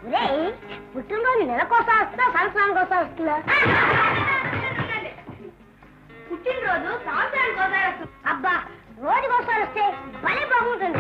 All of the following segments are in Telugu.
ఒరేయ్, పుట్టినరోజు నెల కోసం వస్తుందా సంవత్సరం కోసం వస్తుందా పుట్టినరోజు సంవత్సరానికి ఒకసారి వస్తుంది అబ్బా రోజుకోసారి వస్తే భలే బాగుంటుంది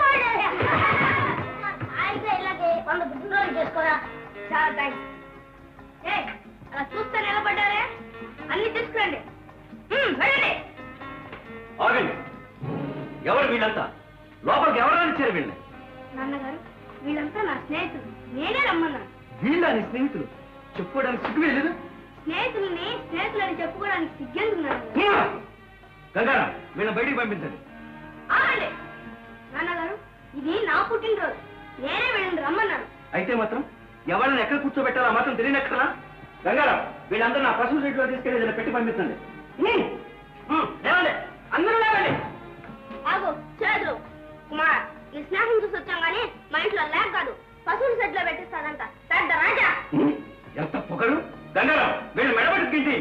హాయిగా ఇలాగే వంద పుట్టినరోజు చేసుకోరా చాలా థ్యాంక్స్ ఏ అలా చూస్తే నిలబడ్డారే అన్ని తీసుకురండి హ్మ్, వెళ్ళండి ఆగండి ఎవరు వీళ్ళంతా లోపలికి ఎవరైనా ఇచ్చారు వీళ్ళని నాన్నగారు వీళ్ళంతా నా స్నేహితులు నేనే రమ్మన్నాను వీళ్ళ నీ స్నేహితులు చెప్పుకోవడానికి సిగ్గు లేదు స్నేహితుల్ని స్నేహితులని చెప్పుకోవడానికి సిగ్గెందుకు నాన్నగారు గంగారా వీళ్ళని బయటికి పంపించండి ఆగండి నాన్నగారు ఇది నా పుట్టినరోజు నేనే వీళ్ళని రమ్మన్నాను అయితే మాత్రం ఎవరిని ఎక్కడ కూర్చోబెట్టాలో ఆ మాత్రం తెలియనక్కడా గంగారాం వీళ్ళందరూ నా పశువు సైట్లో తీసుకెళ్ళి ఏదైనా పెట్టి పంపించండి హ్మ్. హ్మ్, లేవండి అందరూ లేవండి ఆగు చేతులు కుమార్ నీ స్నేహం చూసి వచ్చాం కానీ మా ఇంట్లో లేక కాదు పశువుల సెట్లో పెట్టిస్తానంట పెద్ద రాజా హ్మ్, ఎంత పొగరు గంగారాం వీళ్ళు మెడబెట్టుకుంటే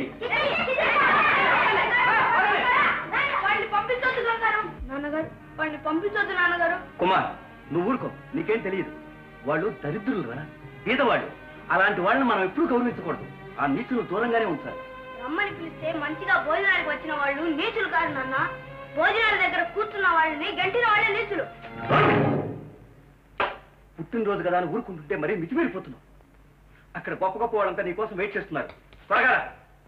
వాడిని పంపించొద్దు గంగారు నాన్నగారు వాడిని పంపించొద్దు నాన్నగారు కుమార్ నువ్వు ఊరుకో నీకేం తెలియదు వాళ్ళు దరిద్రులు రా బీదవాళ్ళు అలాంటి వాళ్ళని మనం ఎప్పుడూ గౌరవించకూడదు ఆ నీచులు దూరంగానే ఉంచాలి రమ్మని పిలిస్తే మంచిగా భోజనానికి వచ్చిన వాళ్ళు నీచులు కాదు నాన్న భోజనాల దగ్గర కూర్చున్న వాళ్ళని గంటిన వాళ్ళే నీచులు పుట్టినరోజు కదా అని ఊరుకుంటుంటే మరీ మితిమీరిపోతున్నావు అక్కడ గొప్ప గొప్ప వాళ్ళంతా నీ కోసం వెయిట్ చేస్తున్నారు త్వరగా రా.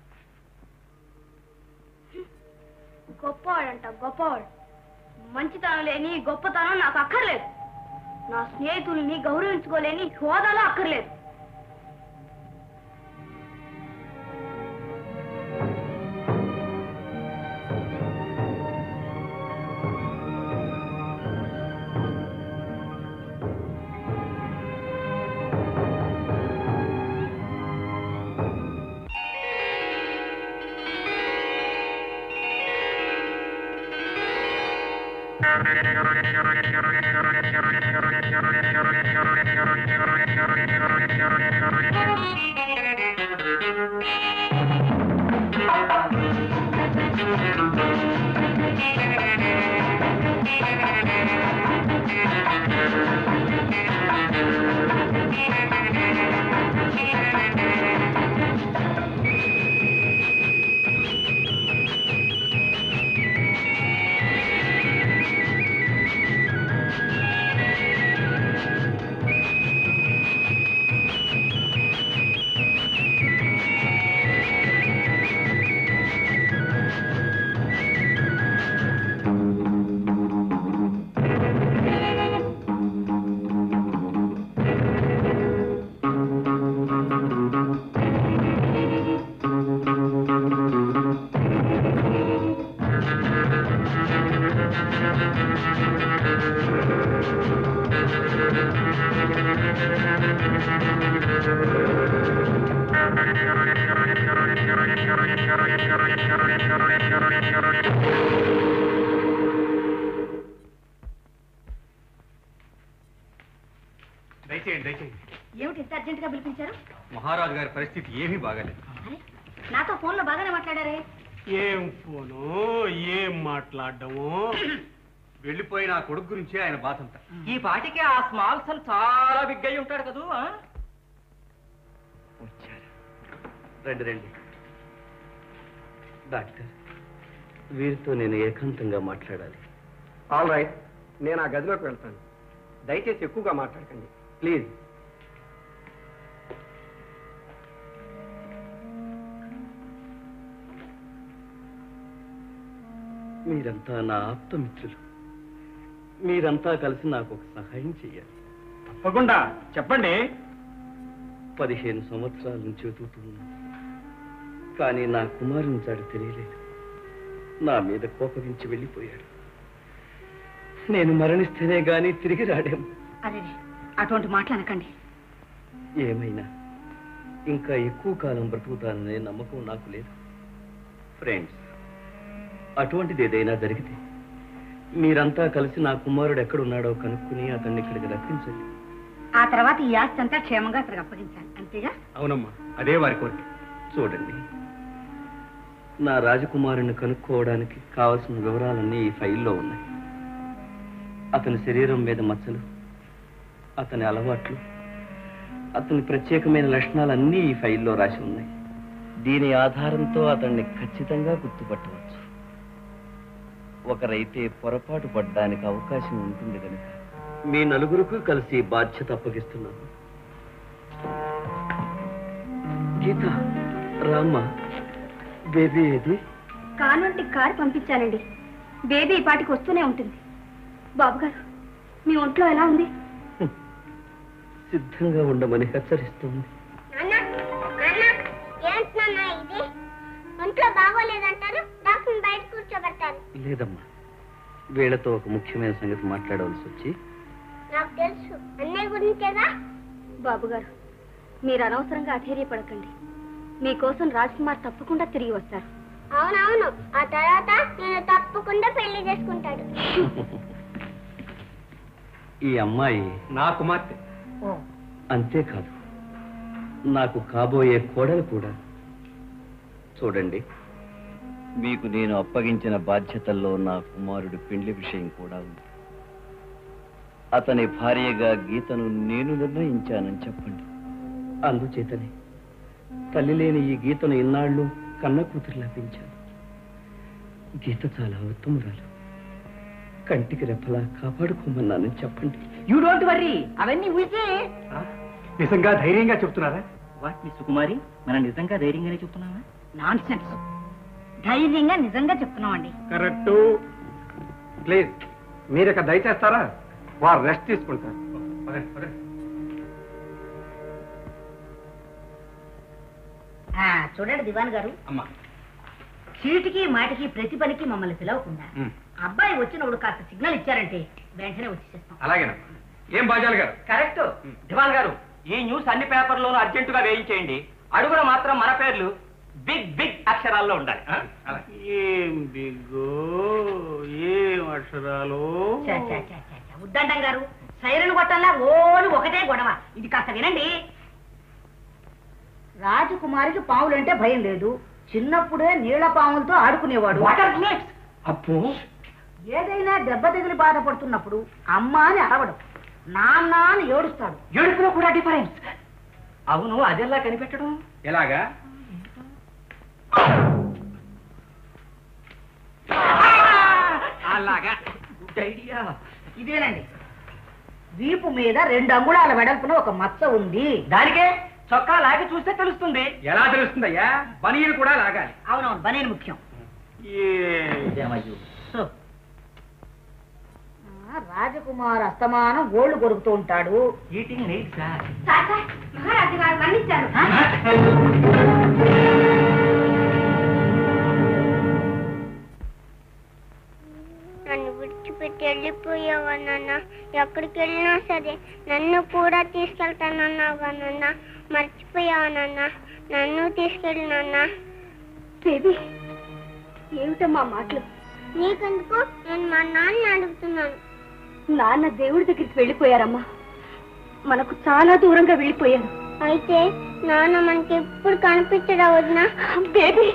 గొప్పవాడంట గొప్పవాడు మంచితనం లేని గొప్పతనం నాకు అక్కర్లేదు నా స్నేహితుల్ని గౌరవించుకోలేని హోదాలో అక్కర్లేదు దయచేయండి దయచేయండి ఏమిటి ఇంత అర్జెంట్ గా పిలిపించారు మహారాజు గారి పరిస్థితి ఏమీ బాగాలేదు అరే నాతో ఫోన్ లో బాగానే మాట్లాడారే ఏం ఫోను ఏం మాట్లాడడము వెళ్ళిపోయిన ఆ కొడుకు గురించే ఆయన బాధ అంతా ఈ పాటికి ఆ స్మాల్ సన్ చాలా బిగ్ అయి ఉంటాడు కదూ ఆ? వచ్చారు రండి రండి డాక్టర్ వీరితో నేను ఏకాంతంగా మాట్లాడాలి ఆల్ రైట్ నేను ఆ గదిలోకి వెళ్తాను దయచేసి ఎక్కువగా మాట్లాడకండి ప్లీజ్ మీరంతా నా ఆప్తమిత్రులు మీరంతా కలిసి నాకు ఒక సహాయం చేయాలి తప్పకుండా చెప్పండి పదిహేను సంవత్సరాల నుంచి వెతుకుతూ ఉన్నాను కానీ నా కుమారుని చాడు తెలియలేదు నా మీద కోపగించి వెళ్ళిపోయాడు నేను మరణిస్తేనే గాని తిరిగి రాడేమో అదే అటువంటి మాటలనకండి ఏమైనా ఇంకా ఎక్కువ కాలం బ్రతుకుతాననే నమ్మకం నాకు లేదు ఫ్రెండ్స్ అటువంటిది ఏదైనా జరిగితే మీరంతా కలిసి నా కుమారుడు ఎక్కడున్నాడో కనుక్కుని అతన్ని ఇక్కడికి రప్పించండి ఆ తర్వాత ఈ ఆస్తి అంతా క్షేమంగా అతనికి అప్పగించాలి అంతేగా అవునమ్మా అదే వారి కోరిక చూడండి నా రాజకుమారుని కనుక్కోవడానికి కావలసిన వివరాలన్నీ ఈ ఫైల్లో ఉన్నాయి అతని శరీరం మీద మచ్చలు అతని అలవాట్లు అతని ప్రత్యేకమైన లక్షణాలన్నీ ఈ ఫైల్లో రాసి ఉన్నాయి దీని ఆధారంతో అతన్ని ఖచ్చితంగా గుర్తుపట్టవచ్చు ఒకరైతే పొరపాటు పడ్డానికి అవకాశం ఉంటుంది కనుక మీ నలుగురికి కలిసి బాధ్యత అప్పగిస్తున్నాను గీత రామ్మ బేబీ ఏది కానుంటి కారు పంపించానండి బేబీ ఈ పాటికి వస్తూనే ఉంటుంది బాబు గారు మీ ఒంట్లో ఎలా ఉంది సిద్ధంగా ఉండమని హెచ్చరిస్తుంది నాన్న నాన్న ఏంటి నాన్న ఇది ఒంట్లో బాగోలేదంటారు డాక్టర్ బయట కూర్చోబెడతారు లేదమ్మా వీళ్ళతో ఒక ముఖ్యమైన సంగతి మాట్లాడవలసి వచ్చి నాకు తెలుసు అన్నయ్య గురించేగా బాబు గారు మీరు అనవసరంగా అధైర్యపడకండి మీకోసం రాజ్ కుమార్ తప్పకుండా తిరిగి వస్తారు అవునవును ఆ తర్వాత నేను తప్పకుండా పెళ్లి చేసుకుంటాడు ఈ అమ్మాయి నా కుమార్తె అంతేకాదు నాకు కాబోయే కోడలు కూడా చూడండి మీకు నేను అప్పగించిన బాధ్యతల్లో నా కుమారుడి పెండ్లి విషయం కూడా ఉంది అతని భార్యగా గీతను నేను నిర్ణయించానని చెప్పండి అందుచేతనే తల్లి లేని ఈ గీతను ఇన్నాళ్ళు కన్న కూతురు లభించాను గీత చాలా ఉత్తమురాలు కంటికి రెప్పలా కాపాడుకోమన్నానని చెప్పండి యూ డోంట్ వర్రీ అవన్నీ ఊసే ఆ? నిజంగా ధైర్యంగా చెప్తున్నారా వాటిని సుకుమారి మనం నిజంగా ధైర్యంగానే చెప్తున్నావా నాన్ సెన్స్ ధైర్యంగా నిజంగా చెప్తున్నామండి కరెక్ట్ ప్లీజ్ మీరు ఇక దయచేస్తారా వారు రెస్ట్ తీసుకుంటారు పదండి, పదండి. చూడండి దివాన్ గారు అమ్మా చీటికి మాటికి ప్రతి పనికి మమ్మల్ని పిలవకుండా ఉమ్, అబ్బాయి వచ్చినప్పుడు కాస్త సిగ్నల్ ఇచ్చారంటే వెంటనే వచ్చేసేస్తాం అలాగేనమ్మా ఏం బాజాలు గారు కరెక్ట్ దివాన్ గారు ఈ న్యూస్ అన్ని పేపర్లోనూ అర్జెంటుగా వేయించేయండి అడుగున మాత్రం మన పేర్లు బిగ్ బిగ్ అక్షరాల్లో ఉండాలి ఆ, అలాగే ఏం బిగ్గో ఏం అక్షరాలు చ, చ, చ, చ, చ. ఉద్దండం గారు సైరన్ కొట్టంలా ఓలు ఒకటే గొడవ ఇది కాస్త వినండి రాజకుమారికి పాములంటే భయం లేదు చిన్నప్పుడే నీళ్ల పాములతో ఆడుకునేవాడు వాటర్ ప్లేట్స్ అబ్బో ఏదైనా దెబ్బ తగిలి బాధపడుతున్నప్పుడు అమ్మ అని అరవడం నాన్న అని ఏడుస్తాడు ఏడుపులో కూడా డిఫరెన్స్ అవును అదెలా కనిపెట్టడం ఎలాగా అలాగా గుడ్ ఐడియా ఇదేనండి వీపు మీద రెండు అంగుళాల వెడల్పున ఒక మచ్చ ఉంది దానికే చొక్కా లాగి చూస్తే తెలుస్తుంది ఎలా తెలుస్తుందయ్యా బనీలు కూడా లాగాలి అవునవును బనేను ముఖ్యం ఏం సో. ఆ, రాజకుమార్ అస్తమానం గోళ్లు కొరుకుతూ ఉంటాడు ఈటింగ్ నీట్ సార్ మహారాజు గారు మన్నించారు నన్ను విడిచిపెట్టి వెళ్ళిపోయావా నాన్న ఎక్కడికి వెళ్ళినా సరే నన్ను కూడా తీసుకెళ్తానన్నావుగా నాన్న మర్చిపోయావా నాన్న నన్ను తీసుకెళ్ళి నాన్న బేబీ ఏమిటమ్మా మాటలు నీకెందుకు నేను మా నాన్న అడుగుతున్నాను నాన్న దేవుడి దగ్గరికి వెళ్ళిపోయారమ్మా మనకు చాలా దూరంగా వెళ్ళిపోయారు అయితే నాన్న మనకి ఎప్పుడు కనిపించడా వదినా బేబీ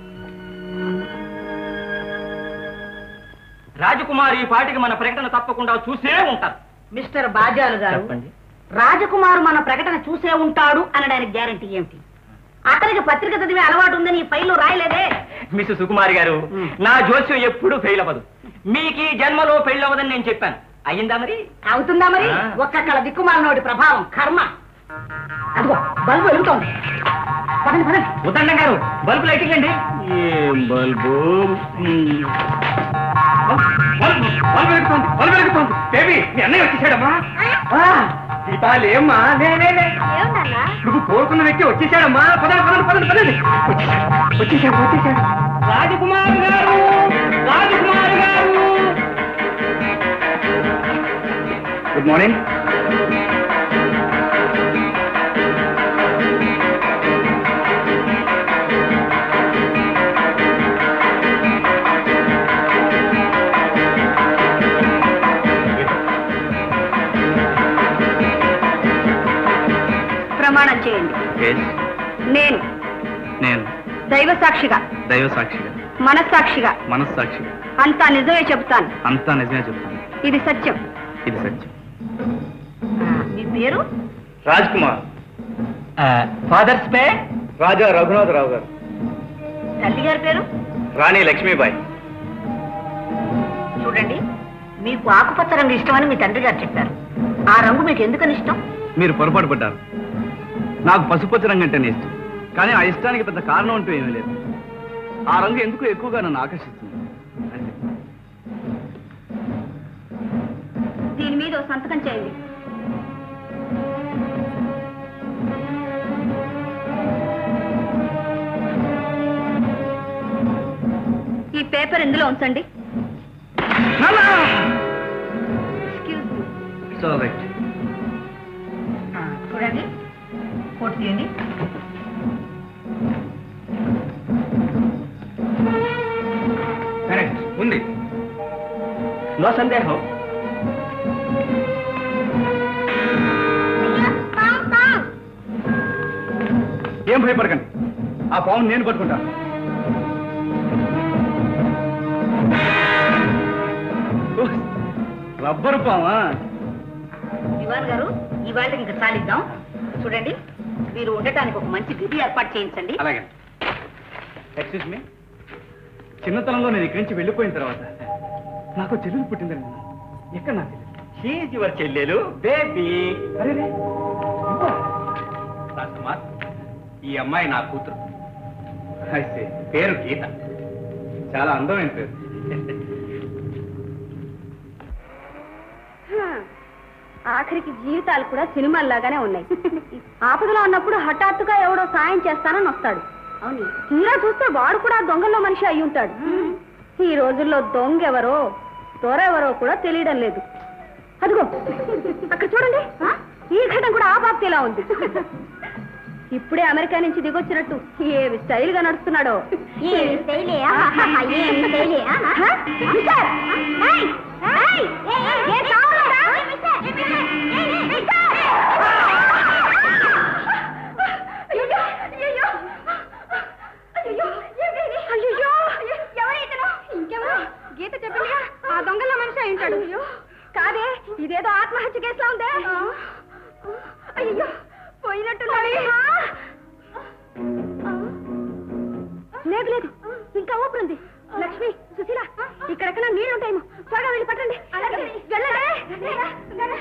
రాజకుమారి ఈ పాటికి మన ప్రకటన తప్పకుండా చూసే ఉంటారు మిస్టర్ బాజాలు గారు చెప్పండి రాజకుమారు మన ప్రకటన చూసే ఉంటాడు అనడానికి గ్యారంటీ ఏమిటి అతనికి పత్రిక చదివే అలవాటు ఉందని ఈ ఫైల్లో రాయలేదే మిస్ సుకుమారి గారు నా జోస్యం ఎప్పుడు ఫెయిల్ అవ్వదు మీకు ఈ జన్మలో ఫెయిల్ అవ్వదని నేను చెప్పాను అయ్యిందా మరి అవుతుందా మరి ఆ. ఒక్కక్కల దిక్కుమాలినోడి ప్రభావం కర్మ అదిగో బల్బు వెలుగుతోంది పదండి పదండి ఉదండం గారు బల్బు లైటింగ్ అండి ఏం బల్బు మ్, బల్బు బల్బు వెలుగుతోంది బల్బు వెలుగుతోంది బేబీ మీ అన్నయ్య వచ్చేసాడమ్మా గీతాలేమ్మా లే లే లే ఏమన్నా నువ్వు కోరుకున్న వ్యక్తి వచ్చేసాడమ్మా పదండి పదండి పదండి పదండి వచ్చేసాడు వచ్చేసాడు రాజకుమారి గారు రాజకుమారి గారు గుడ్ మార్నింగ్ ప్రమాణం చేయండి నేను నేను దైవ సాక్షిగా దైవ సాక్షిగా మనస్సాక్షిగా మనస్సాక్షిగా అంతా నిజమే చెబుతాను అంతా నిజమే చెప్తాను ఇది సత్యం ఇది సత్యం మీ పేరు రాజ్ కుమార్ ఫాదర్స్ పే రాజా రఘునాథరావు గారు తల్లి గారి పేరు రాణి లక్ష్మీబాయి చూడండి మీకు ఆకుపచ్చ రంగు ఇష్టమని మీ తండ్రి గారు చెప్పారు ఆ రంగు మీకు ఎందుకని ఇష్టం మీరు పొరపాటు పడ్డారు నాకు పసుపచ్చ రంగు అంటేనే ఇష్టం కానీ ఆ ఇష్టానికి పెద్ద కారణం అంటూ ఏమీ లేదు ఆ రంగు ఎందుకు ఎక్కువగా నన్ను ఆకర్షిస్తుంది అంతే. దీని మీద ఓ సంతకం చేయండి ఈ పేపర్ ఇందులో ఉంచండి Excuse me. It's all right. ఆ, చూడండి కోట్ తీయండి కరెక్ట్ ఉంది నో సందేహం ఏం భయపడకండి ఆ పాము నేను పట్టుకుంటాను ఓహ్, రబ్బరు పామా దివాన్ గారు ఇవాళ ఇంకా చాలిద్దాం చూడండి మీరు ఉండటానికి ఒక మంచి గది ఏర్పాటు చేయించండి అలాగే ఎక్స్క్యూజ్ మీ చిన్నతనంలో నేను ఇక్కడి నుంచి వెళ్ళిపోయిన తర్వాత నాకు చెల్లెలు పుట్టిందని విన్నాను. ఎక్కడ నా చెల్లెలు షీజ్ యువర్ చెల్లెలు బేబీ అరే రే, ఇవ్వా? రాజకుమార్ ఈ అమ్మాయి నా కూతురు I see. పేరు గీత చాలా అందమైన పేరు ఆఖరికి జీవితాలు కూడా సినిమాల్లాగానే ఉన్నాయి ఆపదలో ఉన్నప్పుడు హఠాత్తుగా ఎవడో సాయం చేస్తానని వస్తాడు అవును తీరా చూస్తే వాడు కూడా దొంగల్లో మనిషి అయి ఉంటాడు ఈ రోజుల్లో దొంగ ఎవరో దొరెవరో కూడా తెలియడం లేదు అదిగో అక్కడ చూడండి ఆ? ఈ ఘటన కూడా ఆ బాప్తిలా ఉంది ఇప్పుడే అమెరికా నుంచి దిగొచ్చినట్టు ఏమి స్టైల్ గా నడుస్తున్నాడో ఏమి శైలి? ఆహాహా, ఏమి శైలి? ఆహా. మిస్టర్! ఏయ్! ఏయ్! ఏం కావాలరా? అయ్యయ్యో! అయ్యయ్యో! అయ్యయ్యో! ఏమైంది? అయ్యయ్యో! ఎవరైతేనో? ఇంకెవరు? గీత చెప్పిందిగా ఆ దొంగల మనిషి అయి ఉంటాడు కాదే ఇదేదో ఆత్మహత్య కేసులా ఉందే అయ్యో పోయినట్టున్నాడు లేదు లేదు ఇంకా ఊపిరి ఉంది లక్ష్మి సుశీల ఇక్కడెక్కడ నీళ్ళు ఉంటాయేమో త్వరగా వెళ్ళి పట్టండి వెళ్ళండి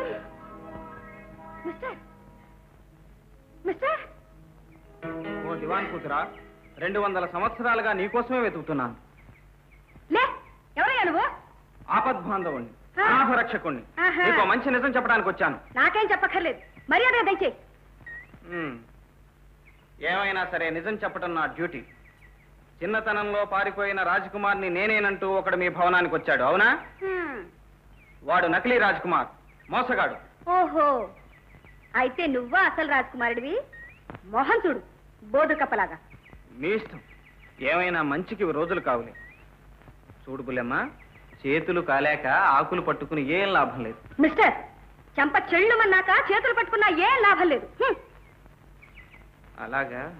మిస్టర్ మిస్టర్ ఓ దివాన్ కూతురా రెండు వందల సంవత్సరాలుగా నీకోసమే వెతుకుతున్నాను లే ఎవరయ్యా నువ్వు ఆపద్బాంధవుణ్ణి అనాథ రక్షకుణ్ణి ఆహా. నీకు మంచి నిజం చెప్పడానికి వచ్చాను నాకేం చెప్పక్కర్లేదు మర్యాదగా దయచేయి మ్మ్. ఏమైనా సరే నిజం చెప్పడం నా డ్యూటీ చిన్నతనంలో పారిపోయిన రాజకుమార్ని నేనేనంటూ ఒకడు మీ భవనానికి వచ్చాడు అవునా హ్మ్. వాడు నకిలీ రాజకుమార్ మోసగాడు ఓహో అయితే నువ్వా అసలు రాజకుమారుడివి మొహం చూడు బోధు కప్పలాగా మీ ఇష్టం ఏమైనా మంచికి రోజులు కావులే చూడు బుల్లెమ్మ చేతులు కాలేక ఆకులు పట్టుకుని ఏం లాభం లేదు మిస్టర్ చెంప చెళ్ళుమన్నాక చేతులు పట్టుకున్నా ఏం లాభం లేదు హ్మ్. అలాగా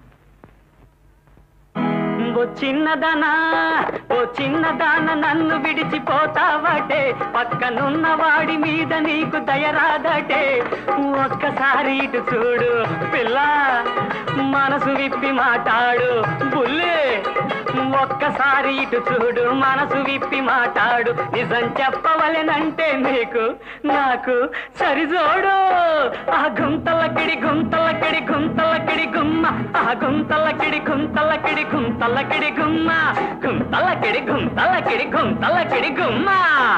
ఓ చిన్నదానా ఓ చిన్నదాన నన్ను విడిచిపోతావటే పక్కనున్న వాడి మీద నీకు దయరాదటే ఒక్కసారి ఇటు చూడు పిల్ల మనసు విప్పి మాట్లాడు బుల్లే ఒక్కసారి ఇటు చూడు మనసు విప్పి మాట్లాడు నిజం చెప్పవలెనంటే నీకు నాకు సరిజోడు ఆ గుంతలకిడి గుంతలకిడి గుంతలకిడి గుమ్మ ఆ గుంతలకిడి గుంతలకిడి గుంతలకిడి గుమ్మ గుంతలకిడి గుంతలకిడి గుంతలకిడి గుమ్మ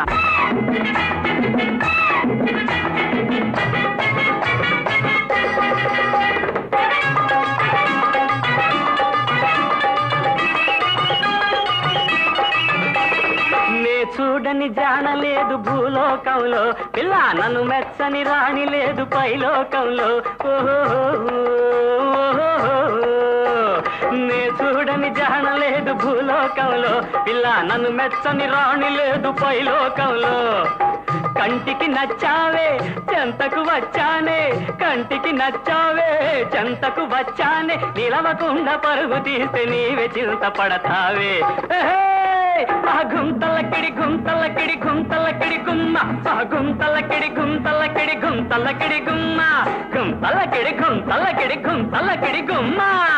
నే చూడని జానలేదు భూలోకంలో పిల్ల నన్ను మెచ్చని రాణి లేదు పైలోకంలో ఓహో నే చూడని జానలేదు భూలోకంలో పిల్ల నన్ను మెచ్చని రాణి లేదు పైలోకంలో కంటికి నచ్చావే చెంతకు వచ్చానే కంటికి నచ్చావే చెంతకు వచ్చానే నిలవకుండా పరుగు తీస్తే నీవే చింత పడతావే ఏహే! ఆ గుంతలకిడి గుంతలకిడి గుంతలకిడి గుమ్మ ఆ గుంతలకిడి గుంతలకిడి గుంతలకిడి గుమ్మ గుంతలకిడి గుంతలకిడి గుంతలకిడి గుమ్మ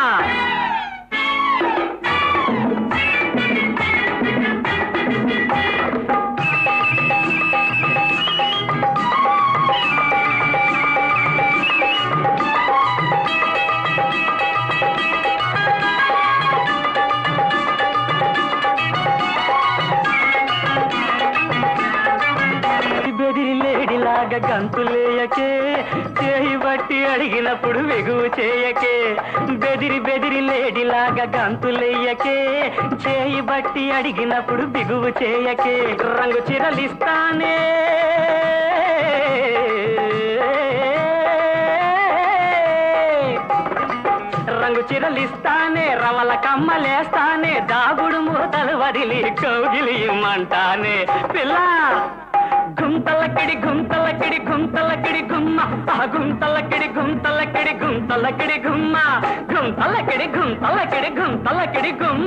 బెదిరి లేడిలాగా గంతులేయకే చేయి బట్టి అడిగినప్పుడు వెగువు చేయకే బెదిరి బెదిరి లేడిలాగా గంతులేయకే చేయి బట్టి అడిగినప్పుడు బిగువు చేయకే రంగు చిరలిస్తానే రంగు చిరలిస్తానే రవల కమ్మలేస్తానే దాగుడు మూతలు వదిలి కౌగిలి ఇమ్మంటానే పిల్ల గుంతలకిడి గుంతలకిడి గుంతలకిడి గుమ్మ ఆ గుంతలకిడి గుంతలకిడి గుంతలకిడి గుమ్మ గుంతలకిడి గుంతలకిడి గుంతలకిడి గుమ్మ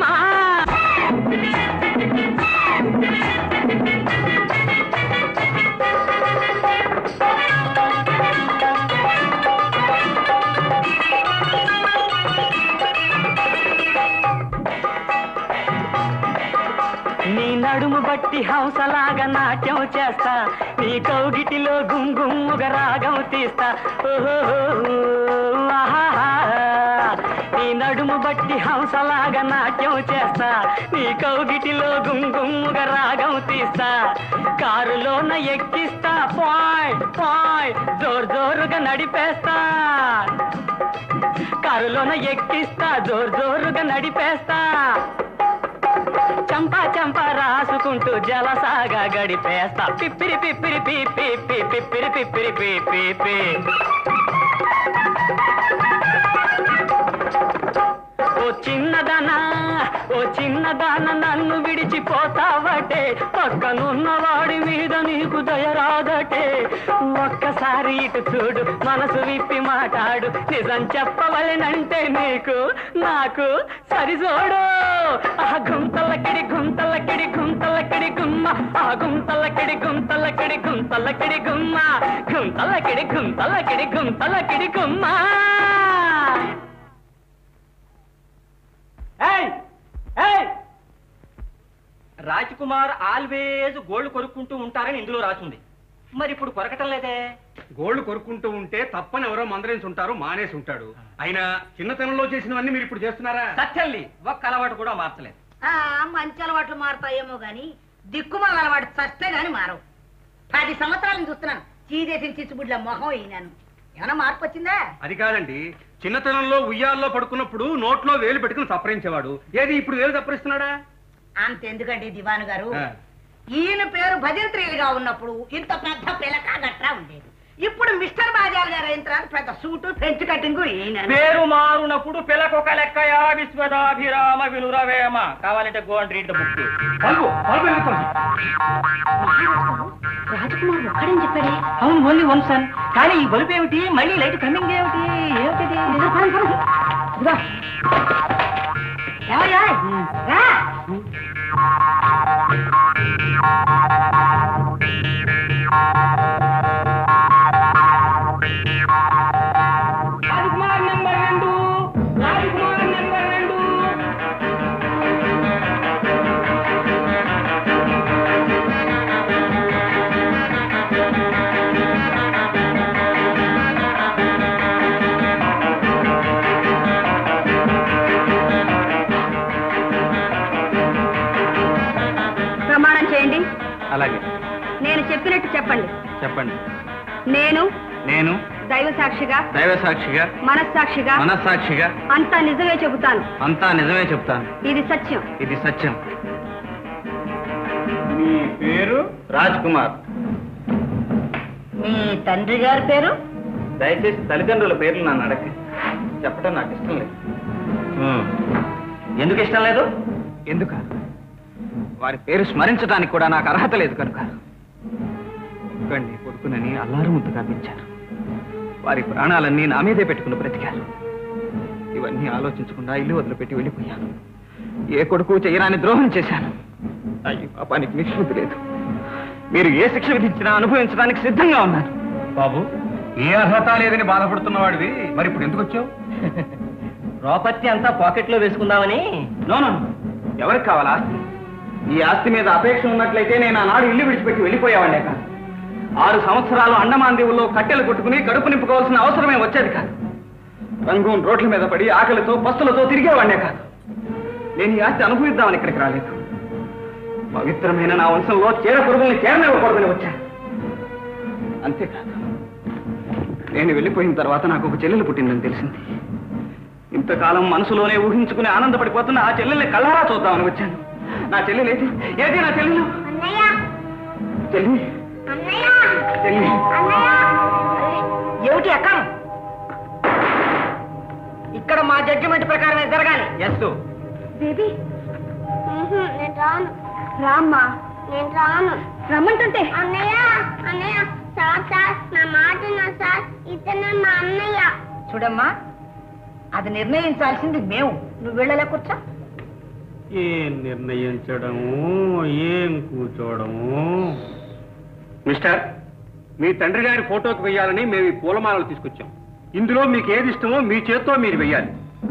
నీ నడుము బట్టి హంసలాగా నాట్యం చేస్తా నీ కౌగిటిలో గుంగుమ్ముగా రాగం తీస్తా ఓహో ఆహాహా. నీ నడుము బట్టి హంసలాగా నాట్యం చేస్తా నీ కౌగిటిలో గుంగుమ్ముగా రాగం తీస్తా కారులోన ఎక్కిస్తా పాయ్ పాయ్ జోరు జోరుగా నడిపేస్తా కారులోన ఎక్కిస్తా జోరు జోరుగా నడిపేస్తా చంపా చంపా రాసుకుంటూ జలసాగా గడిపేస్తా పిప్పిరి పిప్పిరి పీ పీ పీ పిప్పిరి పిప్పిరి పీ పీ పీ ఓ చిన్నదనా ఓ చిన్నదాన నన్ను విడిచిపోతావటే పక్కనున్న వాడి మీద నీకు దయరాదటే ఒక్కసారి ఇటు చూడు మనసు విప్పి మాట్లాడు నిజం చెప్పవలెనంటే నీకు నాకు సరిజోడు ఆ గుంతలకిడి గుంతలకిడి గుంతలకిడి గుమ్మ ఆ గుంతలకిడి గుంతలకిడి గుంతలకిడి గుమ్మ గుంతలకిడి గుంతలకిడి గుంతలకిడి గుమ్మ రాజ్ కుమార్ ఆల్వేజ్ గోల్డ్ కొరుక్కుంటూ ఉంటారని ఇందులో రాసింది మరి ఇప్పుడు కొరకటం లేదే గోల్డ్ కొరుక్కుంటూ ఉంటే తప్పని ఎవరో మందరేసి ఉంటారు మానేసి ఉంటాడు అయినా చిన్నతనంలో చేసినవన్నీ మీరు ఇప్పుడు చేస్తున్నారా సత్యల్లి ఒక్క అలవాటు కూడా మార్చలేదు ఆ, మంచి అలవాట్లు మారుతాయేమో గాని దిక్కుమాల అలవాటు చస్తే గాని మారవు పది సంవత్సరాలను చూస్తున్నాను చీదేసిన చిచ్చుబుడ్ల మొహం అయినాను ఏమైనా మార్పు వచ్చిందా అది కాదండి చిన్నతనంలో ఉయ్యాల్లో పడుకున్నప్పుడు నోట్లో వేలు పెట్టుకుని సపరించేవాడు ఏది ఇప్పుడు వేలు సపరిస్తున్నాడా అంతెందుకండి దివాను గారు ఆ. ఈయన పేరు భజంత్రీలుగా ఉన్నప్పుడు ఇంత పెద్ద పిలక గట్రా ఉండేది ఇప్పుడు మిస్టర్ బాజాల్ గారు అయిన తర్వాత పెద్ద సూటు ఫ్రెంచ్ కటింగ్ ఈయన పేరు మారునప్పుడు పిలకొక లెక్కయా విశ్వదాభిరామ వినురవేమ కావాలంటే go and read the book bulb, bulb వెలుగుతోంది. రాజకుమార్ ఒక్కడేం చెప్పాడే అవును ఓన్లీ వన్ సన్ కానీ ఈ బల్బు ఏమిటి మళ్ళీ లైట్ కమింగ్ ఏమిటి ఏమిటిది ఏమయ్యా? రా. రాజకుమార్ నెంబర్ రెండు రాజకుమార్ నెంబర్ రెండు ప్రమాణం చేయండి అలాగే నేను చెప్పినట్టు చెప్పండి చెప్పండి నేను నేను దైవ సాక్షిగా దైవ సాక్షిగా మనస్సాక్షిగా మనస్సాక్షిగా అంతా నిజమే చెబుతాను అంతా నిజమే చెప్తాను ఇది సత్యం ఇది సత్యం మీ పేరు రాజ్ కుమార్ మీ తండ్రి గారి పేరు దయచేసి తల్లిదండ్రుల పేర్లు నన్ను అడగ చెప్పడం నాకు ఇష్టం లేదు ఎందుకు ఇష్టం లేదు ఎందుక వారి పేరు స్మరించడానికి కూడా నాకు అర్హత లేదు కనుక ఒక్కండి కొడుకునని అల్లారు ముద్దుగా పెంచారు వారి ప్రాణాలన్నీ నా మీదే పెట్టుకుని బ్రతికారు ఇవన్నీ ఆలోచించకుండా ఇల్లు వదిలిపెట్టి వెళ్ళిపోయాను ఏ కొడుకు చేయరాని ద్రోహం చేశాను అయ్యో పాపానికి నిశ్శుద్ధి లేదు మీరు ఏ శిక్ష విధించినా అనుభవించడానికి సిద్ధంగా ఉన్నాను బాబు ఏ అర్హత లేదని బాధపడుతున్న వాడివి మరి ఇప్పుడు ఎందుకు వచ్చావు ప్రాపర్టీ అంతా పాకెట్లో వేసుకుందామని నోను ఎవరికి కావాలి ఆస్తి ఈ ఆస్తి మీద అపేక్ష ఉన్నట్లయితే నేను ఆనాడు ఇల్లు విడిచిపెట్టి వెళ్ళిపోయేవాడే కాదు ఆరు సంవత్సరాలు అండమాన్ దీవుల్లో కట్టెలు కొట్టుకుని కడుపు నింపుకోవాల్సిన అవసరమే వచ్చేది కాదు రంగూన్ రోడ్ల మీద పడి ఆకలితో పస్తులతో తిరిగేవాడే కాదు నేను ఈ ఆస్తి అనుభవిద్దామని ఇక్కడికి రాలేదు పవిత్రమైన నా వంశంలో చీర పురుగుల్ని చేరనివ్వకూడదని వచ్చాను అంతేకాదు నేను వెళ్ళిపోయిన తర్వాత నాకు ఒక చెల్లెలు పుట్టిందని తెలిసింది ఇంతకాలం మనసులోనే ఊహించుకుని ఆనందపడిపోతున్న ఆ చెల్లెల్ని కళ్ళారా చూద్దామని వచ్చాను నా చెల్లెలు ఏది ఏది నా చెల్లెలు అన్నయ్య చెల్లి అన్నయ్య చెల్లి అన్నయ్య ఏమిటి అక్క ఇక్కడ మా జడ్జిమెంట్ ప్రకారమే జరగాలి ఎస్ బేబీ ఉహు, నేను రాను రామ్మా నేను రాను రమ్మంటుంటే అన్నయ్య అన్నయ్య సార్ సార్ నా మాట నా సార్ ఇతనే మా అన్నయ్య చూడమ్మా అది నిర్ణయించాల్సింది మేము నువ్వు వెళ్ళలే కూర్చో ఏం నిర్ణయించడము ఏం కూర్చోవడము మిస్టర్ మీ తండ్రి గారి ఫోటోకి వెయ్యాలని మేము ఈ పూలమాలలు తీసుకొచ్చాం ఇందులో మీకు ఏది ఇష్టమో మీ చేత్తో మీరు వెయ్యాలి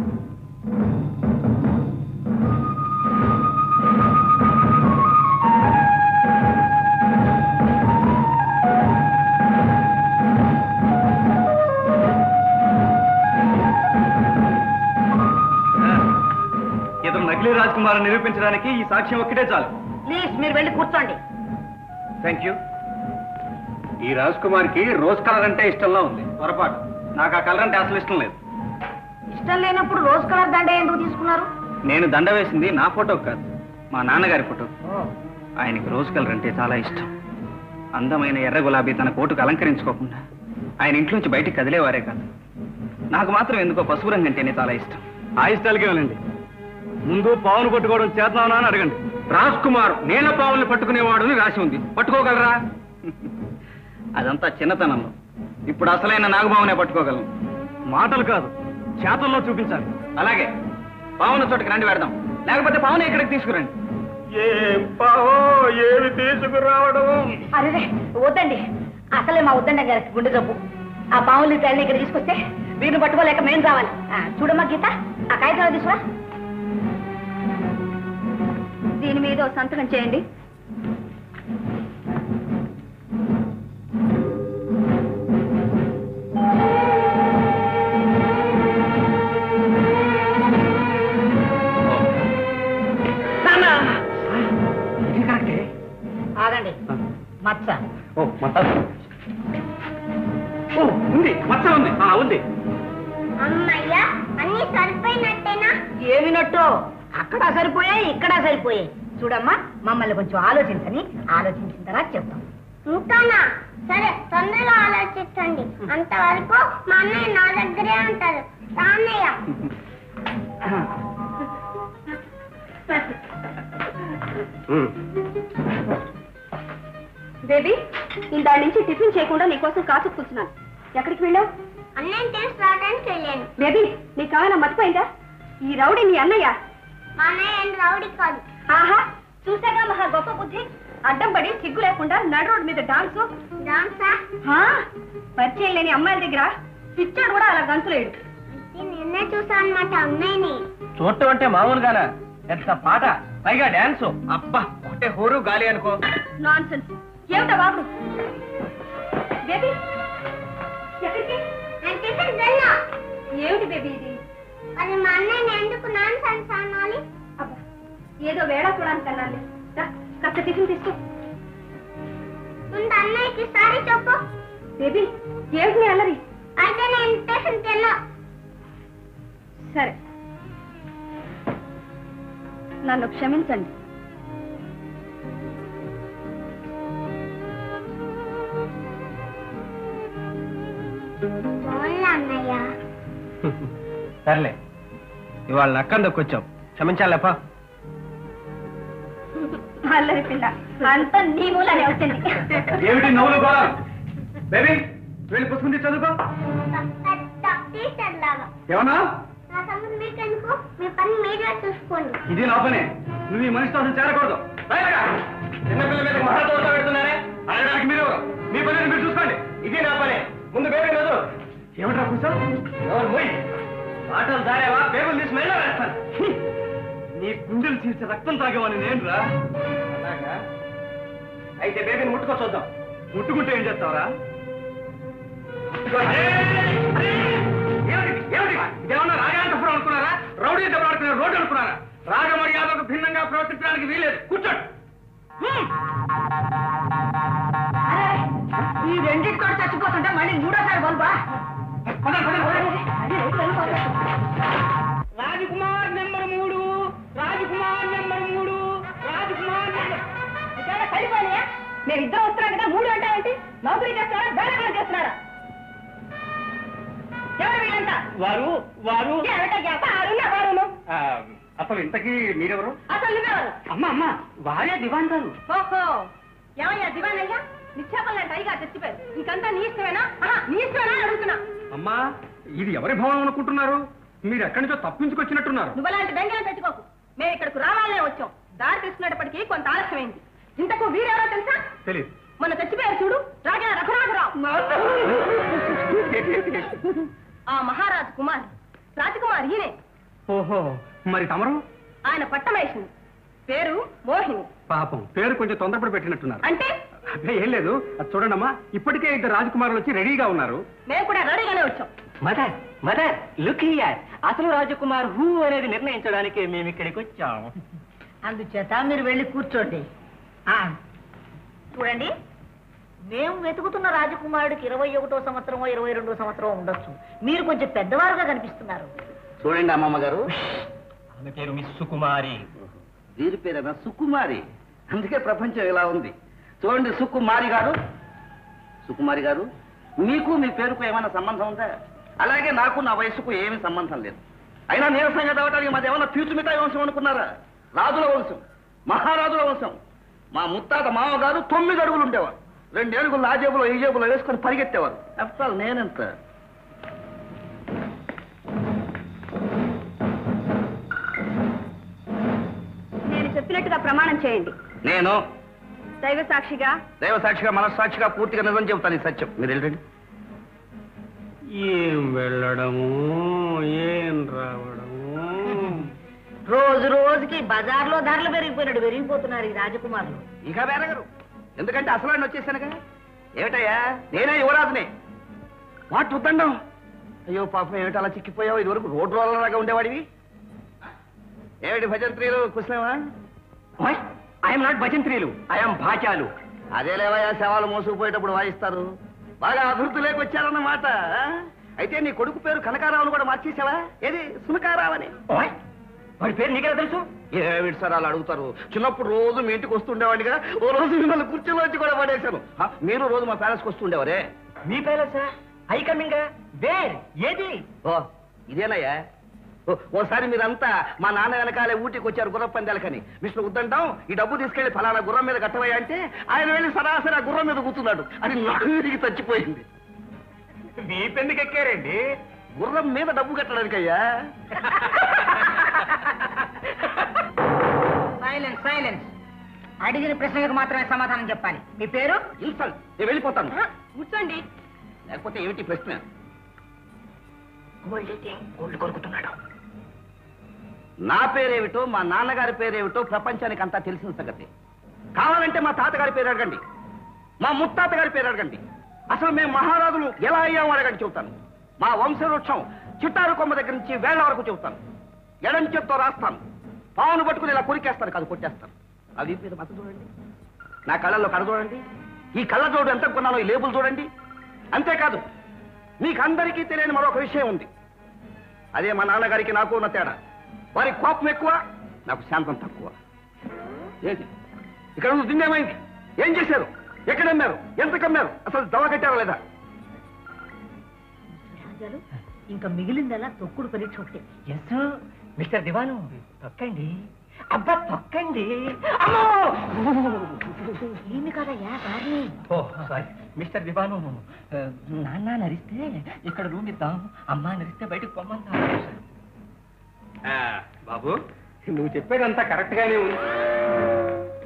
ఇతను నకిలీ రాజ్కుమార్ నిరూపించడానికి ఈ సాక్ష్యం ఒక్కటే చాలు ప్లీజ్ మీరు వెళ్ళి కూర్చోండి థ్యాంక్ యూ ఈ రాజ్ కుమార్కి రోజ్ కలర్ అంటే ఇష్టంలా ఉంది పొరపాటు నాకు ఆ కలర్ అంటే అసలు ఇష్టం లేదు ఇష్టం లేనప్పుడు రోజ్ కలర్ దండ ఎందుకు తీసుకున్నారు నేను దండ వేసింది నా ఫోటో కాదు మా నాన్నగారి ఫోటో ఆయనకి రోజ్ కలర్ అంటే చాలా ఇష్టం అందమైన ఎర్ర గులాబీ తన కోటుకు అలంకరించుకోకుండా ఆయన ఇంట్లోంచి బయటికి కదిలేవారే కాదు నాకు మాత్రం ఎందుకో పసుపు రంగు అంటేనే చాలా ఇష్టం ఆ ఇష్టాలకే వెళ్ళండి ముందు పావును పట్టుకోవడం చేద్దామా అని అడగండి రాజ్ కుమార్ నీళ్ళ పావుల్ని పట్టుకునేవాడు అని రాసి ఉంది పట్టుకోగలరా అదంతా చిన్నతనంలో ఇప్పుడు అసలైన నాగబావునే పట్టుకోగలను మాటలు కాదు చేతల్లో చూపించాలి అలాగే పావున చోటుకి రండి పెడదాం లేకపోతే పావున ఇక్కడికి తీసుకురండి ఏం పావో ఏమి తీసుకురావడం అరే వద్దండి అసలే మా వద్దండి గారికి గుండె జబ్బు ఆ పావులు తల్లి ఇక్కడ తీసుకొస్తే వీరిని పట్టుకోలేక మేం రావాలి ఆ, చూడమ్మా గీత ఆ కాగితాలు తీసుకురా దీని మీద ఓ సంతకం చేయండి ఆగండి మచ్చ ఓ మొత్తం ఓ ఉంది మచ్చ ఉంది ఆ, ఉంది అమ్మయ్య అన్ని సరిపోయినట్టేనా ఏమినట్టు అక్కడ సరిపోయాయి ఇక్కడ సరిపోయాయి చూడమ్మా మమ్మల్ని కొంచెం ఆలోచించని ఆలోచించిన తర్వాత చెప్తాం ఇంకానా సరే తొందరగా ఆలోచించండి అంతవరకు మా అన్నయ్య నా దగ్గరే ఉంటారు రా అన్నయ్య బేబీ ఇందా నుంచి టిఫిన్ చేయకుండా నీకోసం కాచు కూర్చున్నాను ఎక్కడికి వెళ్ళావు అన్నయ్య తెలిసి రావడానికి వెళ్ళాను బేబీ నీకు కావాలా మర్చిపోయిందా ఈ రౌడీ నీ అన్నయ్య మా అన్నయ్య ఏం రౌడీ కాదు ఆహా చూసాగా మహా గొప్ప బుద్ధి అడ్డం పడి సిగ్గు లేకుండా నడు రోడ్డు మీద డాన్సు డాన్సా ఆ, పరిచయం లేని అమ్మాయిల దగ్గర పిచ్చాడు కూడా అలా గంతులేడు ఇది నిన్నే చూసా అనమాట అన్నయ్యని చూడటం అంటే మామూలుగానా ఎంత పాట పైగా డాన్స్ అబ్బా ఒకటే హోరు గాలి అనుకో నాన్ సెన్స్ ఏమిటా బాబు బేబీ ఎక్కడికి నేను టిఫిన్ వెళ్ళా ఏమిటి బేబీ ఇది అది మా అన్నయ్యని ఎందుకు నాన్ సెన్స్ అనాలి అబ్బా ఏదో వేళ చూడడానికి అన్నాను కాస్త టిఫిన్ తీసుకో ముందు అన్నయ్యకి సారీ చెప్పు బేబీ ఏమిటి నీ అల్లరి అయితే నేను టిఫిన్ తిన్నా సరే నన్ను క్షమించండి పోన్లే అన్నయ్య సర్లే ఇవాళ నక్కందుకు వచ్చాం క్షమించాలేపా అల్లరి పిల్ల అంతా నీ మూలనే వచ్చింది ఏమిటి నవ్వులు గోళ బేబీ వెళ్ళి పుస్తకం చదువుకో పెద్ద టీచర్ లాగా ఏమన్నా నా సంగతి మీకెందుకు మీ పని మీరే చూసుకోండి ఇది నా పనే నువ్వు ఈ మనిషితో అసలు చేరకూడదు బయటగా చిన్నపిల్ల మీద మహాదోషం పెడుతున్నారే అడగడానికి మీరు ఎవరు? మీ పని మీరు చూసుకోండి ఇది నా పని ముందు బేబీ లేదు ఏమంటారా కూర్చో ఎవరు పోయి మాటలు దారేవా బేబులు తీసి మెళ్ళ వేస్తాను హ్మ్. నీ గుండెలు తీర్చి రక్తం తాగేవాడిని నేను రా అలాగా అయితే బేబీని ముట్టుకో చూద్దాం ముట్టుకుంటే ఏం చేస్తావురా ఇదేమన్నా రాగాంతపురం అనుకున్నారా రౌడీ దెబ్బ ఆడుకున్నారు రోడ్డు అనుకున్నారా రాగ మర్యాదకు భిన్నంగా ప్రవర్తించడానికి వీలేదు కూర్చోండి హ్మ్. ఈ రెండింటి కూడా చచ్చిపోతుంటే మళ్ళీ మూడోసారి బల్బా పదండి, పదండి, పదండి. రాజకుమార్ నెంబర్ మూడు రాజకుమార్ నెంబర్ మూడు రాజకుమార్ నెంబర్ కలిపోయా నేను ఇద్దరు వస్తున్నా కదా మూడు అంటే ఏంటి నౌకరీ చేస్తారా బేరకాలు చేస్తున్నారా ఎవరు వీళ్ళంతా వారు వారు ఏమిటయ్యా, వారున్నా, వారును. ఆ, అసలు ఇంతకీ మీరెవరు అసలు నువ్వెవరు అమ్మ అమ్మ వారే దివాన్ గారు ఓహో ఏమయ్యా దివానయ్యా నిక్షేపంలాంటి అయ్యగా చచ్చిపోయారు ఇంకంతా నీ ఇష్టమేనా ఆహా, నీ ఇష్టమేనా అని అడుగుతున్నా అమ్మా ఇది ఎవరి భవనం అనుకుంటున్నారు మీరు ఎక్కడి నుంచో తప్పించుకొచ్చినట్టున్నారు నువ్వలాంటి బెంగళం పెట్టుకోకు మేము ఇక్కడికి రావాలనే వచ్చాం దారి తీసుకునేటప్పటికీ కొంత ఆలస్యమైంది ఇంతకు వీరెవరో తెలుసా తెలియదు మొన్న చచ్చిపోయారు చూడు రాజా రఘునాథరావు ఆ మహారాజు కుమార్ రాజకుమార్ ఈయనే ఓహో మరి తమరు ఆయన పట్టమేషిని పేరు మోహిని పాపం పేరు కొంచెం తొందరపడి పెట్టినట్టున్నారు అంటే అదే ఏం లేదు అది చూడండమ్మా ఇప్పటికే ఇద్దరు రాజకుమారులు వచ్చి రెడీగా ఉన్నారు మేము కూడా రెడీగానే వచ్చాం మదర్ మదర్ లుక్ హియర్ అసలు రాజకుమార్ హూ అనేది నిర్ణయించడానికి మేము ఇక్కడికి వచ్చాం అందుచేత మీరు వెళ్ళి కూర్చోండి ఆ, చూడండి మేము వెతుకుతున్న రాజకుమారుడికి ఇరవై ఒకటో సంవత్సరమో ఇరవై రెండో సంవత్సరం ఉండొచ్చు మీరు కొంచెం పెద్దవారుగా కనిపిస్తున్నారు చూడండి అమ్మమ్మ గారు ఆమె పేరు మిస్ సుకుమారి వీరి పేరేనా సుకుమారి అందుకే ప్రపంచం ఇలా ఉంది చూడండి సుకుమారి గారు సుకుమారి గారు మీకు మీ పేరుకు ఏమైనా సంబంధం ఉందా అలాగే నాకు నా వయసుకు ఏమీ సంబంధం లేదు అయినా నీరసంగా తవ్వటానికి మాది ఏమన్నా పీచుమిఠాయి వంశం అనుకున్నారా రాజుల వంశం మహారాజుల వంశం మా ముత్తాత మామగారు తొమ్మిది అడుగులు ఉండేవారు రెండేడుగులు ఆ జేబులో ఈ జేబులో వేసుకొని పరిగెత్తేవారు అసలు నేనెంత నేను చెప్పినట్టుగా ప్రమాణం చేయండి నేను దైవ సాక్షిగా దైవ సాక్షిగా మనస్సాక్షిగా పూర్తిగా నిజం చెబుతాను ఈ సత్యం మీరు వెళ్ళండి ఏం వెళ్ళడము ఏం రావడము రోజు రోజుకి బజార్లో ధరలు పెరిగిపోయినట్టు పెరిగిపోతున్నారు ఈ రాజకుమారులు ఇక వేరగరు ఎందుకంటే అసలు ఆయన వచ్చేసానుగా ఏమిటయ్యా నేనే యువరాజునే వాట్ ఉద్దండం అయ్యో పాపం ఏమిటి అలా చిక్కిపోయావు ఇదివరకు రోడ్డు రోలర్లాగా ఉండేవాడివి ఏమిటి భజంత్రీలు కుశలమా ఐఎమ్ నాట్ భజంత్రీలు ఐఎమ్ భాచాలు అదే లేవయ్యా శవాలు మోసుకుపోయేటప్పుడు వాయిస్తారు బాగా అభివృద్ధి లేకొచ్చారన్నమాట ఆ? అయితే నీ కొడుకు పేరు కనకారావును కూడా మార్చేసావా ఏది సునకారావని ఓయ్, వాడి పేరు నీకెలా తెలుసు ఏమిటి సార్ అలా అడుగుతారు చిన్నప్పుడు రోజు మీ ఇంటికి వస్తుండేవాడిగా ఓ రోజు మిమ్మల్ని కుర్చీలో వచ్చి కూడా పడేశాను ఆ, మీరు రోజు మా ప్యాలెస్కి వస్తుండేవారే మీ పేరెంట్సా ఐ కమింగ్ వేర్ ఏది ఓ ఇదేనయ్యా ఓ, ఓసారి మీరంతా మా నాన్న వెనకాలే ఊటికి వచ్చారు గుర్రం పందాలకని మిస్టర్ ఉద్దంటాం ఈ డబ్బు తీసుకెళ్లి ఫలానా గుర్రం మీద కట్టవయ్యా అంటే ఆయన వెళ్ళి సరాసరి ఆ గుర్రం మీద కూర్చున్నాడు అది నడువికి చచ్చిపోయింది మీ పెందుకు ఎక్కారండి గుర్రం మీద డబ్బు కట్టడానికయ్యా సైలెన్స్ సైలెన్స్ అడిగిన ప్రశ్నలకు మాత్రమే సమాధానం చెప్పాలి మీ పేరు ఇన్సల్ట్ నేను వెళ్ళిపోతాను ఆ, కూర్చోండి లేకపోతే ఏమిటి ప్రశ్న గోల్డ్ కొరుకుతున్నాడు నా పేరేమిటో మా నాన్నగారి పేరేమిటో ప్రపంచానికి అంతా తెలిసిన సంగతి కావాలంటే మా తాతగారి పేరు అడగండి మా ముత్తాత గారి పేరు అడగండి అసలు మేము మహారాజులు ఎలా అయ్యామో అడగండి చెబుతాను మా వంశవృక్షం చిట్టారు కొమ్మ దగ్గర నుంచి వేళ్ల వరకు చెబుతాను ఎడం చేత్తో రాస్తాను పావును పట్టుకుని ఇలా కొరికేస్తాను కాదు కొట్టేస్తాను అది మీద మత చూడండి నా కళ్ళల్లో కడ చూడండి ఈ కళ్ళ జోడు ఎంత కొన్నానో ఈ లేబుల్ చూడండి అంతేకాదు మీకు అందరికీ తెలియని మరొక విషయం ఉంది అదే మా నాన్నగారికి నాకు ఉన్న తేడా వారి కోపం ఎక్కువ నాకు శాంతం తక్కువ ఏంటి ఇక్కడ ఉన్న దిండేమైంది ఏం చేశారు ఎక్కడ అమ్మారు ఎంత కమ్మారు అసలు దవ కట్టారా లేదా రాజాలు ఇంకా మిగిలిందల్లా తొక్కుడు పరీక్ష ఒకటి ఎస్ మిస్టర్ దివాను తొక్కండి అబ్బా తొక్కండి అమ్మో ఈయన్ని కాదయ్యా వారిని ఓ సారీ మిస్టర్ దివాను ఆ, నాన్న నరిస్తే ఇక్కడ రూమ్ ఇద్దాం అమ్మ నరిస్తే బయటకు పొమ్మంటాం బాబు నువ్వు చెప్పేదంతా కరెక్ట్ గానే ఉంది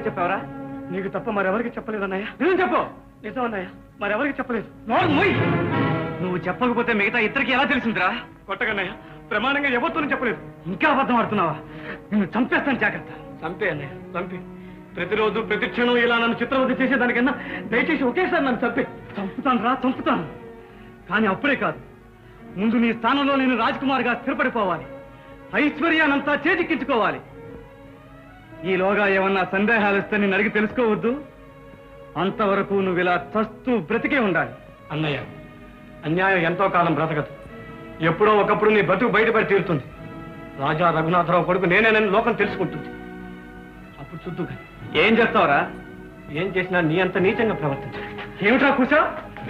నాతో చెప్పావరా నీకు తప్ప మరెవరికి చెప్పలేదు అన్నయ్య నిజం చెప్పు నిజం అన్నయ్య మరెవరికి చెప్పలేదు నోరు మూయ్. నువ్వు చెప్పకపోతే మిగతా ఇద్దరికి ఎలా తెలిసిందిరా కొట్టగన్నయ్య ప్రమాణంగా ఎవరితోనూ చెప్పలేదు ఇంకా అబద్ధం ఆడుతున్నావా నిన్ను చంపేస్తాను జాగ్రత్త చంపే అన్నయ్య చంపే ప్రతిరోజు ప్రతి క్షణం ఇలా నన్ను చిత్రవద్ద చేసేదానికన్నా దయచేసి ఒకేసారి నన్ను చంపే చంపుతాను రా చంపుతాను కానీ అప్పుడే కాదు ముందు నీ స్థానంలో నేను రాజ్కుమార్గా స్థిరపడిపోవాలి ఐశ్వర్యానంతా చేజిక్కించుకోవాలి ఈలోగా ఏమన్నా సందేహాలు వస్తే నేను అడిగి తెలుసుకోవద్దు అంతవరకు నువ్వు ఇలా చస్తూ బ్రతికే ఉండాలి అన్నయ్య అన్యాయం ఎంతో కాలం బ్రతకదు ఎప్పుడో ఒకప్పుడు నీ బతుకు బయటపడి తీరుతుంది రాజా రఘునాథరావు కొడుకు నేనేనని లోకం తెలుసుకుంటుంది అప్పుడు చూద్దు కానీ ఏం చేస్తావురా ఏం చేసినా నీ అంత నీచంగా ప్రవర్తించాలి ఏమిట్రా కూర్చో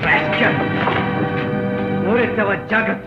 ఊరెత్తావా జాగ్రత్త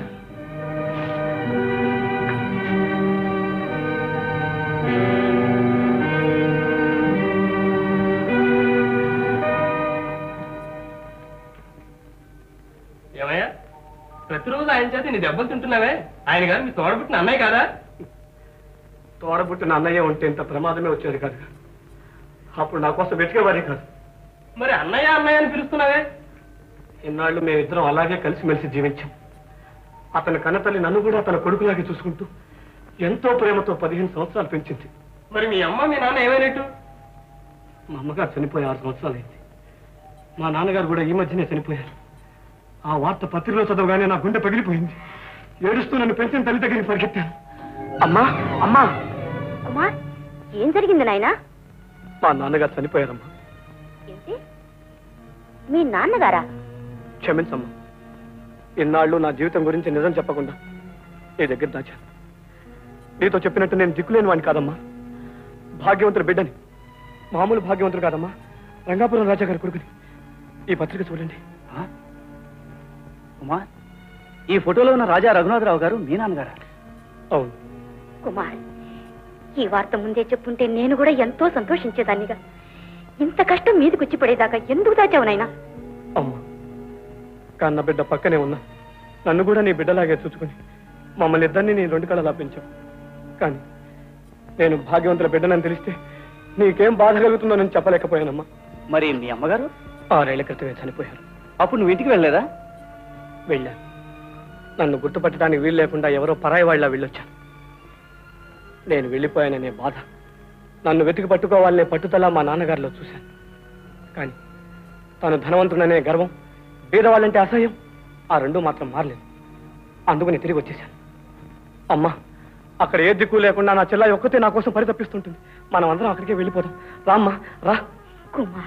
ఏమయ్యా ప్రతిరోజు ఆయన చేత నీ దెబ్బలు తింటున్నావే ఆయన గారు మీ తోడబుట్టిన అన్నయ్య కాదా తోడబుట్టిన అన్నయ్య ఉంటే ఇంత ప్రమాదమే వచ్చేది కాదు అప్పుడు నా కోసం వెతికేవారే కాదు మరి అన్నయ్య అన్నయ్య అని పిలుస్తున్నావే ఇన్నాళ్ళు మేమిద్దరం అలాగే కలిసిమెలిసి జీవించాం అతని కన్నతల్లి నన్ను కూడా తన కొడుకులాగే చూసుకుంటూ ఎంతో ప్రేమతో పదిహేను సంవత్సరాలు పెంచింది మరి మీ అమ్మ మీ నాన్న ఏమైనట్టు మా అమ్మగారు చనిపోయి ఆరు సంవత్సరాలు అయింది మా నాన్నగారు కూడా ఈ మధ్యనే చనిపోయారు ఆ వార్త పత్రికలో చదవగానే నా గుండె పగిలిపోయింది ఏడుస్తూ నన్ను పెంచిన తల్లి దగ్గరికి పరిగెత్తాను అమ్మా అమ్మా కుమార్ ఏం జరిగింది నాయనా మా నాన్నగారు చనిపోయారమ్మా ఏంటి మీ నాన్నగారా క్షమించమ్మా ఇన్నాళ్ళు నా జీవితం గురించి నిజం చెప్పకుండా నీ దగ్గర దాచాను నీతో చెప్పినట్టు నేను దిక్కులేని వాడిని కాదమ్మా భాగ్యవంతుడు బిడ్డని మామూలు భాగ్యవంతుడు కాదమ్మా రంగాపురం రాజా గారి కొడుకుని ఈ పత్రిక చూడండి ఉమా ఈ ఫోటోలో ఉన్న రాజా రఘునాథరావు గారు మీ నాన్నగారా అవును కుమార్ ఈ వార్త ముందే చెప్పుంటే నేను కూడా ఎంతో సంతోషించేదాన్నిగా ఇంత కష్టం మీదకి వచ్చి పడేదాకా ఎందుకు దాచావు నాయనా అమ్మా కన్న బిడ్డ పక్కనే ఉన్నా నన్ను కూడా నీ బిడ్డలాగే చూసుకుని మమ్మల్ని ఇద్దరిని నీ రెండు కళలా పెంచావు కానీ నేను భాగ్యవంతుల బిడ్డనని తెలిస్తే నీకేం బాధ కలుగుతుందో నేను చెప్పలేకపోయానమ్మా మరి మీ అమ్మగారు ఆరేళ్ల క్రితమే చనిపోయారు అప్పుడు నువ్వు ఇంటికి వెళ్ళలేదా వెళ్ళాను నన్ను గుర్తుపట్టడానికి వీలు లేకుండా ఎవరో పరాయి వాళ్ళ వెళ్ళొచ్చాను నేను వెళ్ళిపోయాననే బాధ నన్ను వెతికి పట్టుకోవాలనే పట్టుదల మా నాన్నగారిలో చూశాను కానీ తాను ధనవంతుడనే గర్వం బీదవాళ్ళంటే అసహ్యం ఆ రెండు మాత్రం మారలేదు అందుకని తిరిగి వచ్చేశాను అమ్మా అక్కడ ఏ దిక్కు లేకుండా నా చెల్లాయి ఒక్కతే నా కోసం పరితపిస్తుంటుంది మనం అందరం అక్కడికే వెళ్ళిపోదాం రామ్మా రా కుమార్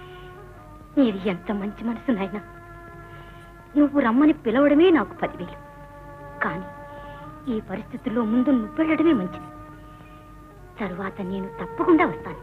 నీది ఎంత మంచి మనసు నాయనా నువ్వు రమ్మని పిలవడమే నాకు పదివేలు కానీ ఈ పరిస్థితుల్లో ముందు నువ్వు వెళ్ళడమే మంచిది తరువాత నేను తప్పకుండా వస్తాను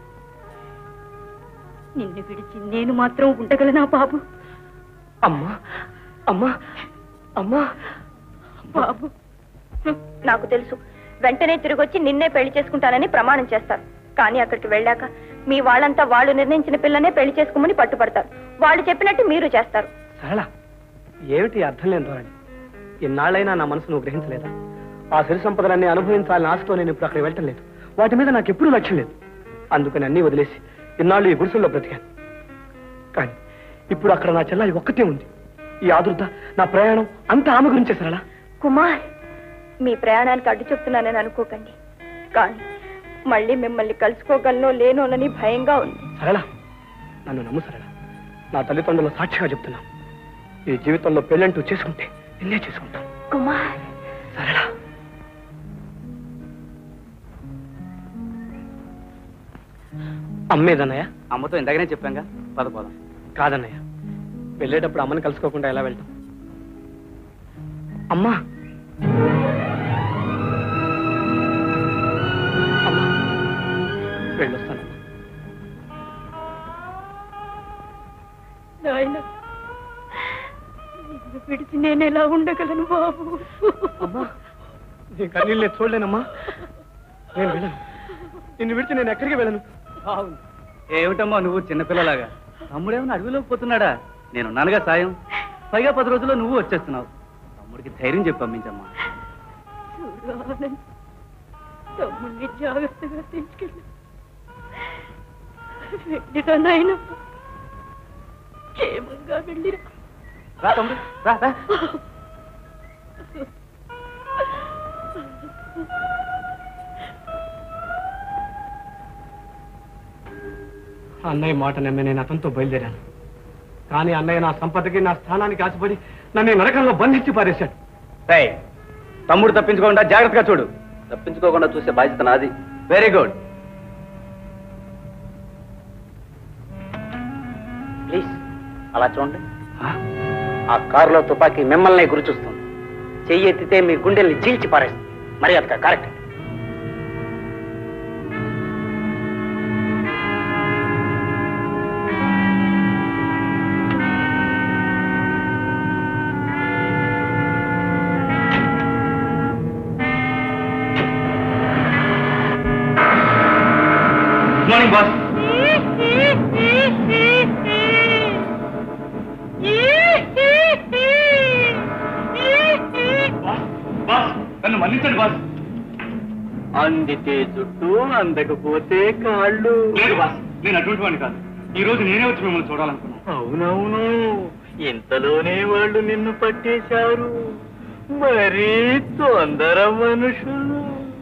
నిన్ను విడిచి నేను మాత్రం ఉండగలనా బాబు అమ్మా అమ్మా అమ్మా బాబు నాకు తెలుసు వెంటనే తిరిగొచ్చి నిన్నే పెళ్లి చేసుకుంటానని ప్రమాణం చేస్తారు కానీ అక్కడికి వెళ్ళాక మీ వాళ్ళంతా వాళ్ళు నిర్ణయించిన పిల్లనే పెళ్లి చేసుకోమని పట్టుపడతారు వాళ్ళు చెప్పినట్టు మీరు చేస్తారు సరళ ఏమిటి అర్థం లేని ధోరణి ఇన్నాళ్ళైనా నా మనసు నువ్వు గ్రహించలేదా ఆ సిరి సంపదలన్నీ అనుభవించాలని ఆశతో నేను ఇప్పుడు అక్కడికి వెళ్ళటం లేదు వాటి మీద నాకు ఎప్పుడూ లక్ష్యం లేదు అందుకని అన్నీ వదిలేసి ఇన్నాళ్ళు ఈ గుడిసెల్లో బ్రతికాను కానీ ఇప్పుడు అక్కడ నా చెల్లాయి ఒక్కతే ఉంది ఈ ఆదుర్ద నా ప్రయాణం అంతా ఆమె గురించే సరళ కుమార్ మీ ప్రయాణానికి అడ్డు చెప్తున్నానని అనుకోకండి కానీ మళ్ళీ మిమ్మల్ని కలుసుకోగలనో లేనోనని భయంగా ఉంది సరళ నన్ను నమ్ము సరళ నా తల్లిదండ్రుల సాక్షిగా చెప్తున్నాను ఈ జీవితంలో పెళ్ళంటూ చేసుకుంటే నిన్నే చేసుకుంటాను కుమార్ సరళ అమ్మేదన్నయ్య అమ్మతో ఇందాకనే చెప్పాంగా పద పోదాం కాదన్నయ్య వెళ్ళేటప్పుడు అమ్మని కలుసుకోకుండా ఎలా వెళ్తాం అమ్మా అమ్మా వెళ్ళొస్తానమ్మా నాయన నిన్ను విడిచి నేను ఎలా ఉండగలను బాబు అమ్మా నీ కన్నీళ్ళు నేను చూడలేనమ్మా నేను వెళ్ళను నిన్ను విడిచి నేను ఎక్కడికి వెళ్ళను ఏమిటమ్మా నువ్వు చిన్నపిల్లలాగా తమ్ముడేమన్నా అడవిలోకి పోతున్నాడా నేనున్నానుగా సాయం పైగా పది రోజుల్లో నువ్వు వచ్చేస్తున్నావు తమ్ముడికి ధైర్యం చెప్పి పంపించమ్మా చూడు ఆనంద్ తమ్ముడిని జాగ్రత్తగా తీసుకెళ్ళు వెళ్ళిరా నాయన క్షేమంగా వెళ్ళిరా రా తమ్ముడు రా రా అన్నయ్య మాట నమ్మి నేను అతనితో బయలుదేరాను కానీ అన్నయ్య నా సంపదకి నా స్థానానికి ఆశపడి నన్ను ఈ నరకంలో బంధించి పారేశాడు రేయ్, తమ్ముడు తప్పించుకోకుండా జాగ్రత్తగా చూడు తప్పించుకోకుండా చూసే బాధ్యత నాది వెరీ గుడ్ ప్లీజ్ అలా చూడండి ఆ కారులో తుపాకీ మిమ్మల్ని గురి చూస్తుంది చెయ్యి ఎత్తితే మీ గుండెల్ని చీల్చి పారేస్తుంది మరి అది correct good morning boss boss నన్ను మన్నించండి బాస్ అందితే జుట్టు అందకపోతే కాళ్ళు లేదు బాస్ నేను అటువంటి వాడిని కాదు ఈ రోజు నేనే వచ్చి మిమ్మల్ని చూడాలనుకున్నాను అవునవును ఇంతలోనే వాళ్ళు నిన్ను పట్టేశారు మరీ తొందర మనుషులు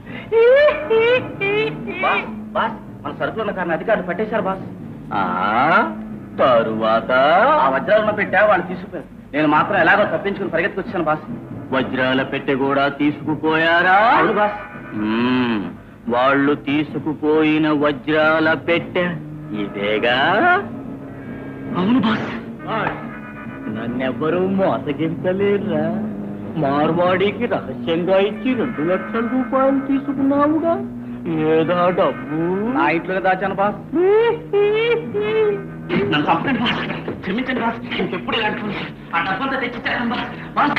బాస్ బాస్ మన సరుకులు ఉన్న కారణం అధికారులు పట్టేశారు బాస్ ఆ తరువాత ఆ వజ్రాలను పెట్టా వాళ్ళు తీసుకుపోయారు నేను మాత్రం ఎలాగో తప్పించుకుని పరిగెత్తుకొచ్చాను బాస్ వజ్రాల పెట్టె కూడా తీసుకుపోయారా అవును బాస్ మ్మ్. వాళ్ళు తీసుకుపోయిన వజ్రాల పెట్టె ఇదేగా అవును బాస్ నన్నెవ్వరూ మోసగించలేరురా మార్వాడికి రహస్యంగా ఇచ్చి రెండు లక్షల రూపాయలు తీసుకున్నావుగా లేదా డబ్బు నా ఇంట్లో దాచాను బాస్ నన్ను చంపండి బాస్ క్షమించండి బాస్ ఇంకెప్పుడు ఇలాంటి పనులు. ఆ డబ్బంతా తెచ్చిచ్చాను boss boss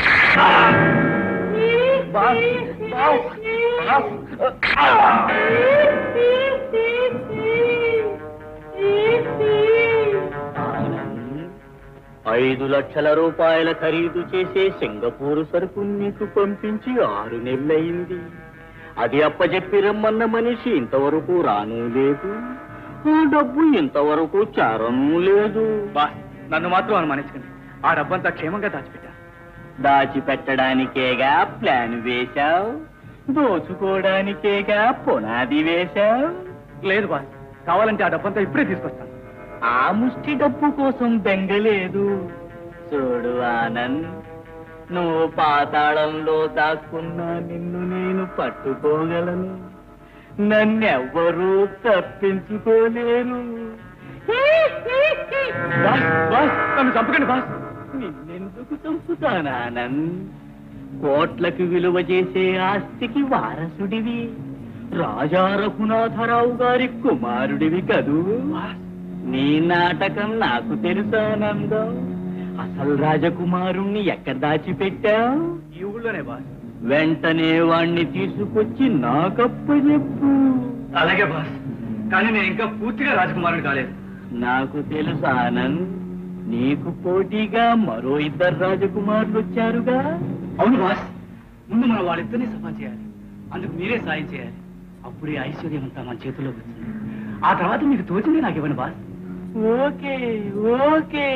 boss boss boss ఐదు లక్షల రూపాయల ఖరీదు చేసే సింగపూర్ సరుకు నీకు పంపించి ఆరు నెలలయింది అది అప్పచెప్పి రమ్మన్న మనిషి ఇంతవరకు రాను లేదు ఆ డబ్బు ఇంతవరకు చారను లేదు బాస్ నన్ను మాత్రం అనుమానించకండి ఆ డబ్బంతా క్షేమంగా దాచిపెట్టా దాచిపెట్టడానికేగా ప్లాన్ వేశావు దోచుకోవడానికేగా పునాది వేశావు లేదు బాస్ కావాలంటే ఆ డబ్బంతా ఇప్పుడే తీసుకొస్తాను ఆ ముష్టి డబ్బు కోసం బెంగలేదు చూడు ఆనంద్ నువ్వు పాతాళంలో దాక్కున్నా నిన్ను నేను పట్టుకోగలను నన్నెవ్వరూ తప్పించుకోలేరు బాస్ బాస్ నన్ను చంపకండి బాస్ నిన్నెందుకు చంపుతానానంద్ కోట్లకు విలువ చేసే ఆస్తికి వారసుడివి రాజా రఘునాథరావు గారి కుమారుడివి కదూ నీ నాటకం నాకు తెలుసానందం అసలు రాజకుమారుణ్ణి ఎక్కడ దాచిపెట్టావు ఈ ఊళ్ళోనే బాస్ వెంటనే వాణ్ణి తీసుకొచ్చి నాకప్పచెప్పు అలాగే బాస్ కానీ నేను ఇంకా పూర్తిగా రాజకుమారుని కాలేదు నాకు తెలుసు ఆనంద్ నీకు పోటీగా మరో ఇద్దరు రాజకుమారులు వచ్చారుగా అవును బాస్ ముందు మనం వాళ్ళిద్దరినీ సఫా చేయాలి అందుకు మీరే సాయం చేయాలి అప్పుడే ఐశ్వర్యం అంతా మన చేతిలోకి వచ్చింది ఆ తర్వాత మీకు తోచింది నాకు ఇవ్వండి బాస్ ఓకే ఓకే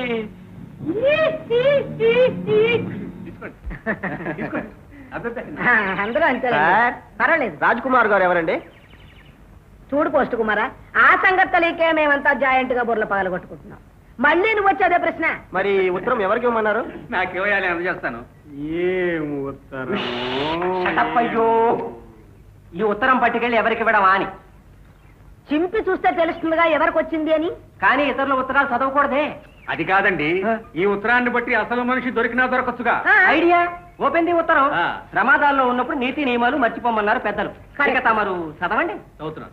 అందరూ అంతే పర్వాలేదు రాజ్కుమార్ గారు ఎవరండి చూడు పోస్ట్ కుమారా ఆ సంగతి తెలియకే మేమంతా జాయింట్ గా బుర్రల పగలగొట్టుకుంటున్నాం మళ్ళీ నువ్వు వచ్చి అదే ప్రశ్న మరి ఉత్తరం ఎవరికి ఇవ్వమన్నారు నాకు ఇవ్వాలి అందజేస్తాను ఏం ఉత్తరం అయ్యో ఈ ఉత్తరం పట్టుకెళ్ళి ఎవరికి ఇవ్వడమా అని చింపి చూస్తే తెలుస్తుందిగా ఎవరికి వచ్చింది అని కానీ ఇతరుల ఉత్తరాలు చదవకూడదే అది కాదండి ఈ ఉత్తరాన్ని బట్టి అసలు మనిషి దొరికినా దొరకచ్చుగా ఐడియా ఓపెన్ ది ఉత్తరం ఆ. ప్రమాదాల్లో ఉన్నప్పుడు నీతి నియమాలు మర్చిపోమన్నారు పెద్దలు ఇక తమరు చదవండి చదువుతున్నాను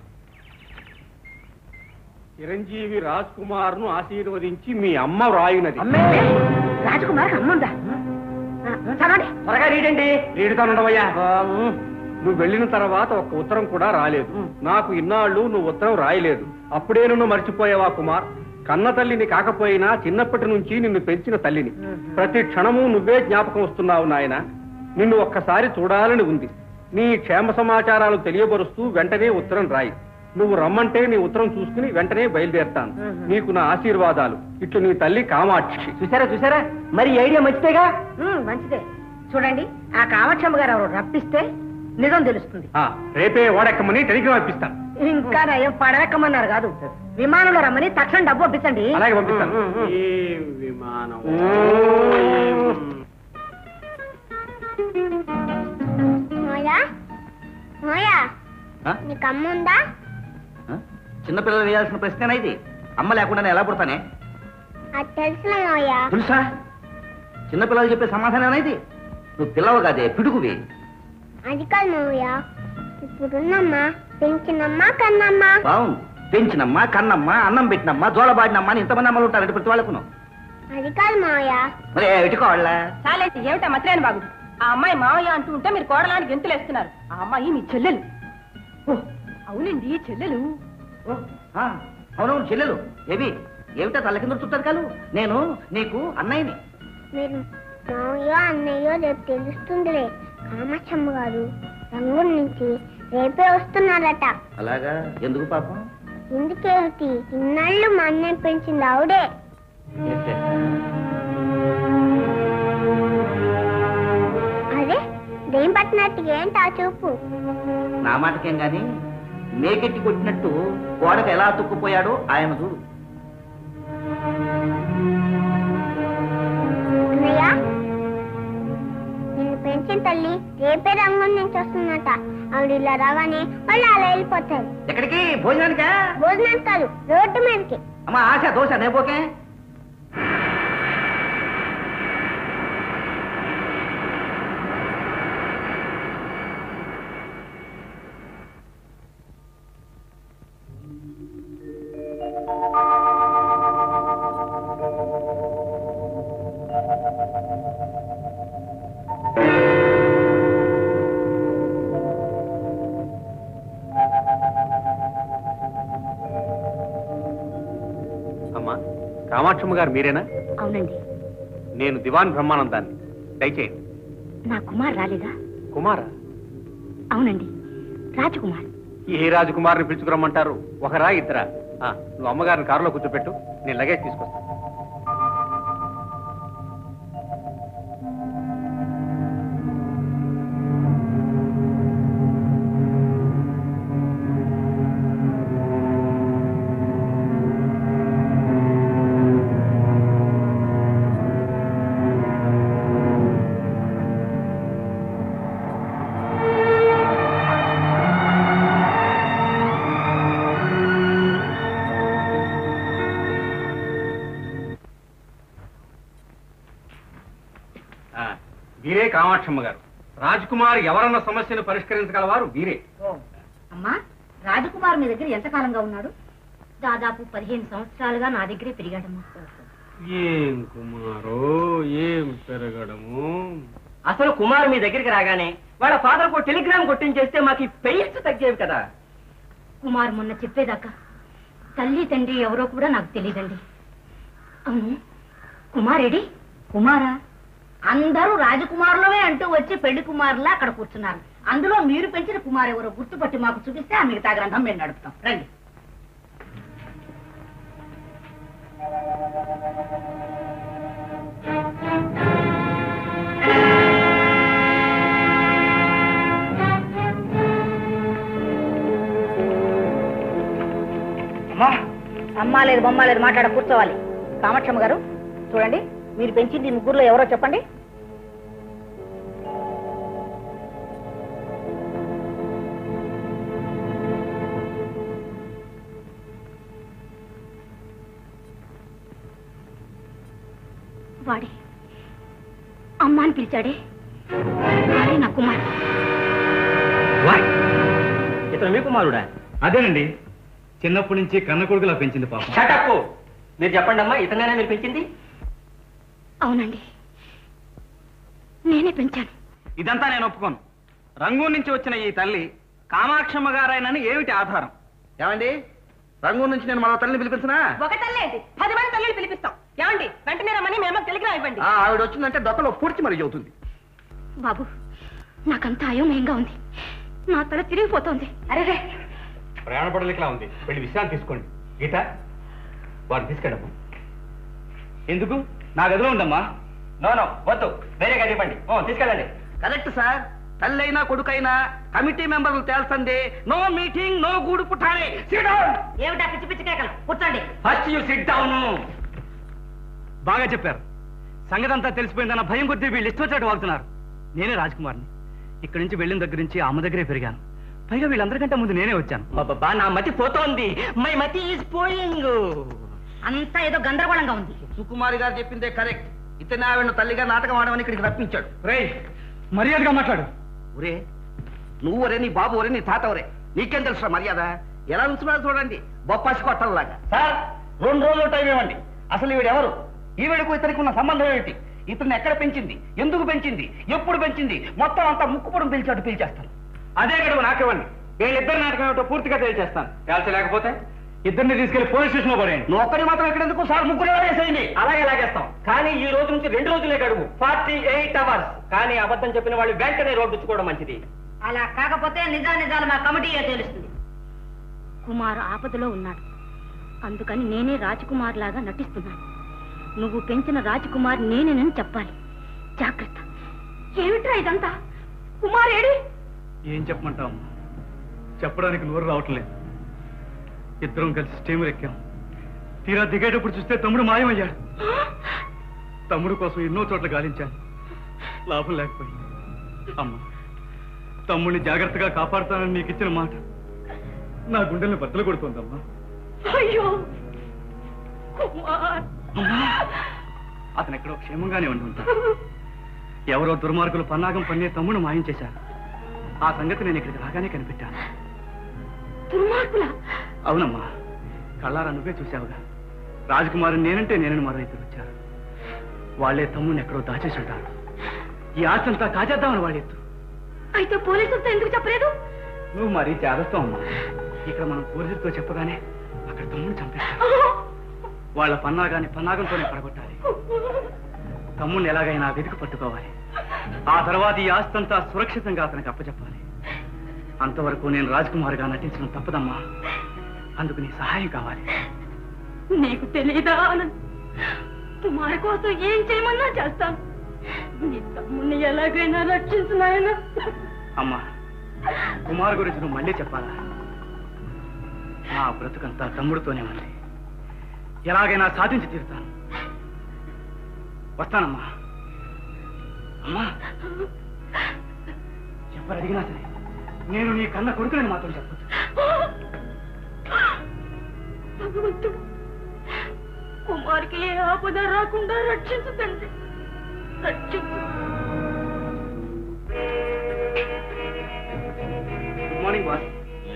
చిరంజీవి రాజ్ కుమార్ ను ఆశీర్వదించి మీ అమ్మ వ్రాయునది రాజకుమార్ అమ్ముందా చదవండి త్వరగా రీడండి రీడుతానుండవయ్యా నువ్వు వెళ్ళిన తర్వాత ఒక్క ఉత్తరం కూడా రాలేదు నాకు ఇన్నాళ్ళు నువ్వు ఉత్తరం రాయలేదు అప్పుడే నన్ను మర్చిపోయావా కుమార్ కన్న తల్లిని కాకపోయినా చిన్నప్పటి నుంచి నిన్ను పెంచిన తల్లిని ప్రతి క్షణము నువ్వే జ్ఞాపకం వస్తున్నావు నాయన నిన్ను ఒక్కసారి చూడాలని ఉంది నీ క్షేమ సమాచారాలు తెలియబరుస్తూ వెంటనే ఉత్తరం రాయి నువ్వు రమ్మంటే నీ ఉత్తరం చూసుకుని వెంటనే బయలుదేరుతాను నీకు నా ఆశీర్వాదాలు ఇట్లు నీ తల్లి కామాక్షి చూసారా చూసారా మరి ఈ ఐడియా మంచిదేగా ఉమ్, మంచిదే చూడండి ఆ కామాక్షమ్మ గారు ఎవరు రప్పిస్తే నిజం తెలుస్తుంది ఆ, రేపే ఓడెక్కమని టెలిగ్రామ్ ఇప్పిస్తాను ఇంకా నయం పడవెక్కమన్నారు కాదు విమానంలో రమ్మని తక్షణం డబ్బు పంపించండి అలాగే పంపిస్తాను ఏం విమానం మోయా మోయా ఆ? నీకు అమ్మ ఉందా ఆ? చిన్నపిల్లలు వేయాల్సిన ప్రశ్న ఇది అమ్మ లేకుండా నేను ఎలా పుడతానే అది తెలుసులే మోయా తెలుసా చిన్నపిల్లలు చెప్పే సమాధానం ఇది నువ్వు పిల్లవు కాదే పిడుగువి అది కాదు మోయా ఇప్పుడున్నమ్మా పెంచినమ్మా కన్నమ్మా బాగుంది పెంచినమ్మా కన్నమ్మ అన్నం పెట్టినమ్మా జోలబాడినమ్మా అని ఇంతమంది అమ్మలు ఉంటారు ప్రతి వాళ్ళకును అది కాదు మోయా మరి ఎటుకోవాళ్ళ చాలేంటి ఏమిటా మత్రేని బాగుడు ఆ అమ్మాయి మావయ్య అంటూ ఉంటే మీరు కోడలానికి గెంతులేస్తున్నారు ఆ అమ్మాయి మీ చెల్లెలు ఓ అవునండి చెల్లెలు అవునవును చెల్లెలు ఏవి ఏమిటా తల కింద చుట్టారు కాలు నేను నీకు అన్నయ్యని మీరు మావయ్య అన్నయ్యో రేపు తెలుస్తుందిలే కామాక్షమ్మ గారు రంగుల నుంచి రేపే వస్తున్నారట అలాగా ఎందుకు పాపం ఎందుకేమిటి ఇన్నాళ్ళు మా అన్నయ్య పెంచింది ఆవిడే ఏంటే? అదే దేం పట్టినట్టు ఏంటి ఆ చూపు నా మాటకేం గాని మేకెట్టి కొట్టినట్టు గోడకు ఎలా అతుక్కుపోయాడో ఆయన చూడు అన్నయ్య నిన్ను పెంచిన తల్లి రేపే రంగుల నుంచి వస్తుందట ఆవిడ ఇలా రాగానే వాళ్ళు అలా వెళ్ళిపోతారు ఎక్కడికి భోజనానికా భోజనం కాదు రోడ్డు మీదకి అమ్మా ఆశ దోశ నేపోకే అమ్మా కామాక్షమ్మ గారు మీరేనా అవునండి నేను దివాన్ బ్రహ్మానందాన్ని దయచేయండి నా కుమార్ రాలేదా కుమారా అవునండి రాజకుమార్ ఏ రాజకుమారిని పిలుచుకురమ్మంటారు ఒకరా ఇద్దరా ఆ, నువ్వు అమ్మగారిని కారులో కూర్చోపెట్టు నేను లగేజ్ తీసుకొస్తాను ఆ, వీరే కామాక్షమ్మ గారు రాజకుమార్ ఎవరన్న సమస్యను పరిష్కరించగలవారు వీరే అమ్మా రాజకుమార్ మీ దగ్గర ఎంత కాలంగా ఉన్నాడు దాదాపు పదిహేను సంవత్సరాలుగా నా దగ్గరే పెరిగాడమ్మా ఏం కుమారో ఏం పెరగడము అసలు కుమార్ మీ దగ్గరికి రాగానే వాళ్ళ ఫాదర్ కు టెలిగ్రామ్ కొట్టించేస్తే మాకు ఈ పెయిన్స్ తగ్గేవి కదా కుమార్ మొన్న చెప్పేదాకా తల్లి తండ్రి ఎవరో కూడా నాకు తెలియదండి అవును కుమారేడి కుమారా అందరూ రాజకుమారులమే అంటూ వచ్చి పెళ్లి కుమారులా అక్కడ కూర్చున్నారు అందులో మీరు పెంచిన కుమార్ ఎవరో గుర్తుపట్టి మాకు చూపిస్తే ఆ మిగతా గ్రంథం మేము నడుపుతాం రండి అమ్మా అమ్మా లేదు బొమ్మ లేదు మాట్లాడ కూర్చోవాలి కామాక్షమ్మ గారు చూడండి మీరు పెంచింది ఈ ముగ్గురులో ఎవరో చెప్పండి వాడే అమ్మ అని పిలిచాడే వాడే నా కుమార్ ఇతను మీ కుమారుడా అదేనండి చిన్నప్పటి నుంచి కన్న కొడుకులా పెంచింది పాపం షటప్ మీరు చెప్పండి అమ్మా ఇతనేనా మీరు పెంచింది అవునండి నేనే పెంచాను ఇదంతా నేను ఒప్పుకోను రంగూన్ నుంచి వచ్చిన ఈ తల్లి కామాక్షమ్మ గారాయనని ఏమిటి ఆధారం ఏమండి రంగూన్ నుంచి నేను మరో తల్లిని పిలిపించినా ఒక తల్లి ఏంటి పది మంది తల్లిని పిలిపిస్తాం ఏమండి వెంటనే రమ్మని మేము టెలిగ్రామ్ ఇవ్వండి ఆ, ఆవిడ వచ్చిందంటే దత్తలో పూడ్చి మరి చెబుతుంది బాబు నాకంతా అయోమయంగా ఉంది నా తల తిరిగిపోతోంది అరే ప్రయాణ పడలేకలా ఉంది వెళ్ళి విశ్రాంతి తీసుకోండి గీత వారిని తీసుకెళ్ళము ఎందుకు నా గదిలో ఉండమ్మా నో నో వద్దు వేరే గది ఇవ్వండి ఓ తీసుకెళ్ళండి కరెక్ట్ సార్ తల్లైనా కొడుకైనా కమిటీ మెంబర్లు తేల్చండి నో మీటింగ్ నో గూడు పుట్టాలి ఏమిటా పిచ్చి పిచ్చి కేకలు కూర్చోండి ఫస్ట్ యూ సిట్ డౌన్ బాగా చెప్పారు సంగతి అంతా తెలిసిపోయిందన్న భయం కొద్దీ వీళ్ళు ఇష్టం వచ్చినట్టు వాగుతున్నారు నేనే రాజ్కుమార్ని ఇక్కడి నుంచి వెళ్ళిన దగ్గర నుంచి ఆమె దగ్గరే పెరిగాను పైగా వీళ్ళందరికంటే ముందు నేనే వచ్చాను బాబా నా మతి పోతోంది మై మతి ఈజ్ పోయింగ్ అంతా ఏదో గందరగోళంగా ఉంది సుకుమారి గారు చెప్పిందే కరెక్ట్ ఇతనే ఆవిడ తల్లిగా నాటకం ఆడమని ఇక్కడికి రప్పించాడు రే మర్యాదగా మాట్లాడు ఒరే నువ్వు ఒరే నీ బాబు ఒరే నీ తాత ఒరే నీకేం తెలుసా మర్యాద ఎలా ఉంచున్నాడు చూడండి బొప్పాసి కొట్టంలాగా సార్ రెండు రోజులు టైం ఇవ్వండి అసలు ఈవిడెవరు ఈవిడకు ఇతనికి ఉన్న సంబంధం ఏమిటి ఇతన్ని ఎక్కడ పెంచింది ఎందుకు పెంచింది ఎప్పుడు పెంచింది మొత్తం అంతా ముక్కుపుడం పిలిచాడు పిలిచేస్తాను అదే గడువు నాకివ్వండి వీళ్ళిద్దరు నాటకం ఏమిటో పూర్తిగా తెలియజేస్తాను తేల్చలేకపోతే ఇద్దరిని తీసుకెళ్లి పోలీస్ స్టేషన్ లో పడేయండి నువ్వు ఒక్కడి మాత్రం ఇక్కడ ఎందుకు సార్ ముగ్గురు వేసేయండి అలాగే లాగేస్తాం కానీ ఈ రోజు నుంచి రెండు రోజులే గడువు ఫార్టీ ఎయిట్ అవర్స్ కానీ అబద్ధం చెప్పిన వాళ్ళు వెంటనే రోడ్డుచ్చుకోవడం మంచిది అలా కాకపోతే నిజా నిజాలు మా కమిటీయే తెలుస్తుంది కుమార్ ఆపదలో ఉన్నాడు అందుకని నేనే రాజకుమార్ లాగా నటిస్తున్నాను నువ్వు పెంచిన రాజకుమార్ నేనేనని చెప్పాలి జాగ్రత్త ఏమిట్రా ఇదంతా కుమార్ ఏడి ఏం చెప్పమంటాం చెప్పడానికి నోరు రావట్లేదు ఇద్దరం కలిసి స్టీమర్ ఎక్కాం తీరా దిగేటప్పుడు చూస్తే తమ్ముడు మాయమయ్యాడు తమ్ముడు కోసం ఎన్నో చోట్ల గాలించాను లాభం లేకపోయింది అమ్మ తమ్ముడిని జాగ్రత్తగా కాపాడుతానని నీకు ఇచ్చిన మాట నా గుండెల్ని బద్దలు కొడుతోందమ్మా అయ్యో కుమార్ అతను ఎక్కడో క్షేమంగానే ఉండి ఉంటాడు ఎవరో దుర్మార్గులు పన్నాగం పన్నే తమ్ముడు మాయం చేశారు ఆ సంగతి నేను ఇక్కడికి రాగానే కనిపెట్టాను దుర్మార్గులా అవునమ్మా కళ్ళారా నువ్వే చూసావుగా రాజకుమారు నేనంటే నేనని మరో ఇద్దరు వచ్చారు వాళ్ళే తమ్ముని ఎక్కడో దాచేసి ఉంటారు ఈ ఆస్తంతా కాజేద్దామని వాళ్ళ ఎత్తు అయితే పోలీసులతో ఎందుకు చెప్పలేదు నువ్వు మరీ జాగ్రత్త అమ్మా ఇక్కడ మనం పోలీసులతో చెప్పగానే అక్కడ తమ్ముని చంపేస్తారు వాళ్ళ పన్నాగాన్ని పన్నాగంతోనే పడగొట్టాలి తమ్ముడిని ఎలాగైనా వెతికి పట్టుకోవాలి ఆ తర్వాత ఈ ఆస్తంతా సురక్షితంగా అతనికి అప్పచెప్పాలి అంతవరకు నేను రాజ్కుమార్గా నటించడం తప్పదమ్మా అందుకు నీ సహాయం కావాలి నీకు తెలీదా ఆనంద్ కుమార్ కోసం ఏం చేయమన్నా చేస్తాను నీ తమ్ముణ్ణి ఎలాగైనా రక్షించు నాయన అమ్మా కుమార్ గురించి నువ్వు మళ్ళీ చెప్పాలా నా బ్రతుకంతా తమ్ముడితోనే ఉంది ఎలాగైనా సాధించి తీరుతాను వస్తానమ్మా అమ్మా ఎవరు అడిగినా సరే నేను నీ కన్న కొడుకునని మాత్రం చెప్పొద్దు భగవంతుడు కుమార్కి ఏ ఆపద రాకుండా రక్షించు తండ్రి రక్షించు గుడ్ మార్నింగ్ బాస్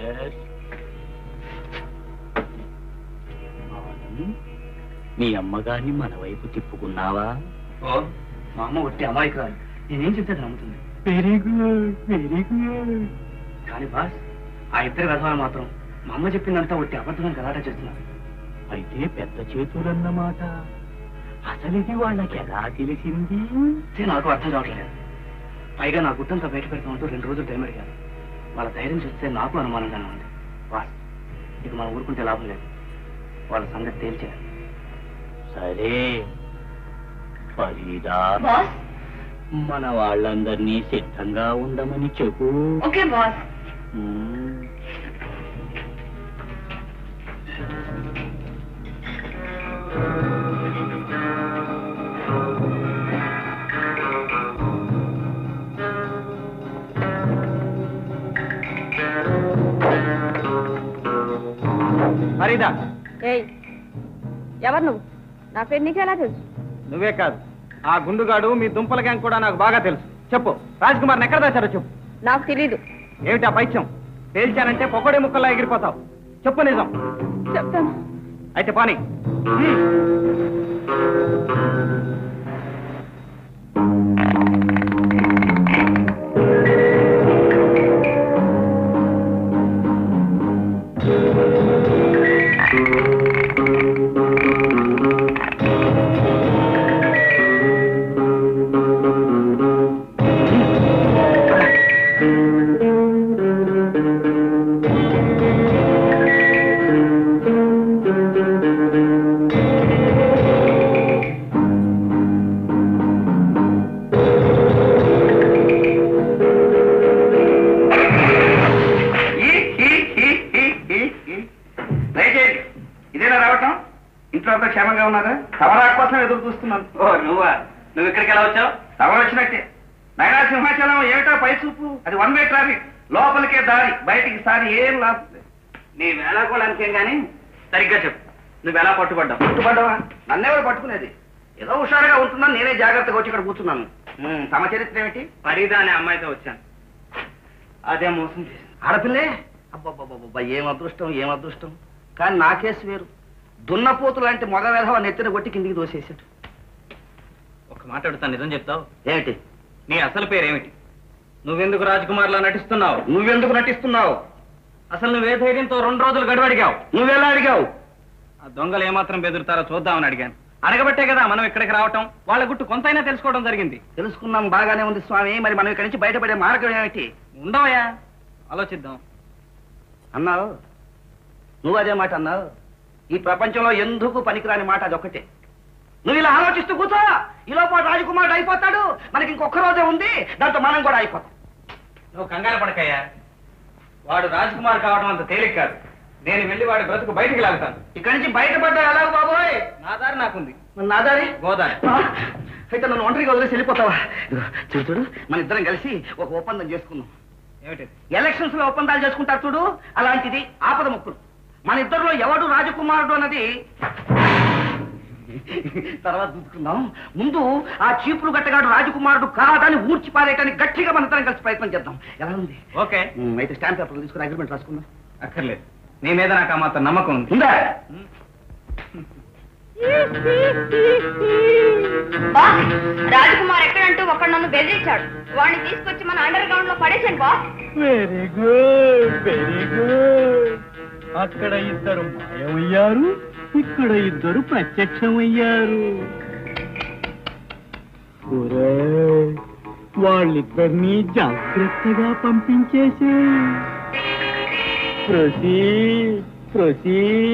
మీ అమ్మగారిని మన వైపు తిప్పుకున్నావా ఓ మా అమ్మ ఒట్టి అమాయకురాలు నేనేం చెప్తే అది నమ్ముతుంది వెరీ గుడ్ వెరీ గుడ్ కానీ బాస్ ఆ ఇద్దరు వ్యవహారం మాత్రం మా అమ్మ చెప్పిందంతా ఒట్టి అబద్ధం గలాట చేస్తున్నారు అయితే పెద్ద చేతులన్నమాట అసలు ఇది వాళ్ళకి ఎలా తెలిసింది అయితే నాకు అర్థం కావట్లేదు పైగా నా గుట్టంతా బయట పెడతామంటూ రెండు రోజులు టైం అడిగారు వాళ్ళ ధైర్యం చూస్తే నాకు అనుమానంగానే ఉంది బాస్ ఇక మనం ఊరుకుంటే లాభం లేదు వాళ్ళ సంగతి తేల్చేయాలి సరే ఫరీదా బాస్ మన వాళ్ళందరినీ సిద్ధంగా ఉండమని చెప్పు ఓకే బాస్ మ్మ్. ఫరీదా ఏయ్ ఎవరు నువ్వు నా పేరు నీకెలా తెలుసు నువ్వే కాదు ఆ గుండుగాడు మీ దుంపల గ్యాంగ్ కూడా నాకు బాగా తెలుసు చెప్పు రాజ్కుమార్ని ఎక్కడ దాచారో చెప్పు నాకు తెలీదు ఏమిటి ఆ పైత్యం తేల్చానంటే పొగడే ముక్కల్లా ఎగిరిపోతావు చెప్పు నిజం చెప్తాను అయితే పాని ఆ ఖాళీగా ఉన్నారా తమరా కోసం ఎదురు చూస్తున్నాను ఓ నువ్వా నువ్వు ఇక్కడికి ఎలా వచ్చావు తమరు వచ్చినట్టే నైనా సింహాచలం ఏమిటో పై చూపు అది వన్ వే ట్రాఫిక్ లోపలికే దారి బయటికి సారి ఏం లాభం లేదు. నీ వేళాకోళానికేం గాని సరిగ్గా చెప్పు నువ్వు ఎలా పట్టుబడ్డావు పట్టుబడ్డావా నన్నెవరు పట్టుకునేది ఏదో హుషారుగా ఉంటుందని నేనే జాగ్రత్తగా వచ్చి ఇక్కడ కూర్చున్నాను ఉమ్, తమ చరిత్ర ఏమిటి ఫరీదా అనే అమ్మాయితో వచ్చాను అదే మోసం చేసింది ఆడపిల్లే అబ్బబ్బబ్బబ్బా ఏం అదృష్టం ఏం అదృష్టం కానీ నా కేసు వేరు దున్నపోతు లాంటి మగ వేధవ నెత్తిన కొట్టి కిందికి దోసేసాడు ఒక మాట అడుగుతాను నిజం చెప్తావు ఏమిటి నీ అసలు పేరేమిటి నువ్వెందుకు రాజ్కుమార్లా నటిస్తున్నావు నువ్వెందుకు నటిస్తున్నావు అసలు నువ్వే ధైర్యంతో రెండు రోజులు గడువు అడిగావు నువ్వెలా అడిగావు ఆ దొంగలు ఏమాత్రం బెదురుతారో చూద్దామని అడిగాను అడగబట్టే కదా మనం ఇక్కడికి రావటం వాళ్ళ గుట్టు కొంతైనా తెలుసుకోవడం జరిగింది తెలుసుకున్నాం బాగానే ఉంది స్వామి మరి మనం ఇక్కడి నుంచి బయటపడే మార్గం ఏమిటి ఉండవయ్యా ఆలోచిద్దాం అన్నావు నువ్వు అదే మాట అన్నావు ఈ ప్రపంచంలో ఎందుకు పనికిరాని మాట అదొక్కటే నువ్వు ఇలా ఆలోచిస్తూ కూర్చో ఈలో పాటు రాజకుమారుడు అయిపోతాడు మనకి ఇంకొక రోజే ఉంది దాంతో మనం కూడా అయిపోతాం నువ్వు కంగారు పడకయ్యా వాడు రాజ్కుమార్ కావడం అంత తేలిక కాదు నేను వెళ్ళి వాడి బ్రతుకు బయటికి లాగుతాను ఇక్కడి నుంచి బయటపడ్డా ఎలా బాబోయ్ నా దారి నాకుంది మరి నా దారి గోదారి ఆ, అయితే నన్ను ఒంటరిగా వదిలేసి వెళ్ళిపోతావా ఇదిగో, చూడు చూడు మన ఇద్దరం కలిసి ఒక ఒప్పందం చేసుకుందాం ఏమిటి ఎలక్షన్స్ లో ఒప్పందాలు చేసుకుంటారు చూడు అలాంటిది ఆపద ముక్కులు మన ఇద్దరిలో ఎవడు రాజకుమారుడు అన్నది తర్వాత చూసుకుందాం ముందు ఆ చీపురు గట్టగాడు రాజకుమారుడు కాదని ఊడ్చి పారేయటానికి గట్టిగా మన ఇద్దరం కలిసి ప్రయత్నం చేద్దాం ఎలా ఉంది ఓకే ఉమ్, అయితే స్టాంప్ పేపర్లు తీసుకుని అగ్రిమెంట్ రాసుకుందాం అక్కర్లేదు నీ మీద నాకు ఆ మాత్రం నమ్మకం ఉంది ఉందా బాస్ రాజకుమార్ ఎక్కడంటూ ఒకడు నన్ను బెదిరించాడు వాడిని తీసుకొచ్చి మన అండర్ గ్రౌండ్ లో పడేసాను boss very good very good అక్కడ ఇద్దరు మాయమయ్యారు ఇక్కడ ఇద్దరు ప్రత్యక్షమయ్యారు ఒరేయ్, వాళ్ళిద్దరినీ జాగ్రత్తగా పంపించేసి ప్రొసీ ప్రొసీ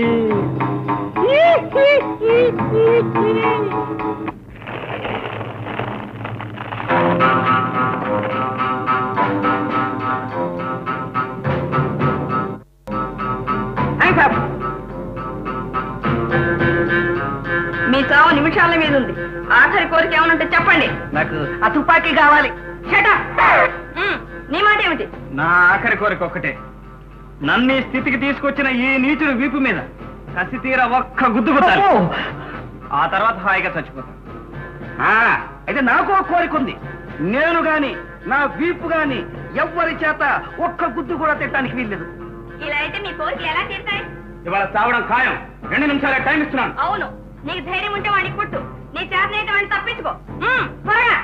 మీ చావు నిమిషాల మీద ఉంది ఆఖరి కోరిక ఏమనంటే చెప్పండి నాకు ఆ తుపాకీ కావాలి షటా నీ మాట ఏమిటి నా ఆఖరి కోరిక ఒక్కటే నన్ను ఈ స్థితికి తీసుకొచ్చిన ఈ నీచుడు వీపు మీద కసి తీర ఒక్క గుద్దు గుద్దాలి. ఆ తర్వాత హాయిగా చచ్చిపోతాను ఆ, అయితే నాకు ఒక కోరిక ఉంది నేను గాని నా వీపు గాని ఎవ్వరి చేత ఒక్క గుద్దు కూడా తిట్టడానికి వీల్లేదు ఇలా అయితే మీ కోరిక ఎలా తీరుతాయి ఇవాళ చావడం ఖాయం రెండు నిమిషాలే టైం ఇస్తున్నాను అవును నీకు ధైర్యం ఉంటే వాడిని పుట్టు నీ చేతనైతే వాడిని తప్పించుకో ఉమ్, త్వరగా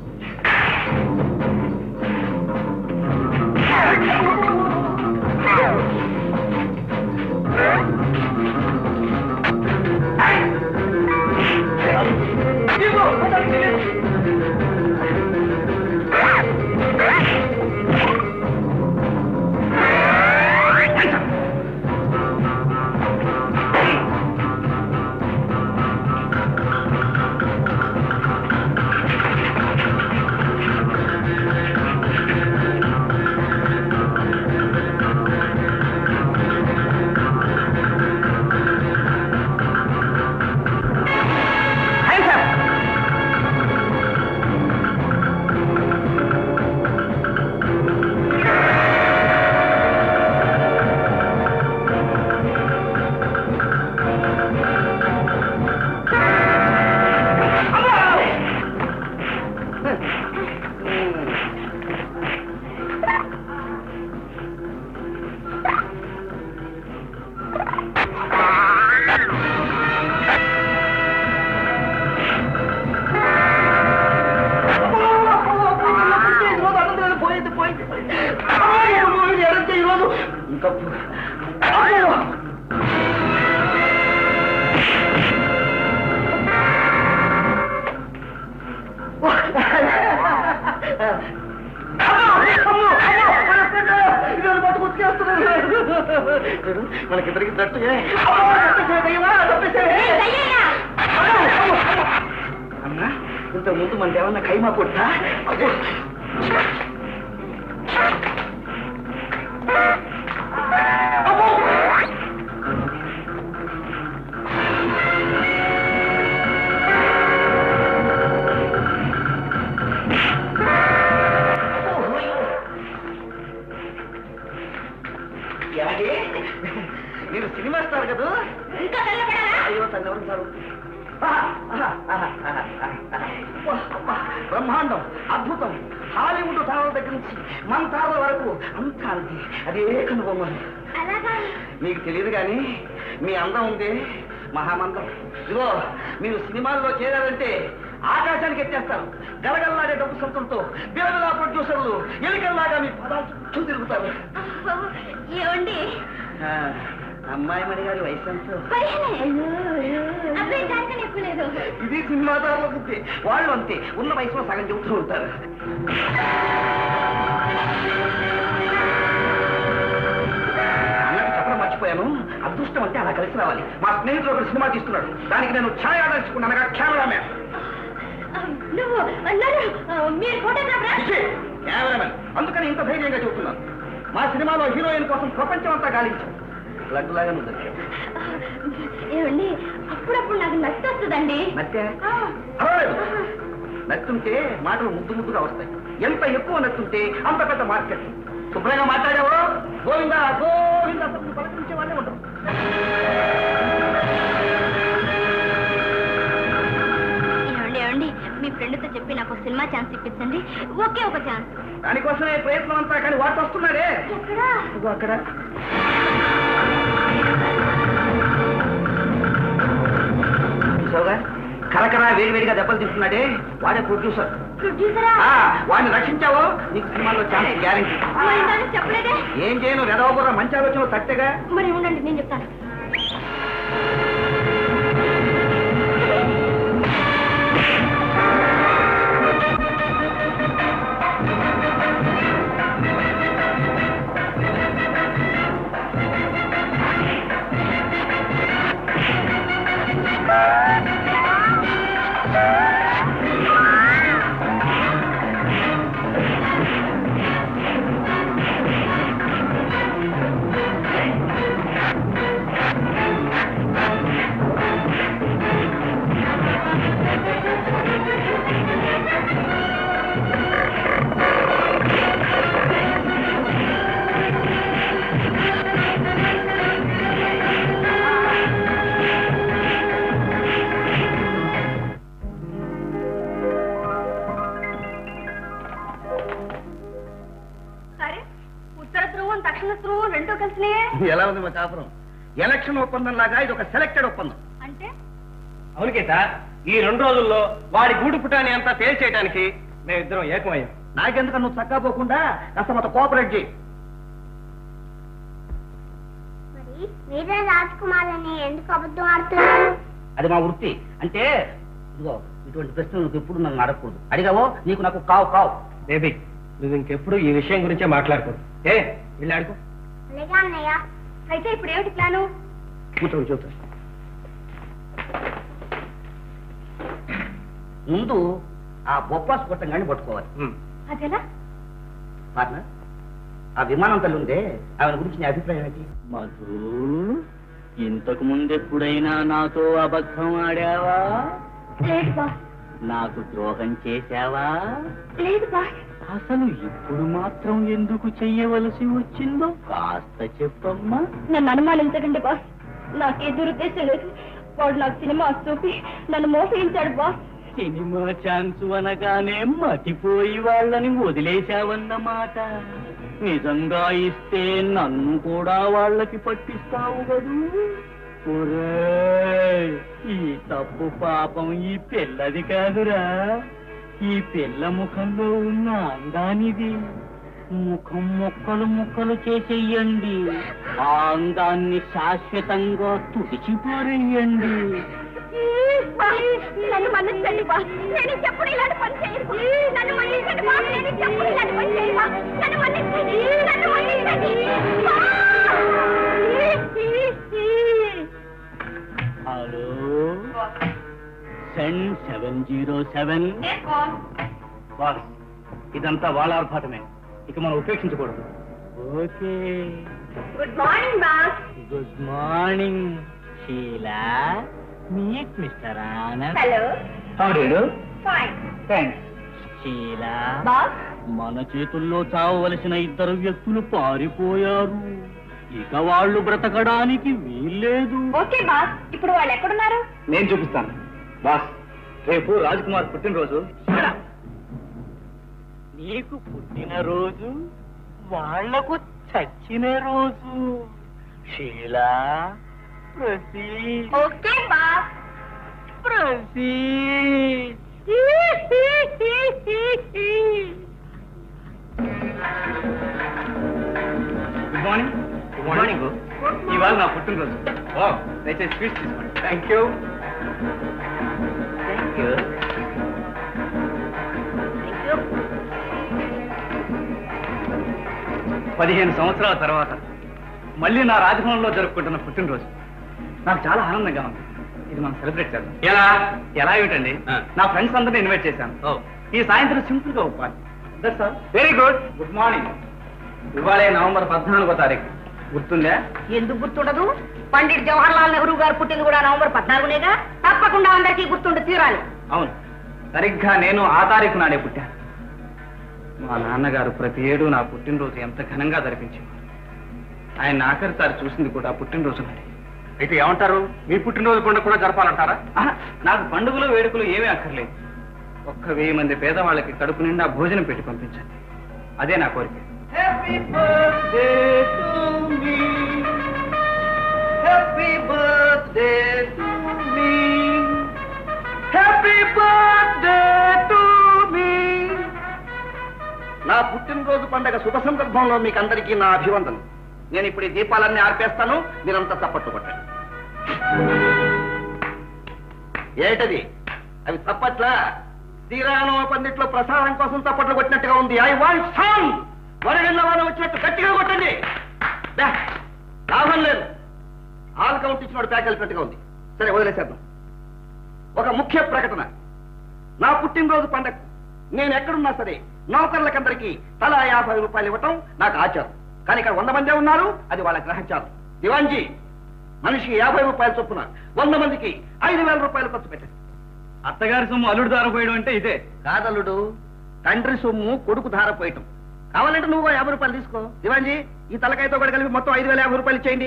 ఇంకా మనకిద్దరికి తట్టు అన్నా ఇంత ముందు మనకి ఏమన్నా ఖైమా కొట్టా బ్రహ్మాండం అద్భుతం హాలీవుడ్ తాళ దగ్గర నుంచి మంతాల వరకు అంతా అంతే అదే కనుగొమ్మని అలాగా మీకు తెలియదు కానీ మీ అందం ఉంది మహామందం ఇదిగో మీరు సినిమాల్లో చేరారంటే ఆకాశానికి ఎత్తేస్తారు గలగల్లాడే డబ్బు సంతులతో బిలగలా ప్రొడ్యూసర్లు ఎలికల్లాగా మీ పదాలు చుట్టూ తిరుగుతారు ఏమండి ఆ, అమ్మాయి మణి గారి వయసు ఎంతో? అబ్బాయి దాకా చెప్పలేదు ఇది సినిమాదారుల బుద్ధి వాళ్ళు అంతే ఉన్న వయసులో సగం చెబుతూ ఉంటారు అన్నట్టు చెప్పడం మర్చిపోయాను అదృష్టం అంటే అలా కలిసి రావాలి మా స్నేహితుడు ఒకరు సినిమా తీస్తున్నాడు దానికి నేను ఛాయ్ ఆర్డర్ ఇచ్చుకున్నాను అనగా కెమెరామ్యాన్ నువ్వు అన్నారు మీరు ఫోటోగ్రాఫరా కెమెరామెన్ అందుకని ఇంత ధైర్యంగా చెబుతున్నాను మా సినిమాలో హీరోయిన్ కోసం ప్రపంచం అంతా గాలించాం లడ్డులాగా నువ్వు దొరికావు. ఏమండి అప్పుడప్పుడు నాకు నచ్చి వస్తుందండి నచ్చే పర్వాలేదు నచ్చుంటే మాటలు ముద్దు ముద్దుగా వస్తాయి ఎంత ఎక్కువ నచ్చుంటే అంత పెద్ద మార్కెట్ శుభ్రంగా మాట్లాడావో గోవిందా గోవిందా తప్పు పలకరించే వాళ్ళే ఉంటాం ఏమండి ఏమండి మీ ఫ్రెండ్తో చెప్పి నాకు ఒక సినిమా ఛాన్స్ ఇప్పించండి ఒకే ఒక ఛాన్స్ దానికోసమే ప్రయత్నం అంతా కానీ వాటి వస్తున్నాడే ఎక్కడా ఇదిగో అక్కడ చూసావుగా కరకర వేడివేడిగా దెబ్బలు తింటున్నాడే వాడే ప్రొడ్యూసర్ ప్రొడ్యూసరా ఆ, వాడిని రక్షించావో నీకు సినిమాలో ఛాన్స్ గ్యారెంటీ మరి దాన్ని చెప్పలేదే ఏం చేయను వెదవబుర్ర మంచి ఆలోచనలు తట్టగా మరి ఉండండి నేను చెప్తాను సరే ఉత్తర ధ్రువం దక్షిణ ధ్రువం రెండో కలిసినాయే ఎలా ఉంది మా కాపురం ఎలక్షన్ ఒప్పందం లాగా ఇది ఒక సెలెక్టెడ్ ఒప్పందం అంటే అవును గీత ఈ రెండు రోజుల్లో వాడి గూడు పుటాన్ని అంతా తేల్చేయడానికి మేమిద్దరం ఏకమయ్యాం నాకెందుకు నువ్వు చక్కా పోకుండా కాస్త మాతో కోఆపరేట్ చేయి మరి మీరే రాజ్ కుమార్ అని ఎందుకు అబద్ధం ఆడుతున్నారు అది మా వృత్తి అంటే ఇదిగో ఇటువంటి ప్రశ్నలు నువ్వు ఎప్పుడు నన్ను అడగకూడదు అడిగావో నీకు నాకు కావు కావు బేబీ నువ్వు ఇంకెప్పుడు ఈ విషయం గురించే మాట్లాడకూడదు ఏ వెళ్ళి ఆడుకో అలాగే అన్నయ్య అయితే ఇప్పుడు ఏమిటి ప్లాను కూర్చోండి చూద్దాం ముందు ఆ బొప్పాసు కొట్టంగానే పట్టుకోవాలి ఉమ్. అదెలా పార్ట్నర్ ఆ విమానం తల్లి ఉందే ఆమె గురించి నీ అభిప్రాయం ఏంటి మధు ఇంతకు ముందెప్పుడైనా నాతో అబద్ధం ఆడావా లేదు బాస్ నాకు ద్రోహం చేశావా లేదు బాస్ అసలు ఇప్పుడు మాత్రం ఎందుకు చెయ్యవలసి వచ్చిందో కాస్త చెప్పమ్మా నన్ను అనుమానించకండి బాస్ నాకే దురుద్దేశం లేదు వాడు నాకు సినిమా చూపి నన్ను మోసగించాడు బాస్ సినిమా ఛాన్స్ అనగానే మతిపోయి వాళ్ళని వదిలేశావన్నమాట నిజంగా ఇస్తే నన్ను కూడా వాళ్ళకి పట్టిస్తావు కదూ ఒరేయ్, ఈ తప్పు పాపం ఈ పిల్లది కాదురా ఈ పిల్ల ముఖంలో ఉన్న అందానిది ముఖం ముక్కలు ముక్కలు చేసేయండి ఆ అందాన్ని శాశ్వతంగా తుడిచిపారేయండి నన్ను మన్నించండి బాస్ నేను చెప్పుడు ఇలాంటి పని చేయను నన్ను మన్నించండి బాస్ నేను చెప్పుడు ఇలాంటి పని చేయను బాస్ నన్ను మన్నించండి నన్ను మన్నించండి హలో సెన్ సెవెన్ జీరో సెవెన్ బాస్ ఇదంతా వాళ్ళ ఆర్భాటమే ఇక మనం ఉపేక్షించకూడదు okay good morning boss good morning Sheela meet mister Anand hello how do you do fine thanks Sheela boss మన చేతుల్లో చావవలసిన ఇద్దరు వ్యక్తులు పారిపోయారు ఇక వాళ్ళు బ్రతకడానికి వీల్లేదు ఓకే బాస్ ఇప్పుడు వాళ్ళు ఎక్కడున్నారు నేను చూపిస్తాను బాస్ రేపు రాజ్కుమార్ పుట్టినరోజు నీకు పుట్టినరోజు వాళ్లకు చచ్చిన రోజు షీలా ప్రసీ ఓకే బాస్ ప్రసీ గుడ్ మార్నింగ్ గుడ్ మార్నింగ్ ఇవాళ నా పుట్టినరోజు ఓ దయచేసి స్వీట్స్ తీసుకోండి థ్యాంక్ యూ థ్యాంక్ యూ పదిహేను సంవత్సరాల తర్వాత మళ్ళీ నా రాజభవన్లో జరుపుకుంటున్న పుట్టినరోజు నాకు చాలా ఆనందంగా ఉంది ఇది మనం సెలబ్రేట్ చేద్దాం ఎలా ఎలా ఏమిటండి నా ఫ్రెండ్స్ అందరినీ ఇన్వైట్ చేశాను ఈ సాయంత్రం సింపుల్ గా ఒప్పాలి sir very good good morning ఇవాళే నవంబర్ పద్నాలుగో తారీఖు గుర్తుందా ఎందుకు గుర్తుండదు పండిట్ జవహర్ లాల్ నెహ్రూ గారు పుట్టింది కూడా నవంబర్ పద్నాలుగునేగా తప్పకుండా అందరికీ గుర్తుండి తీరాలి అవును సరిగ్గా నేను ఆ తారీఖు నాడే పుట్టాను మా నాన్నగారు ప్రతి ఏడు నా పుట్టినరోజు ఎంత ఘనంగా జరిపించేవారు ఆయన ఆఖరిసారి చూసింది కూడా పుట్టినరోజు నాడే అయితే ఏమంటారు మీ పుట్టినరోజు పండుగ కూడా జరపాలంటారా ఆహా, నాకు పండుగలు వేడుకలు ఏమీ అక్కర్లేదు ఒక్క వెయ్యి మంది పేదవాళ్ళకి కడుపు నిండా భోజనం పెట్టి పంపించండి అదే నా కోరిక happy birthday to me happy birthday to me happy birthday to me నా పుట్టినరోజు పండగ శుభ సందర్భంలో మీకు అందరికీ నా అభివందనం నేను ఇప్పుడు ఈ దీపాలన్నీ ఆర్పేస్తాను మీరంతా చప్పట్లు కొట్టండి ఏటది అవి చప్పట్ల శ్రీరామ పందిట్లో ప్రసాదం కోసం చప్పట్లు కొట్టినట్టుగా ఉంది ఐ వాంట్ సౌండ్ వరగన్న వాన వచ్చినట్టు గట్టిగా కొట్టండి దా, లాభం లేదు ఆల్ కౌంట్ ఇచ్చినోడు ప్యాక్ కలిపినట్టుగా ఉంది సరే వదిలేసేద్దాం ఒక ముఖ్య ప్రకటన నా పుట్టినరోజు పండగ నేను ఎక్కడున్నా సరే నౌకర్లకందరికీ తలా యాభై రూపాయలు ఇవ్వటం నాకు ఆచారం కానీ ఇక్కడ వంద మందే ఉన్నారు అది వాళ్ళ గ్రహచారం దివాన్జీ మనిషికి యాభై రూపాయలు చొప్పున వంద మందికి ఐదు వేల రూపాయలు ఖర్చు పెట్టండి అత్తగారి సొమ్ము అల్లుడు దారపోయడం అంటే ఇదే కాదల్లుడు తండ్రి సొమ్ము కొడుకు ధార పోయటం కావాలంటే నువ్వు ఓ యాభై రూపాయలు తీసుకో దివాన్జీ ఈ తలకాయతో కూడా కలిపి మొత్తం ఐదు వేల యాభై రూపాయలు ఇచ్చేయండి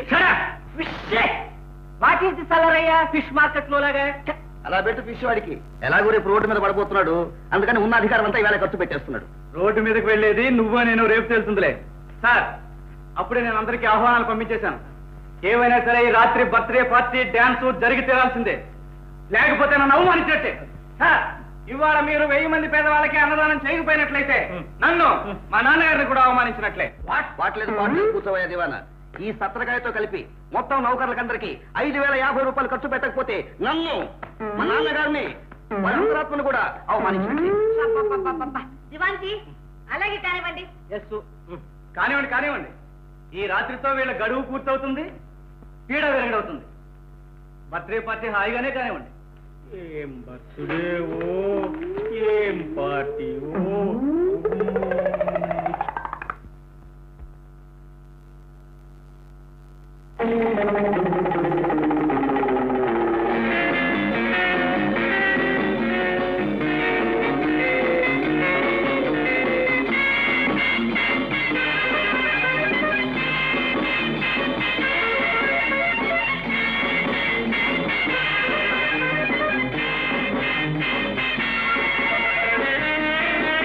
వాట్ ఈస్ ది సలరయ్యా ఫిష్ మార్కెట్ లో లాగా అలా పెట్టు ఫిష్ వాడికి ఎలాగో రేపు రోడ్డు మీద పడబోతున్నాడు అందుకని ఉన్న అధికారం అంతా ఇవాళ ఖర్చు పెట్టేస్తున్నాడు రోడ్డు మీదకి వెళ్ళేది నువ్వు నేను రేపు తెలుస్తుందిలే సార్ అప్పుడే నేను అందరికీ ఆహ్వానాలు పంపించేశాను ఏమైనా సరే ఈ రాత్రి బర్త్డే పార్టీ డ్యాన్స్ జరిగి తీరాల్సిందే లేకపోతే నన్ను అవమానించట్టే సార్ ఇవాళ మీరు వెయ్యి మంది పేదవాళ్ళకి అన్నదానం చేయకపోయినట్లయితే నన్ను మా నాన్నగారిని కూడా అవమానించినట్లే వాట్లేదు వాట్లేదు కూర్చోవయ్యా దివానా ఈ సత్రకాయతో కలిపి మొత్తం నౌకర్లకందరికి ఐదు వేల యాభై రూపాయలు ఖర్చు పెట్టకపోతే నన్ను మా నాన్నగారిని వారి అంతరాత్మను కూడా అవమానించినట్లే దివాన్జీ అలాగే కానివ్వండి ఎస్ కానివ్వండి కానివ్వండి ఈ రాత్రితో వీళ్ళ గడువు పూర్తవుతుంది పీడ వెరగడవుతుంది బర్త్డే పార్టీ హాయిగానే కానివ్వండి ఏం బర్త్డే ఓ ఏం పార్టీ ఓ హ్యాపీ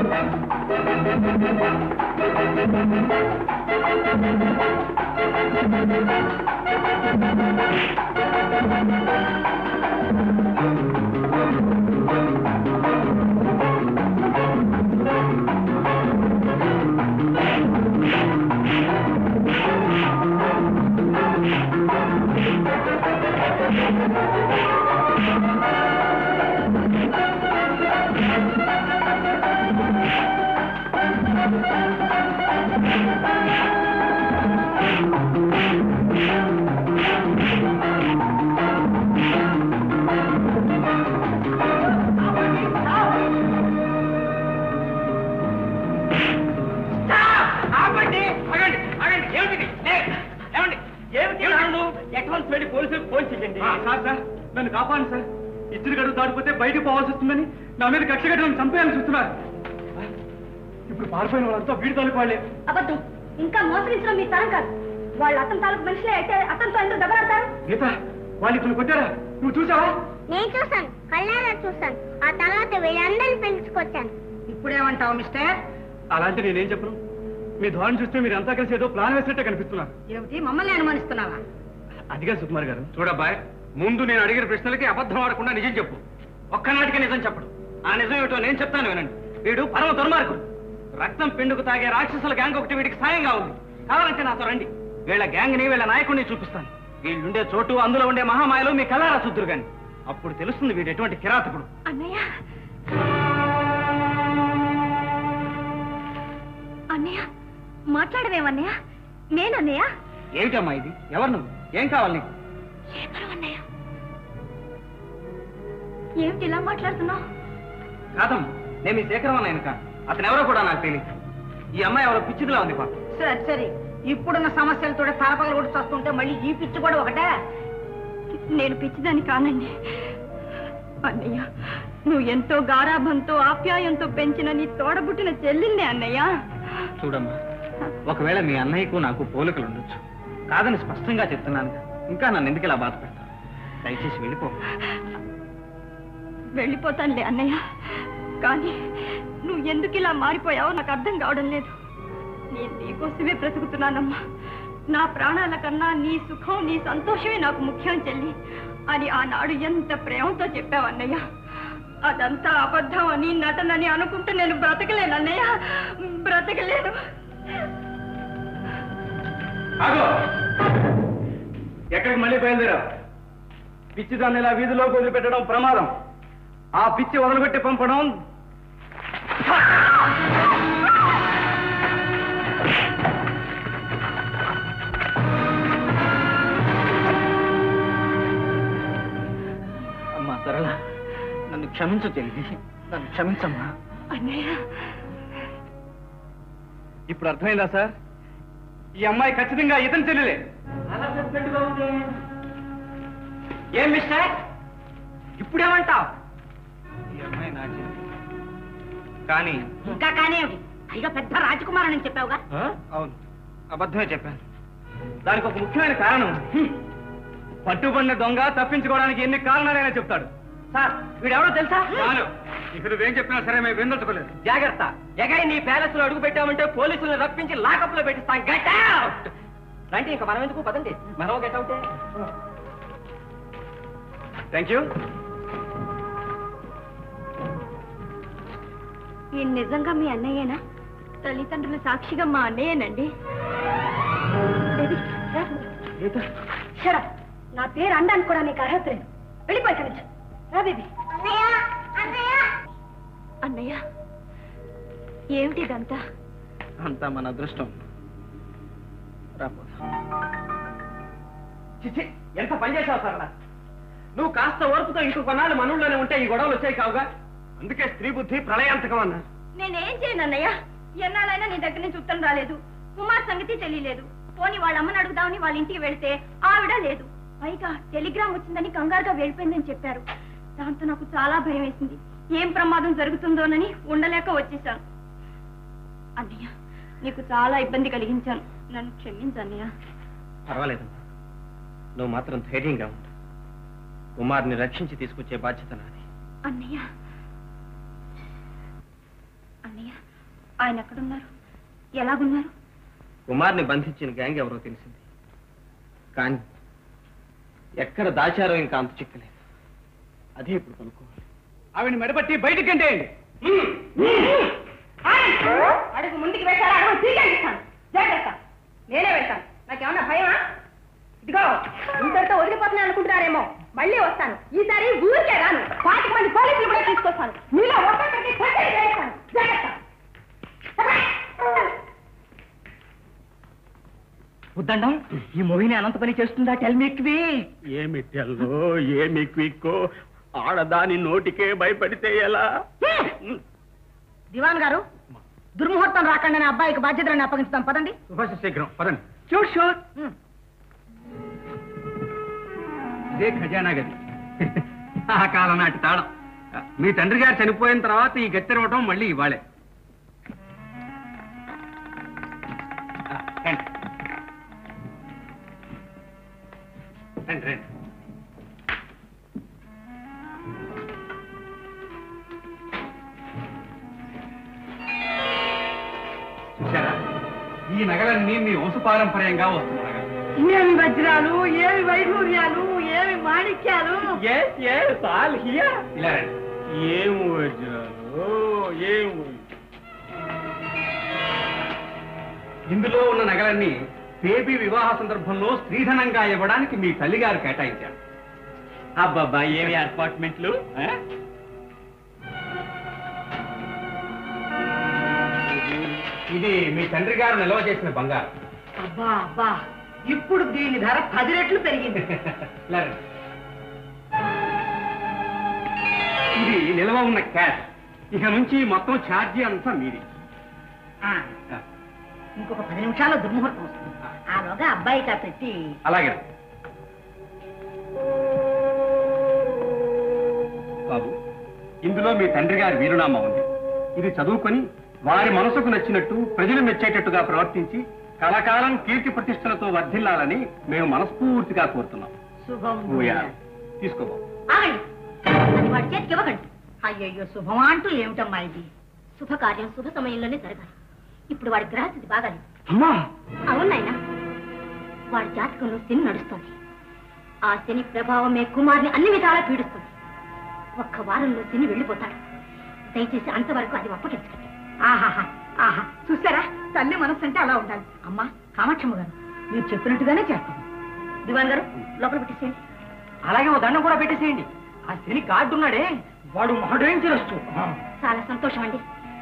ఆపండి ఆగండి ఆగండి ఏమిటి ఏమండి ఏమిటి నన్ను అడ్వాన్స్ వెళ్ళి పోలీసులకు ఫోన్ చేయండి సార్ సార్ నన్ను కాపాడండి సార్ ఇద్దరు గడువు దాటిపోతే బయటకు పోవాల్సి వస్తుందని నా మీద కక్ష కట్టి నన్ను చంపేయాలని చూస్తున్నారు ఇప్పుడు పారిపోయిన వాళ్ళంతా వీడి తాలూకు వాళ్ళే అబద్ధం ఇంకా మోసగించడం మీ తరం కాదు వాళ్ళు అతని తాలూకు మనుషులే అయితే అతనితో ఎందుకు దెబ్బలాడతారు గీత వాళ్ళు ఇప్పుడు కొట్టారా నువ్వు చూసావా నేను చూసాను కళ్ళారా చూసాను ఆ తర్వాత వీళ్ళందరినీ పిలుచుకొచ్చాను ఇప్పుడేమంటావు మిస్టర్ అలాంటి నేనేం చెప్పను మీ ధోరణి చూస్తే మీరు అంతా కలిసి ఏదో ప్లాన్ వేసినట్టే కనిపిస్తున్నారు ఏమిటి మమ్మల్ని అనుమానిస్తున్నావా అదిగా సుకుమార్ గారు చూడబ్బాయ్ ముందు నేను అడిగిన ప్రశ్నలకి అబద్ధం ఆడకుండా నిజం చెప్పు ఒక్కనాటికి నిజం చెప్పడు ఆ నిజం ఏమిటో నేను చెప్తాను వినండి వీడు పరమ దుర్మార్గుడు రక్తం పిండుకు తాగే రాక్షసుల గ్యాంగ్ ఒకటి వీడికి సాయంగా ఉంది కావాలంటే నాతో రండి వీళ్ళ గ్యాంగ్ ని వీళ్ళ నాయకుడిని చూపిస్తాను వీళ్ళుండే చోటు అందులో ఉండే మహామాయలు మీ కళ్ళారా చూద్దరు గాని అప్పుడు తెలుస్తుంది వీడు ఎటువంటి కిరాతకుడు అన్నయ్య అన్నయ్య మాట్లాడవేమన్నయ్య నేనన్నయ్య ఏమిటమ్మా ఇది ఎవరు నువ్వు ఏం కావాలి నీకు శేఖరం అన్నయ్య ఏమిటి ఇలా మాట్లాడుతున్నావు కాదమ్మా నేను మీ శేఖరం అన్నాయను కాదు అతను ఎవరో కూడా నాకు తెలియదు ఈ అమ్మాయి ఎవరో పిచ్చిదిలా ఉంది పాప సరే సరే ఇప్పుడున్న సమస్యలతో తలపగలు కూడా వస్తుంటే మళ్ళీ ఈ పిచ్చి కూడా ఒకటే నేను పిచ్చిదాన్ని కానండి అన్నయ్య నువ్వు ఎంతో గారాభంతో ఆప్యాయంతో పెంచిన నీ తోడబుట్టిన చెల్లిందే అన్నయ్య చూడమ్మా ఒకవేళ మీ అన్నయ్యకు నాకు పోలికలు ఉండొచ్చు కాదని స్పష్టంగా చెప్తున్నాను ఇంకా నన్ను ఎందుకు ఇలా బాధ పెడతాను దయచేసి వెళ్ళిపో వెళ్ళిపోతానులే అన్నయ్య కానీ నువ్వు ఎందుకు ఇలా మారిపోయావో నాకు అర్థం కావడం లేదు నేను నీకోసమే బ్రతుకుతున్నానమ్మా నా ప్రాణాల కన్నా నీ సుఖం నీ సంతోషమే నాకు ముఖ్యం చెల్లి అని ఆనాడు ఎంత ప్రేమతో చెప్పావన్నయ్య అదంతా అబద్ధం అని నటనని అనుకుంటూ నేను బ్రతకలేను అన్నయ్య బ్రతకలేను ఆగో ఎక్కడికి మళ్ళీ బయలుదేరా పిచ్చి దాన్ని ఇలా వీధిలోకి వదిలిపెట్టడం ప్రమాదం ఆ పిచ్చి వదిలిపెట్టి పంపడం అమ్మా సరళ నన్ను క్షమించు చెల్లి నన్ను క్షమించమ్మా అన్నయ్య ఇప్పుడు అర్థమైందా సార్ ఈ అమ్మాయి ఖచ్చితంగా ఇతని చెల్లెలే ఏం మిస్టర్ ఇప్పుడేమంటావు ఈ అమ్మాయి నా చెల్లి. కానీ ఇంకా కానివ్వండి పైగా పెద్ద రాజకుమారుని చెప్పావుగా అవును అబద్ధమే చెప్పాను దానికి ఒక ముఖ్యమైన కారణం ఉంది. పట్టుబడిన దొంగ తప్పించుకోవడానికి ఎన్ని కారణాలైనా చెప్తాడు సార్ వీడెవడో తెలుసా చాలు ఇక నువ్వేం చెప్పినా సరే మేము విందలుచుకోలేదు జాగ్రత్త ఎగై నీ ప్యాలెస్ లో అడుగు పెట్టామంటే పోలీసులను రప్పించి లాకప్ లో పెట్టిస్తాం గెట్ అవుట్ రండి ఇంకా మనం ఎందుకు పదండి మరో గెట్ అవుటే థ్యాంక్ యూ ఈయన నిజంగా మీ అన్నయ్యేనా తల్లిదండ్రుల సాక్షిగా మా అన్నయ్యేనండి బేబీ, రా. Shut up. నా పేరు అనడానికి కూడా నీకు అర్హత లేదు వెళ్ళిపోయి కలిసి రా బేబీ అన్నయ్య అన్నయ్య అన్నయ్య ఏమిటి ఇదంతా అంతా మన అదృష్టం రాపోదా చిచ్చి ఎంత పని చేసావు సరళ నువ్వు కాస్త ఓర్పుతో ఇంకో కొన్నాళ్ళు మనవుల్లోనే ఉంటే ఈ గొడవలు వచ్చాయి కావుగా అందుకే స్త్రీ బుద్ధి ప్రళయాంతకం అన్నా నేనేం చేయను అన్నయ్య ఎన్నాళ్ళైనా నీ దగ్గర నుంచి ఉత్తరం రాలేదు కుమార్ సంగతి తెలియలేదు పోనీ వాళ్ళ అమ్మని అడుగుదామని వాళ్ళ ఇంటికి వెళ్తే ఆవిడ లేదు పైగా టెలిగ్రామ్ వచ్చిందని కంగారుగా వెళ్ళిపోయిందని చెప్పారు దాంతో నాకు చాలా భయం వేసింది ఏం ప్రమాదం జరుగుతుందోనని ఉండలేక వచ్చేసాను అన్నయ్య నీకు చాలా ఇబ్బంది కలిగించాను నన్ను క్షమించు అన్నయ్య పర్వాలేదమ్మా నువ్వు మాత్రం ధైర్యంగా ఉండు కుమార్ని రక్షించి తీసుకొచ్చే బాధ్యత నాది అన్నయ్య అన్నయ్య ఆయన ఎక్కడున్నారు ఎలాగున్నారు కుమార్ని బంధించిన గ్యాంగ్ ఎవరో తెలిసింది కానీ ఎక్కడ దాచారో ఇంకా అంత చిక్కలేదు అదే ఇప్పుడు కనుక్కోవాలి ఆవిడ మెడబట్టి బయటికి గంటేయండి అడుగు ముందుకు పెట్టారా అడుగు తీగేస్తాను జాగ్రత్త నేనే వెళ్తాను నాకేమన్నా భయమా ఇదిగో ఇంతటితో వదిలిపోతున్నాను అనుకుంటున్నారేమో మళ్ళీ వస్తాను ఈసారి ఊరికే రాను పాతిక మంది పోలీసులు కూడా తీసుకొస్తాను మీలో ఒక్కొక్కరికి కట్టడి చేస్తాను జాగ్రత్త ఉద్దండం ఈ మోహిని అనంత పని చేస్తుందా టెల్ మీ ఏమి తెల్లో ఏమి క్విక్కో ఆడదాని నోటికే భయపడితే ఎలా దివాన్ గారు దుర్ముహూర్తం రాకుండా నా అబ్బాయికి బాధ్యతలను అప్పగిస్తాం పదండి సుభాష శీఘ్రం పదండి షూర్ షూర్ ఇదే ఖజానా గది ఆ కాలం నాటి తాళం మీ తండ్రి గారు చనిపోయిన తర్వాత ఈ గత్తెరవటం మళ్ళీ ఇవ్వాలే ఆ, రండి. రండి రండి చూశారా ఈ నగలన్నీ మీ వంశపారంపర్యంగా వస్తున్నాయి ఏమి వజ్రాలు ఏమి వైఢూర్యాలు ఏమి మాణిక్యాలు ఇలా రండి. ఏం వజ్రాలు ఏం ఇందులో ఉన్న నగలన్నీ బేబీ వివాహ సందర్భంలో స్త్రీధనంగా ఇవ్వడానికి మీ తల్లిగారు కేటాయించారు అబ్బాబ్బా ఏమి అపార్ట్మెంట్లు ఆ? ఇది మీ తండ్రి గారు నిల్వ చేసిన బంగారం అబ్బా అబ్బా ఇప్పుడు దీని ధర పది రెట్లు పెరిగింది ఇలా రండి. ఇది నిల్వ ఉన్న క్యాష్ ఇక నుంచి మొత్తం ఛార్జీ అంతా మీది ఆ, ఇంకొక పది నిమిషాల్లో దుర్ముహూర్తం వస్తుంది ఆలోగా అబ్బాయికి ఆ పెట్టి అలాగే బాబు ఇందులో మీ తండ్రి గారి వీరునామా ఉంది ఇది చదువుకొని వారి మనసుకు నచ్చినట్టు ప్రజలు మెచ్చేటట్టుగా ప్రవర్తించి కలకాలం కీర్తి ప్రతిష్టలతో వర్ధిల్లాలని మేము మనస్ఫూర్తిగా కోరుతున్నాం శుభం ఊయా. తీసుకో బాబు ఆగండి అది వాడి చేతికి ఇవ్వకండి అయ్యయ్యో శుభం అంటూ ఏమిటమ్మా ఇది శుభకార్యం శుభ సమయంలోనే జరగాలి ఇప్పుడు వాడి గ్రహస్థితి బాగాలేదు అమ్మా అవునాయనా వాడి జాతకంలో శని నడుస్తుంది ఆ శని ప్రభావమే కుమార్ని అన్ని విధాలా పీడిస్తుంది ఒక్క వారంలో శని వెళ్ళిపోతాడు దయచేసి అంతవరకు అది అప్పగించకండి ఆహాహా ఆహా చూసారా తల్లి మనస్సు అంటే అలా ఉండాలి అమ్మా కామాక్షమ్మ గారు మీరు చెప్పినట్టుగానే చేస్తాను దివాన్ గారు లోపల పెట్టేసేయండి అలాగే ఓ దండం కూడా పెట్టేసేయండి ఆ శని గాడ్డు ఉన్నాడే వాడు మహడేం తిరచ్చు చాలా సంతోషం అండి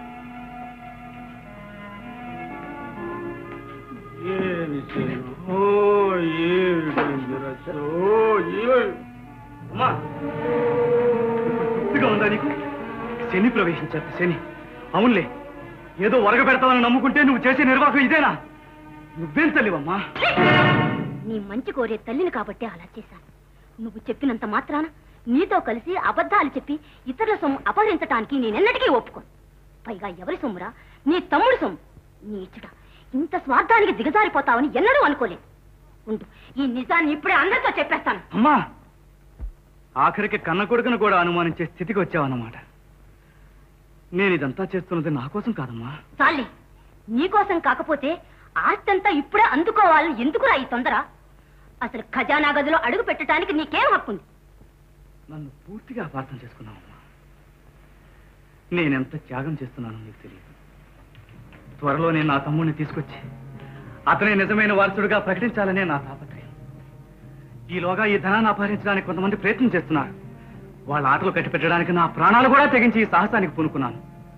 ఏమి చేయను? ఓ, ఏమి డేంజరస్. ఓ, ఏ- అమ్మా తృప్తిగా ఉందా నీకు శని ప్రవేశించారు శని అవునులే ఏదో వరగ పెడతావని నమ్ముకుంటే నువ్వు చేసే నిర్వాహం ఇదేనా నువ్వేం తల్లివమ్మా నీ మంచి కోరే తల్లిని కాబట్టి అలా చేశాను నువ్వు చెప్పినంత మాత్రాన నీతో కలిసి అబద్ధాలు చెప్పి ఇతరుల సొమ్ము అపహరించటానికి నేనెన్నటికీ ఒప్పుకోను పైగా ఎవరి సొమ్మురా నీ తమ్ముడు సొమ్ము నీచుడా ఇంత స్వార్థానికి దిగజారిపోతావని ఎన్నడూ అనుకోలేదు ఉండు ఈ నిజాన్ని ఇప్పుడే అందరితో చెప్పేస్తాను అమ్మా ఆఖరికి కన్న కొడుకును కూడా అనుమానించే స్థితికి వచ్చావన్నమాట నేను ఇదంతా చేస్తున్నది నా కోసం కాదమ్మా చాలే నీకోసం కాకపోతే ఆస్తంతా ఇప్పుడే అందుకోవాలని ఎందుకురా ఈ తొందర అసలు ఖజానా గదిలో అడుగు పెట్టడానికి నీకేం హక్కుంది నన్ను పూర్తిగా అపార్థం చేసుకున్నావమ్మా నేనెంత త్యాగం చేస్తున్నానో నీకు తెలియదు త్వరలో నేను నా తమ్ముడిని తీసుకొచ్చి అతనే నిజమైన వారసుడిగా ప్రకటించాలనే నా తాపత్రయం ఈలోగా ఈ ధనాన్ని అపహరించడానికి కొంతమంది ప్రయత్నం చేస్తున్నారు వాళ్ళ ఆటలు కట్టిపెట్టడానికి నా ప్రాణాలు కూడా తెగించి ఈ సాహసానికి పూనుకున్నాను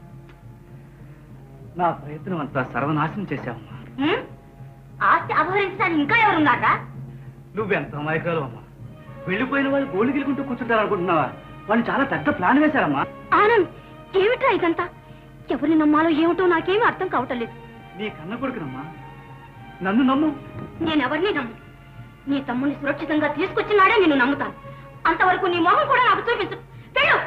నా ప్రయత్నం అంతా సర్వనాశనం చేశావమ్మా హ్మ్? ఆస్తి అపహరించడానికి ఇంకా ఎవరున్నారా నువ్వెంత అమాయకాలు అమ్మా వెళ్ళిపోయిన వాళ్ళు గోళ్ళు గిలుకుంటూ కూర్చుంటారు అనుకుంటున్నావా వాళ్ళు చాలా పెద్ద ప్లాన్ వేశారమ్మా ఆనంద్ ఏమిట్రా ఇదంతా ఎవరిని నమ్మాలో ఏమిటో నాకేమీ అర్థం కావటం లేదు నీ కన్న కొడుకునమ్మా నన్ను నమ్ము నేనెవరిని నమ్ము నీ తమ్ముని సురక్షితంగా తీసుకొచ్చినాడే నిన్ను నమ్ముతాను అంతవరకు నీ మొహం కూడా నాకు చూపించు వెళ్ళు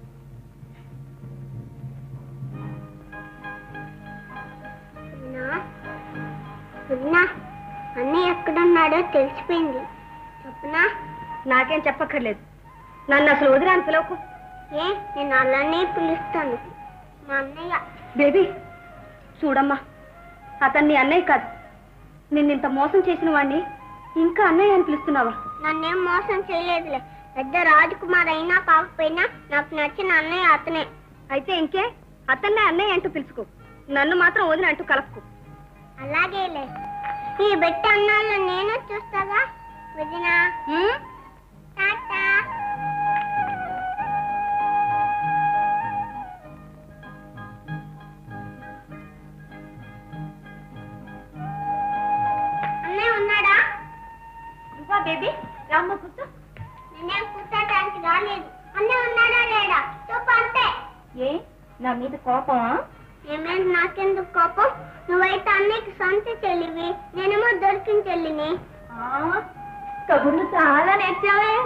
సున్నా సున్నా అన్నీ ఎక్కడున్నాడో తెలిసిపోయింది చెప్పునా నాకేం చెప్పక్కర్లేదు నన్ను అసలు వదిలాను పిలవకు ఏ నేను అలానే పిలుస్తాను మా అన్నయ్య బేబీ చూడమ్మా అతన్ని అన్నయ్య కాదు నిన్నింత మోసం చేసిన వాణ్ణి ఇంకా అన్నయ్య అని పిలుస్తున్నావా నన్నేం మోసం చేయలేదులే పెద్ద రాజకుమార్ అయినా కాకపోయినా నాకు నచ్చిన అన్నయ్య అతనే అయితే ఇంకే అతన్నే అన్నయ్య అంటూ పిలుచుకో నన్ను మాత్రం వదిన అంటూ కలపకు అలాగేలే ఈ బెట్టి అన్నాళ్ళు నేను చూస్తాగా వదినా ఉమ్? టాటా అన్నయ్య ఉన్నాడా ఇవ్వా బేబీ రామ్మ కూర్చో నేనేం కూర్చోటానికి రాలేదు అన్నయ్య ఉన్నాడా లేడా చూపు అంతే ఏ నా మీద కోపమా ఏమేంటి నాకెందుకు కోపం నువ్వైతే అన్నయ్యకి సొంత చెల్లివి నేనేమో దొరికిన చెల్లిని కబుర్లు చాలా నేర్చావే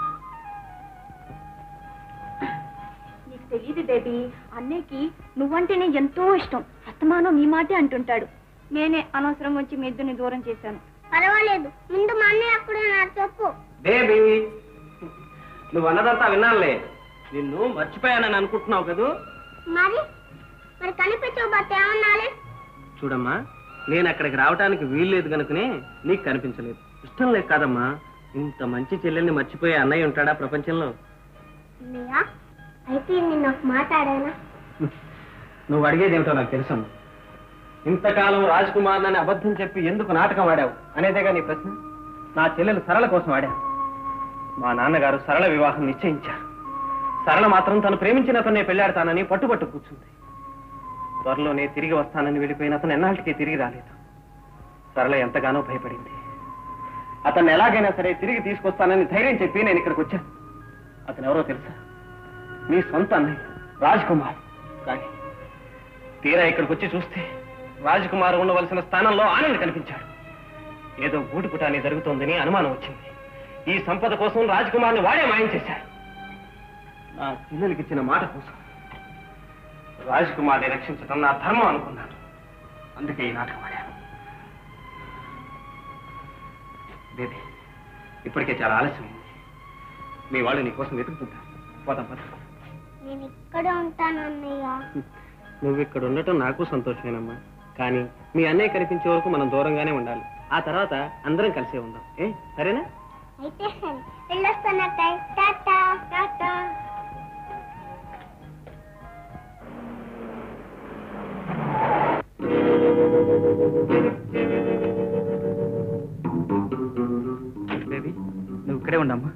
నీకు తెలియదు బేబీ అన్నయ్యకి నువ్వంటేనే ఎంతో ఇష్టం అస్తమానం నీ మాటే అంటుంటాడు నేనే అనవసరం వచ్చి మీ ఇద్దరిని దూరం చేశాను పర్వాలేదు ముందు మా అన్నయ్య అప్పుడు నా చెప్పు బేబీ నువ్వు అన్నదంతా విన్నానులే నిన్ను మర్చిపోయానని అనుకుంటున్నావు కదూ మరి మరి కనిపించకపోతే ఏమన్నాలి చూడమ్మా నేను అక్కడికి రావడానికి వీల్లేదు కనుకనే నీకు కనిపించలేదు ఇష్టం లేక కాదమ్మా ఇంత మంచి చెల్లెల్ని మర్చిపోయే అన్నయ్య ఉంటాడా ప్రపంచంలో అన్నయ్య అయితే నేను ఒక మాట్లాడానా నువ్వు అడిగేది ఏమిటో నాకు తెలుసమ్మా ఇంతకాలం రాజ్కుమార్ అని అబద్ధం చెప్పి ఎందుకు నాటకం ఆడావు అనేదేగా నీ ప్రశ్న నా చెల్లెలు సరళ కోసం ఆడాను మా నాన్నగారు సరళ వివాహం నిశ్చయించారు సరళ మాత్రం తను ప్రేమించిన అతన్నే పెళ్లాడతానని పట్టుబట్టు కూర్చుంది త్వరలోనే తిరిగి వస్తానని వెళ్ళిపోయిన అతను ఎన్నాళ్ళకి తిరిగి రాలేదు సరళ ఎంతగానో భయపడింది అతన్ని ఎలాగైనా సరే తిరిగి తీసుకొస్తానని ధైర్యం చెప్పి నేను ఇక్కడికి వచ్చాను అతను ఎవరో తెలుసా మీ సొంత అన్నయ్య రాజ్ కుమార్ కానీ తీరా ఇక్కడికి వచ్చి చూస్తే రాజ్ కుమార్ ఉండవలసిన స్థానంలో ఆనంద్ కనిపించాడు ఏదో గూటిపుటాని జరుగుతోందని అనుమానం వచ్చింది ఈ సంపద కోసం రాజ్ కుమార్ని వాడే మాయం చేశాడు నా చెల్లెలికి ఇచ్చిన మాట కోసం రాజ్ కుమార్ని రక్షించడం నా ధర్మం అనుకున్నాను అందుకే ఈ నాటకం ఆడాను బేబీ ఇప్పటికే చాలా ఆలస్యమైంది మీ వాళ్ళు నీ కోసం వెతుకుతుంటారు పోదాం పద నేను ఇక్కడే ఉంటాను అన్నయ్య నువ్వు ఇక్కడ ఉండటం నాకు సంతోషమేనమ్మా కానీ మీ అన్నయ్య కనిపించే వరకు మనం దూరంగానే ఉండాలి ఆ తర్వాత అందరం కలిసే ఉందాం ఏ సరేనా అయితే సరే వెళ్ళొస్తాను అక్కయ్య టాటా టాటా బేబీ నువ్వు ఇక్కడే ఉండమ్మా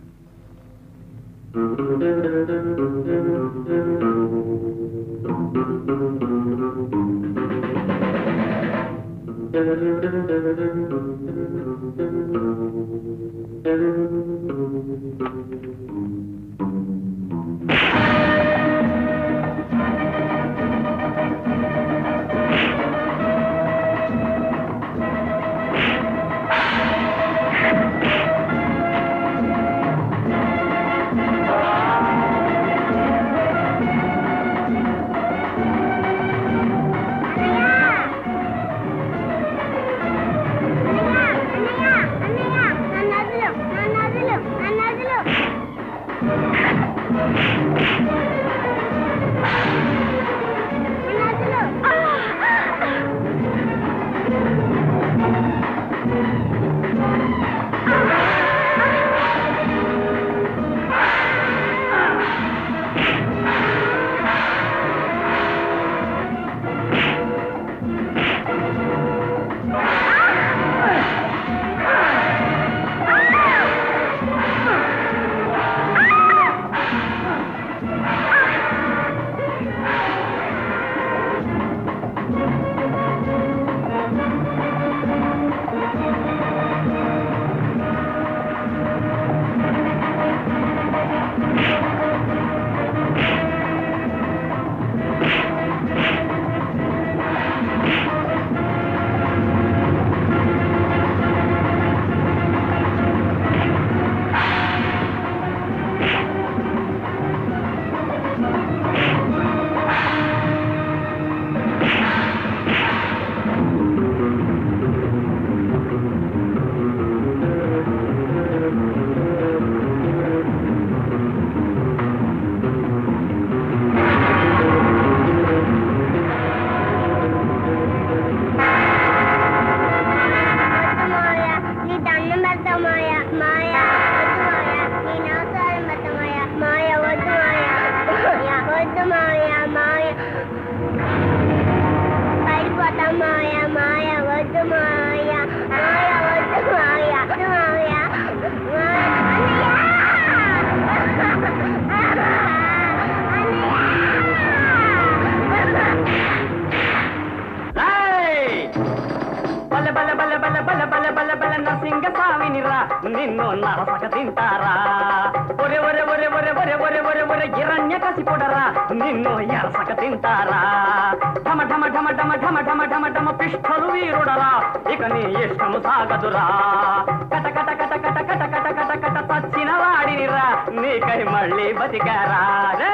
నరసింగ స్వామినిరా నిన్ను నరసక తింటారా ఒరే ఒరే ఒరే ఒరే ఒరే ఒరే ఒరే ఒరే గిరణ్య కసిపుడరా నిన్ను ఎరసక తింటారా ఢమ ఢమ ఢమ ఢమ ఢమ ఢమ ఢమ ఢమ పిష్టలు వీరుడరా ఇక నీ ఇష్టము సాగదురా కట కట కట కట కట కట కట కట చచ్చిన వాడినిరా నీకై మళ్ళీ బతికారా రే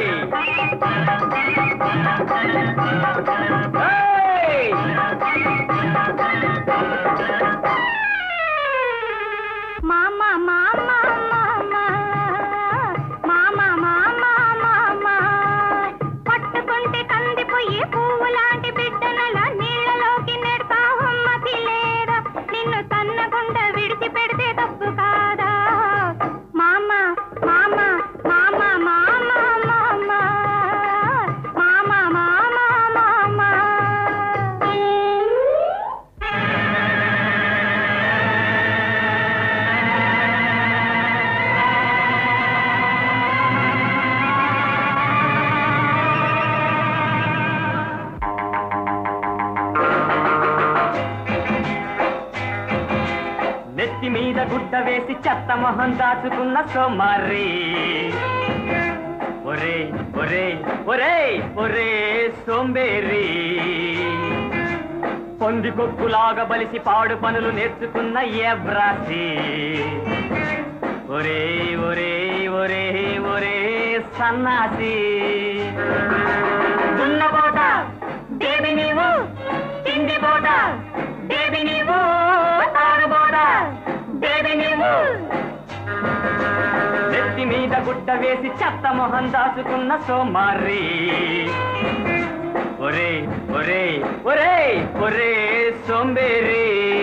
మామ మామ మామ మామ మామ మామ పట్టుకుంటే కందిపోయి పువ్వు లాంటి బిడ్డనలా నీళ్ళలోకి నెడతావమ్మకి లేదా నిన్ను తన్నకుండా విడిచి పెడితే తప్పు కాదా మామ మామ మామ మామ మామ మామ మామ మామ నెత్తి మీద గుడ్డ వేసి చెత్త మొహం దాచుకున్న సోమారి ఒరే ఒరే ఒరే ఒరే సోంబేరి పొంది కొక్కులాగా బలిసి పాడు పనులు నేర్చుకున్న ఏబ్రాసి ఒరే ఒరే ఒరే ఒరే సన్నాసి దున్నబోట దేవి నీవు తిండి బోట దేవి నీవు తారుబోట దేవి నీవు నెత్తి మీద గుడ్డ వేసి చెత్త మొహం దాచుకున్న సోమారి ఒరే ఒరే ఒరే ఒరే సోంబేరి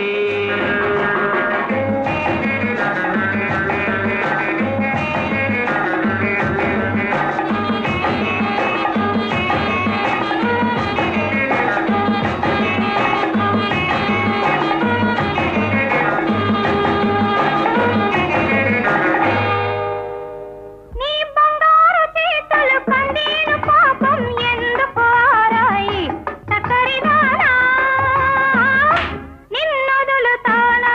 నీ బంగారు చేతులు కందీను పాపం ఎందుకు ఆరాయి చక్కరిదానా నిన్నొదులుతానా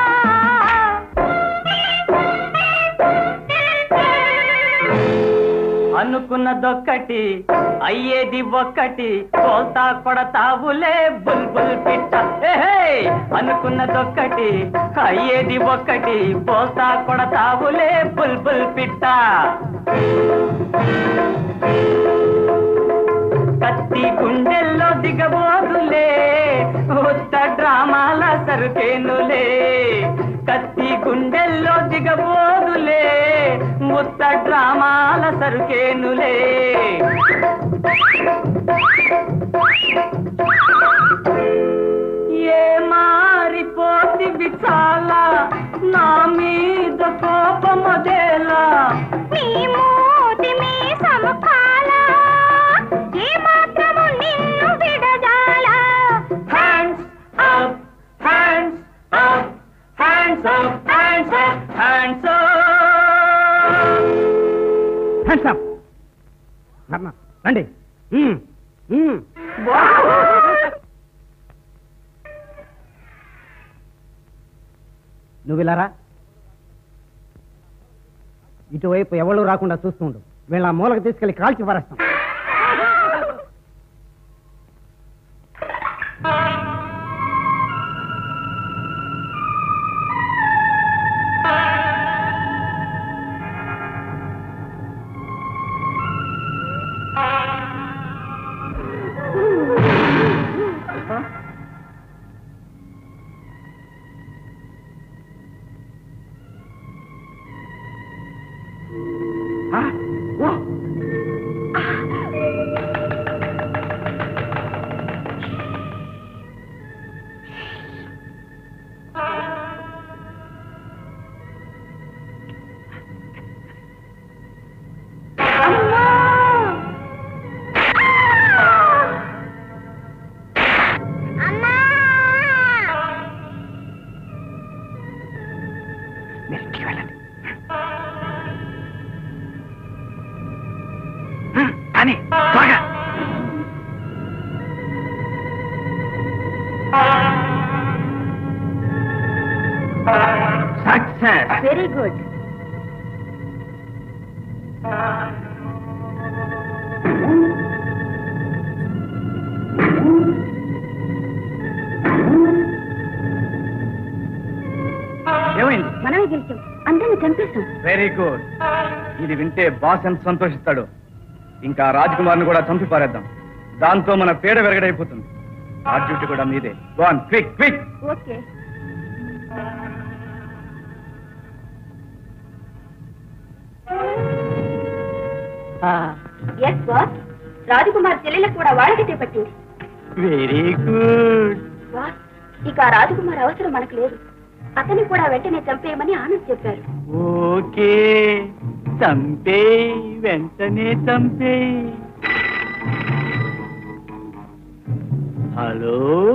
అనుకున్నదొక్కటి అయ్యేది ఒక్కటి కోల్తా కొడతావులే బుల్బుల్ పిట్ట ఏహే! అనుకున్నదొక్కటి అయ్యేది ఒక్కటి పోల్తా కొడతావులే బుల్బుల్ పిట్ట కత్తి గుండెల్లో దిగబోదులే ఉత్త డ్రామాల సరుకేనులే కత్తి గుండెల్లో దిగబోదులే ముత్త డ్రామాల సరుకేనులే ఏ మారిపోతివి చాలా నా మీద కోపమదేలా నీ మూతి మీ సముఖాల ఏ మాత్రము నిన్ను విడజాలా hands up hands up hands up hands up hands up రండి మ్మ్. మ్మ్. నువ్వు ఇలారా ఇటువైపు ఎవరు రాకుండా చూస్తుండు వీళ్ళ ఆ మూలకు తీసుకెళ్లి కాల్చి పారేస్తాం అమ్మా కానీ త్వరగా సక్సెస్ వెరీ గుడ్ ఏమైంది మనమే గెలిచాం అందరిని చంపేశాం వెరీ గుడ్ ఇది వింటే బాస్ ఎంత సంతోషిస్తాడు ఇంకా రాజ్కుమార్ని కూడా చంపి పారేద్దాం దాంతో మన పీడ వెరగడైపోతుంది ఆ డ్యూటీ కూడా మీదే gone quick quick okay yes boss Rajkumar చెల్లెలకు కూడా వాళ్ళకితే పట్టింది వెరీ గుడ్ బాస్ ఇక ఆ రాజకుమార్ అవసరం మనకు లేదు అతన్ని కూడా వెంటనే చంపేయమని ఆనంద్ చెప్పారు ఓకే చంపే వెంటనే చంపే హలో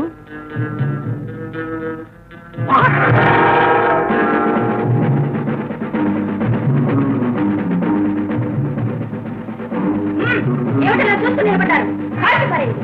ఏమిటలా చూస్తూ నిలబడ్డారు కాల్చి పారేయండి.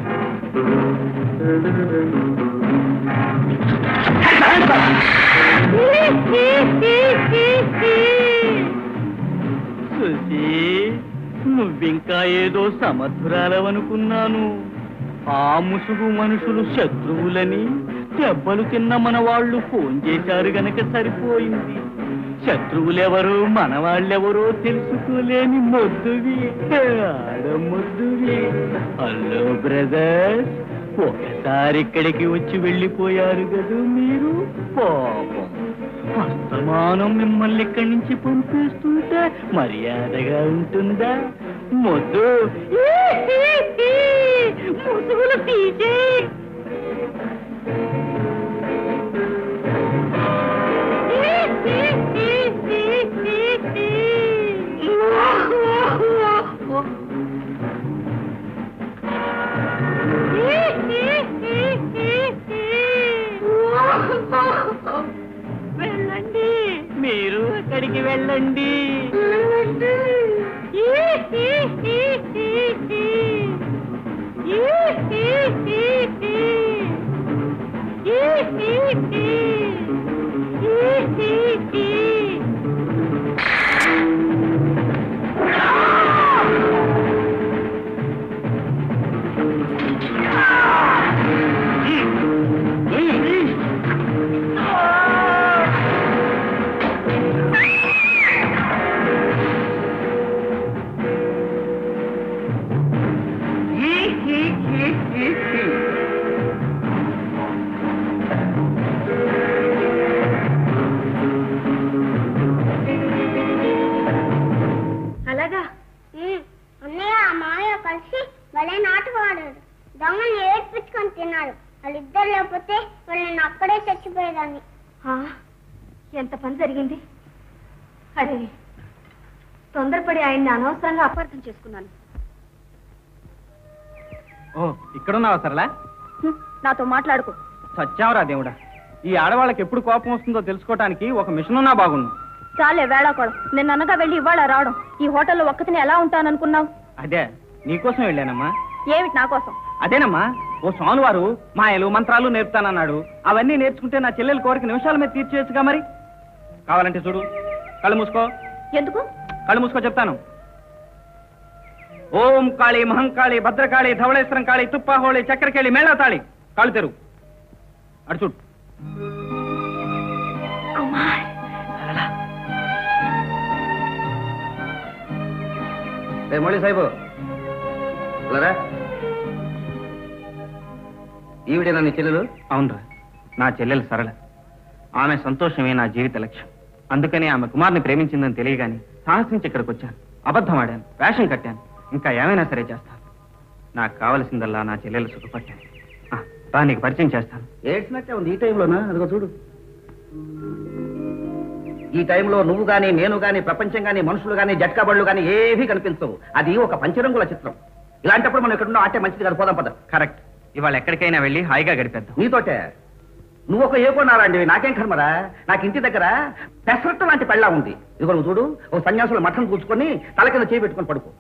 సుజీ నువ్వింకా ఏదో సమర్థురాలవనుకున్నాను ఆ ముసుగు మనుషులు శత్రువులని దెబ్బలు తిన్న మన వాళ్ళు ఫోన్ చేశారు గనక సరిపోయింది శత్రువులెవరు మన వాళ్ళెవరో తెలుసుకోలేని మొద్దువి ఆడ మొద్దువి హలో బ్రదర్స్ ఒకసారి ఇక్కడికి వచ్చి వెళ్ళిపోయారు కదా మీరు పాపం అస్తమానం మిమ్మల్ని ఇక్కడి నుంచి పంపిస్తుంటే మర్యాదగా ఉంటుందా మొద్దు ముసుగులు తీసే వెళ్ళండి మీరు అక్కడికి వెళ్ళండి అలాగా ఉమ్, అన్నయ్య మామయ్య కలిసి భలే నాటకం ఆడారు దొంగని ఏడ్పించుకొని తిన్నారు వాళ్ళిద్దరు లేకపోతే వాళ్ళు నేను అక్కడే చచ్చిపోయేదాన్ని ఆ, ఎంత పని జరిగింది అరే తొందరపడి ఆయన్ని అనవసరంగా అపార్థం చేసుకున్నాను ఓ ఇక్కడున్నావా సరళా హ్మ్, నాతో మాట్లాడుకో సత్యావరా దేవుడా ఈ ఆడవాళ్ళకి ఎప్పుడు కోపం వస్తుందో తెలుసుకోవటానికి ఒక మిషన్ ఉన్నా బాగుండు చాలే వేళాకోళం నిన్న అనగా వెళ్ళి ఇవాళ రావడం ఈ హోటల్లో ఒక్కతిని ఎలా ఉంటాననుకున్నావు అదే నీకోసం వెళ్ళానమ్మా ఏమిటి నా కోసం అదేనమ్మా ఓ స్వామివారు మాయలు మంత్రాలు నేర్పుతానన్నాడు అవన్నీ నేర్చుకుంటే నా చెల్లెల కోరిక నిమిషాల మీద తీర్చేయచ్చుగా మరి కావాలంటే చూడు కళ్ళు మూసుకో ఎందుకు కళ్ళు మూసుకో చెప్తాను ఓం కాళీ మహంకాళి భద్రకాళి ధవళేశ్వరం కాళి తుప్పాహోళి చక్రకేళి మేళాతాళి కాళ్ళు తెరువు అడు చూడు మౌళి సాహిబు లరా ఈవిడేనా నీ చెల్లెలు అవునరా నా చెల్లెలు సరళ ఆమె సంతోషమే నా జీవిత లక్ష్యం అందుకని ఆమె కుమార్ని ప్రేమించిందని తెలియగాని సాహసించి ఇక్కడికి వచ్చాను అబద్ధం ఆడాను వేషం కట్టాను ఇంకా ఏమైనా సరే చేస్తాను నాకు కావలసిందల్లా నా చెల్లెలు సుఖపట్టాను ఆ, రా నీకు పరిచయం చేస్తాను ఏడ్చినట్టే ఉంది ఈ టైంలోనా అదిగో చూడు ఈ టైంలో నువ్వు గాని నేను గాని ప్రపంచం గాని మనుషులు గాని జట్కా బళ్ళు గాని ఏవీ కనిపించవు అది ఒక పంచరంగుల చిత్రం ఇలాంటప్పుడు మనం ఎక్కడున్నా ఆటే మంచిది కాదు పోదాం పద కరెక్ట్ ఇవాళ ఎక్కడికైనా వెళ్ళి హాయిగా గడిపేద్దాం నీతోటే నువ్వు ఒక ఏ కొన్నారాంటివి నాకేం కర్మరా నాకు ఇంటి దగ్గర పెసరట్టు లాంటి పెళ్ళా ఉంది ఇదిగో నువ్వు చూడు ఓ సన్యాసుల మఠం కూర్చుకొని తల కింద చేయి పెట్టుకొని పడుకో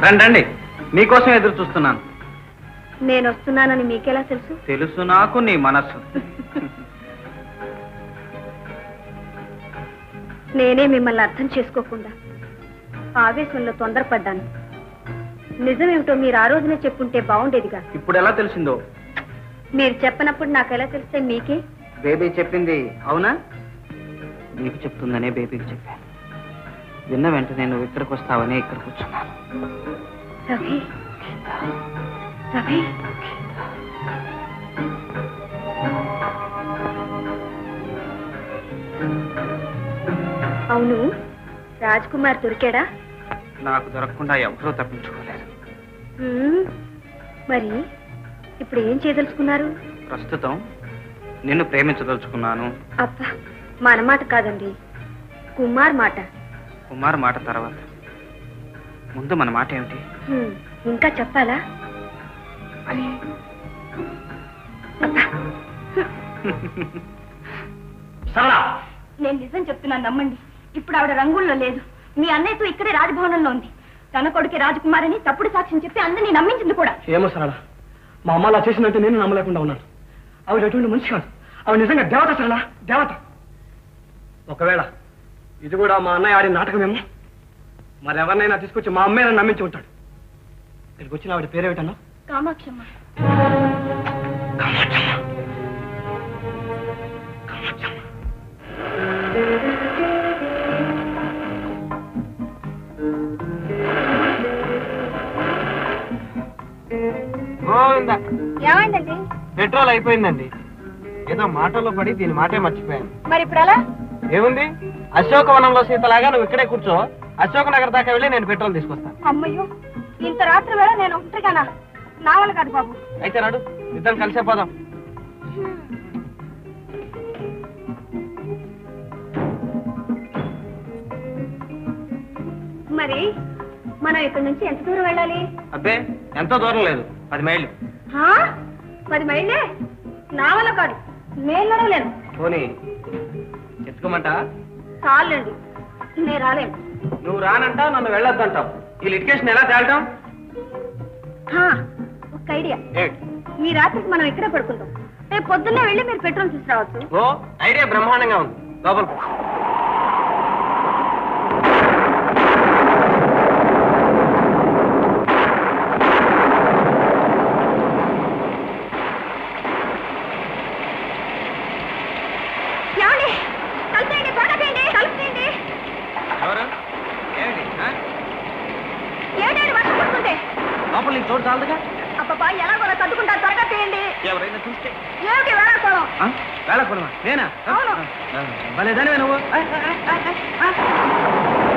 రండి రండి మీకోసం ఎదురు చూస్తున్నాను నేను వస్తున్నానని మీకెలా తెలుసు తెలుసు నాకు నీ మనస్సు నేనే మిమ్మల్ని అర్థం చేసుకోకుండా ఆవేశంలో తొందరపడ్డాను నిజమేమిటో మీరు ఆ రోజునే చెప్పుంటే బాగుండేదిగా ఇప్పుడు ఎలా తెలిసిందో మీరు చెప్పనప్పుడు నాకు ఎలా తెలిస్తే మీకే బేబీ చెప్పింది అవునా నీకు చెప్తుందనే బేబీకి చెప్పాను విన్న వెంటనే నువ్వు ఇక్కడికి వస్తావని ఇక్కడ కూర్చున్నాను రవి రవి అవును రాజ్ కుమార్ దొరికాడా నాకు దొరకకుండా ఎవరూ తప్పించుకోలేరు హ్మ్. మరి ఇప్పుడు ఏం చేయదలుచుకున్నారు ప్రస్తుతం నిన్ను ప్రేమించదలుచుకున్నాను అబ్బా మన మాట కాదండి కుమార్ మాట కుమార్ మాట తర్వాత ముందు మన మాట ఏమిటి హ్మ్. ఇంకా చెప్పాలా అని అబ్బా సరళ నేను నిజం చెప్తున్నాను నమ్మండి ఇప్పుడు ఆవిడ రంగుల్లో లేదు మీ అన్నయ్యతో ఇక్కడే రాజభవనంలో ఉంది తన కొడుకే రాజకుమార్ అని తప్పుడు సాక్ష్యం చెప్పి అందరినీ నమ్మించింది కూడా ఏమో సరళ మా అమ్మ అలా చేసినట్టు నేను నమ్మలేకుండా ఉన్నాను ఆవిడ అటువంటి మనిషి కాదు ఆవిడ నిజంగా దేవత సరళ దేవత ఒకవేళ ఇది కూడా మా అన్నయ్య ఆడిన నాటకమేమో మరెవరినైనా తీసుకొచ్చి మా అమ్మాయిని నమ్మించి ఉంటాడు ఇక్కడికి వచ్చిన ఆవిడ పేరేమిటన్నా కామాక్షమ్మ ఏమైందండి పెట్రోల్ అయిపోయిందండి ఏదో మాటల్లో పడి దీని మాటే మర్చిపోయాను మరి ఇప్పుడు అలా ఏముంది అశోకవనంలో సీతలాగా నువ్వు ఇక్కడే కూర్చో అశోక నగర్ దాకా వెళ్ళి నేను పెట్రోల్ తీసుకొస్తాను అమ్మయ్యో ఇంత రాత్రి వేళ నేను ఒంటరిగానా నా వల్ల కాదు బాబు అయితే రాడు ఇద్దరం కలిసే పోదాం మరి మనం ఇక్కడి నుంచి ఎంత దూరం వెళ్ళాలి అబ్బే ఎంతో దూరం లేదు పది మైళ్ళు హా? పది మైళ్ళే నా వల్ల కాదు నేను నడవలేను పోనీ ఎత్తుకోమంటా చాలండి నేను రాలేను నువ్వు రానంటావు నన్ను వెళ్ళొద్దంటావు ఈ లిటికేషన్ ఎలా తేలటం హా, ఒక ఐడియా ఏంటి? ఈ రాత్రికి మనం ఇక్కడే పడుకుందాం రేపు పొద్దున్నే వెళ్ళి మీరు పెట్రోల్ తీసుకురావచ్చు ఓ ఐడియా బ్రహ్మాండంగా ఉంది లోపల పో. ఏమండి కలిపేయండి త్వరగా చేయండి కలిపేయండి ఎవరు ఏమిటి ఆ? ఏడేడు వర్షం పడుతుంది లోపల నీకు చోటు చాలదుగా అబ్బబ్బా ఎలాగోలా సర్దుకుంటారు త్వరగా చేయండి ఎవరైనా చూస్తే ఏమిటి వేళాకోళం ఆ? వేళాకోళమా? నేనా అవును. ఆ, భలేదానివే నువ్వు ఆ, ఆ, ఆ, ఆ, ఆ.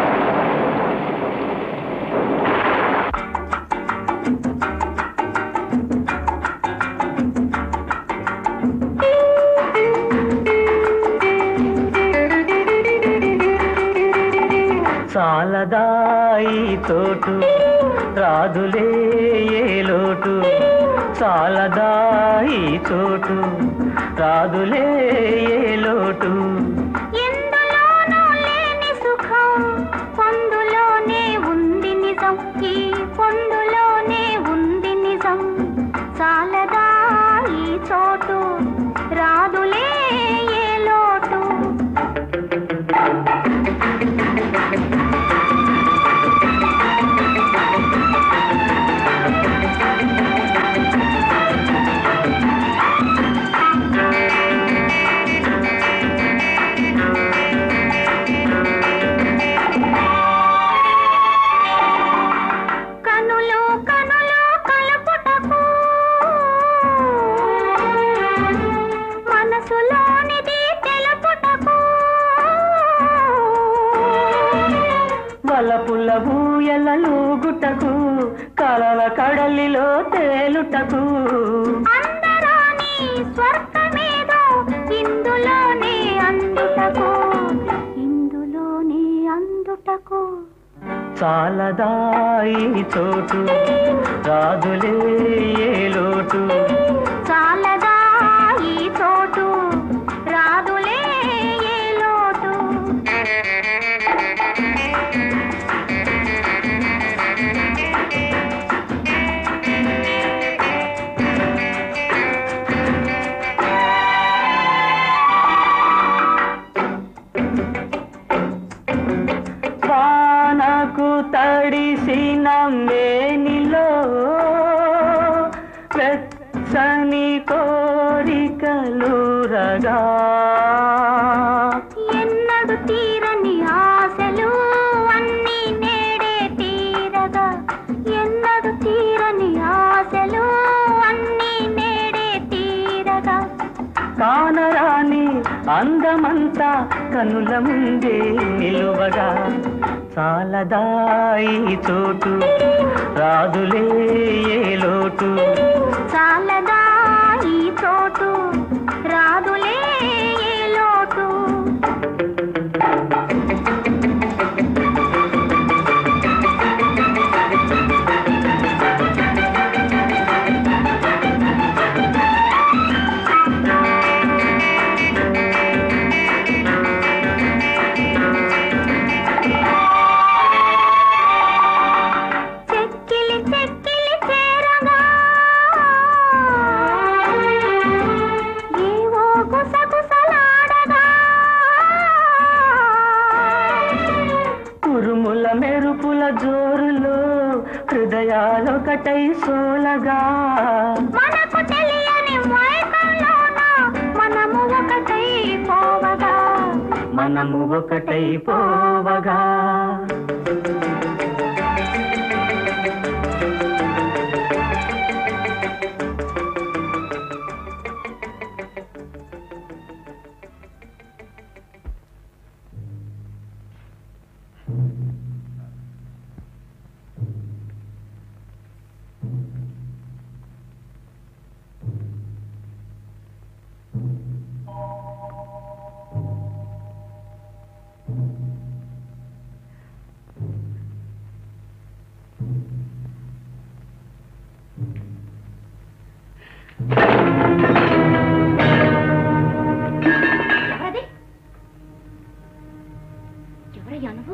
చాలదాయి తోటు రాదులే ఏ లోటు చాలదాయి చోటు రాదులే ఏ లోటు ఎందులోనూ లేని సుఖం పొందులోనే ఉంది నిజం ఈ పొందులోనే ఉంది నిజం చాలదా ఈ చోటు రాదులే ఏ లోటు కనులు కనులు కలుపుటకు మనసులోనిది తెలుపుటకు వలపుల ఊయలూగుటకు కలల కడలిలో తేలుటకు అందరాని స్వర్గమేదో ఇందులోనే అందుటకు ఇందులోనే అందుటకు చాలదాయి చోటు రాదులే ఏ లోటు చాలదా ఈ చోటు రాదులే ఏ లోటు ఆ ఊహలూరగా ఎన్నడు తీరని ఆశలు అన్నీ నేడే తీరగా ఎన్నడు తీరని ఆశలు అన్నీ నేడే తీరగా కానరాని అందమంతా కనుల ముందే నిలువగా చాలదాయి చోటు రాదులే ఏ లోటు చాలదా ఈ చోటు రాదులే ఏ లోటు చెక్కిలి చెక్కిలి చేరగా ఏవో గుసగుసలాడగా ఉరుముల మెరుపుల జోరులో హృదయాలొకటై సోలగా మనకు తెలియని మైకంలోన మనము ఒకటై పోవగా మనము ఒకటై పోవగా ఎవరది ఎవరయ్యా నువ్వు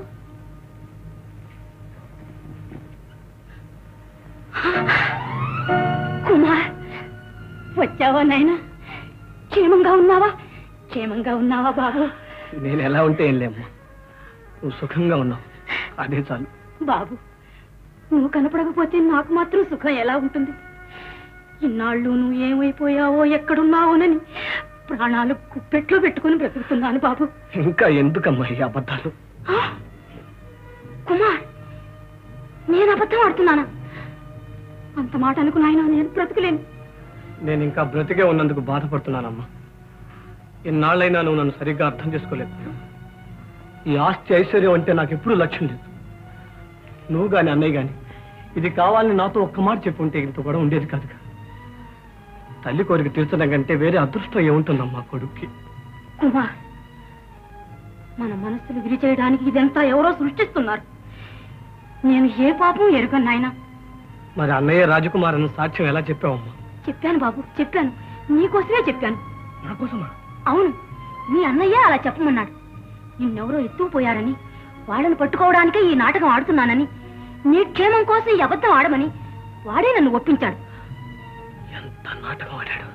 కుమార్ వచ్చావా నాయనా క్షేమంగా ఉన్నావా క్షేమంగా ఉన్నావా బాబు నేను ఎలా ఉంటే ఏం లేమ్మా నువ్వు సుఖంగా ఉన్నావు అదే చాలు బాబు నువ్వు కనపడకపోతే నాకు మాత్రం సుఖం ఎలా ఉంటుంది ఇన్నాళ్ళు నువ్వు ఏమైపోయావో ఎక్కడున్నావోనని ప్రాణాలు కుప్పెట్లో పెట్టుకుని బ్రతుకుతున్నాను బాబు ఇంకా ఎందుకమ్మా ఈ అబద్ధాలు ఆ! కుమార్ నేను అబద్ధం ఆడుతున్నానా అంత మాట అనుకు నాయన నేను బ్రతకలేను నేను ఇంకా బ్రతికే ఉన్నందుకు బాధపడుతున్నానమ్మా ఇన్నాళ్ళైనా నువ్వు నన్ను సరిగ్గా అర్థం చేసుకోలేదు ఈ ఆస్తి ఐశ్వర్యం అంటే నాకు ఎప్పుడూ లక్ష్యం లేదు నువ్వు గాని అన్నయ్య గాని ఇది కావాలని నాతో ఒక్క మాట చెప్పుంటే ఇంత కూడా ఉండేది కాదుగా తల్లి కోరిక తీర్చడం కంటే వేరే అదృష్టం ఏముంటుందమ్మా కొడుక్కి కుమార్ మన మనస్సులు విరిచేయడానికి ఇదంతా ఎవరో సృష్టిస్తున్నారు నేను ఏ పాపం ఎరుగను నాయనా మరి అన్నయ్య రాజకుమార్ అన్న సాక్ష్యం ఎలా చెప్పావమ్మా చెప్పాను బాబు చెప్పాను నీకోసమే చెప్పాను నా కోసమా అవును మీ అన్నయ్య అలా చెప్పమన్నాడు నిన్నెవరో ఎత్తుకుపోయారని వాళ్ళని పట్టుకోవడానికే ఈ నాటకం ఆడుతున్నానని నీ క్షేమం కోసం ఈ అబద్ధం ఆడమని వాడే నన్ను ఒప్పించాడు ఎంత నాటకం ఆడాడు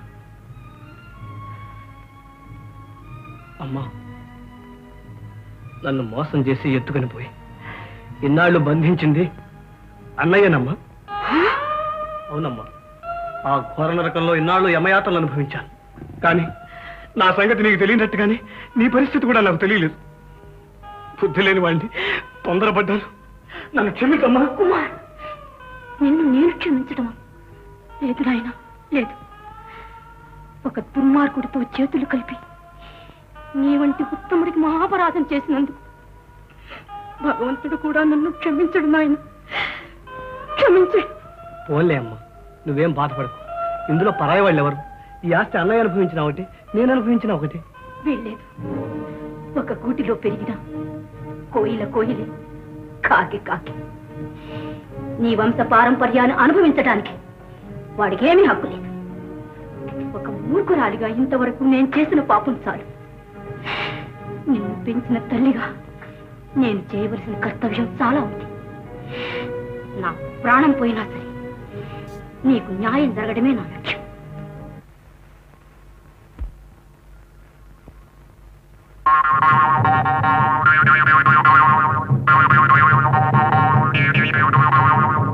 అమ్మా నన్ను మోసం చేసి ఎత్తుకుని పోయి ఇన్నాళ్ళు బంధించింది అన్నయ్యనమ్మా అవునమ్మా ఆ ఘోర నరకంలో ఇన్నాళ్ళు యమయాతలు అనుభవించాను కానీ నా సంగతి నీకు తెలియనట్టుగానే నీ పరిస్థితి కూడా నాకు తెలియలేదు బుద్ధి లేని వాడిని తొందరపడ్డాను నన్ను క్షమించమ్మా కుమార్ నిన్ను నేను క్షమించడమా లేదు నాయన లేదు ఒక దుర్మార్గుడితో చేతులు కలిపి నీ వంటి ఉత్తముడికి మహాపరాధం చేసినందుకు భగవంతుడు కూడా నన్ను క్షమించడు నాయన క్షమించడు పోన్లే అమ్మా నువ్వేం బాధపడకు ఇందులో పరాయి వాళ్ళు ఎవరు ఈ ఆస్తి అన్నయ్య అనుభవించిన ఒకటి నేను అనుభవించిన ఒకటి వీల్లేదు ఒక గూటిలో పెరిగిన కోయిల కోయిలే కాకి కాకి నీ వంశ పారంపర్యాన్ని అనుభవించడానికి వాడికేమీ హక్కు లేదు ఒక మూర్ఖురాలిగా ఇంతవరకు నేను చేసిన పాపం చాలు నిన్ను పెంచిన తల్లిగా నేను చేయవలసిన కర్తవ్యం చాలా ఉంది నా ప్రాణం పోయినా సరే నీకు న్యాయం జరగడమే నా లక్ష్యం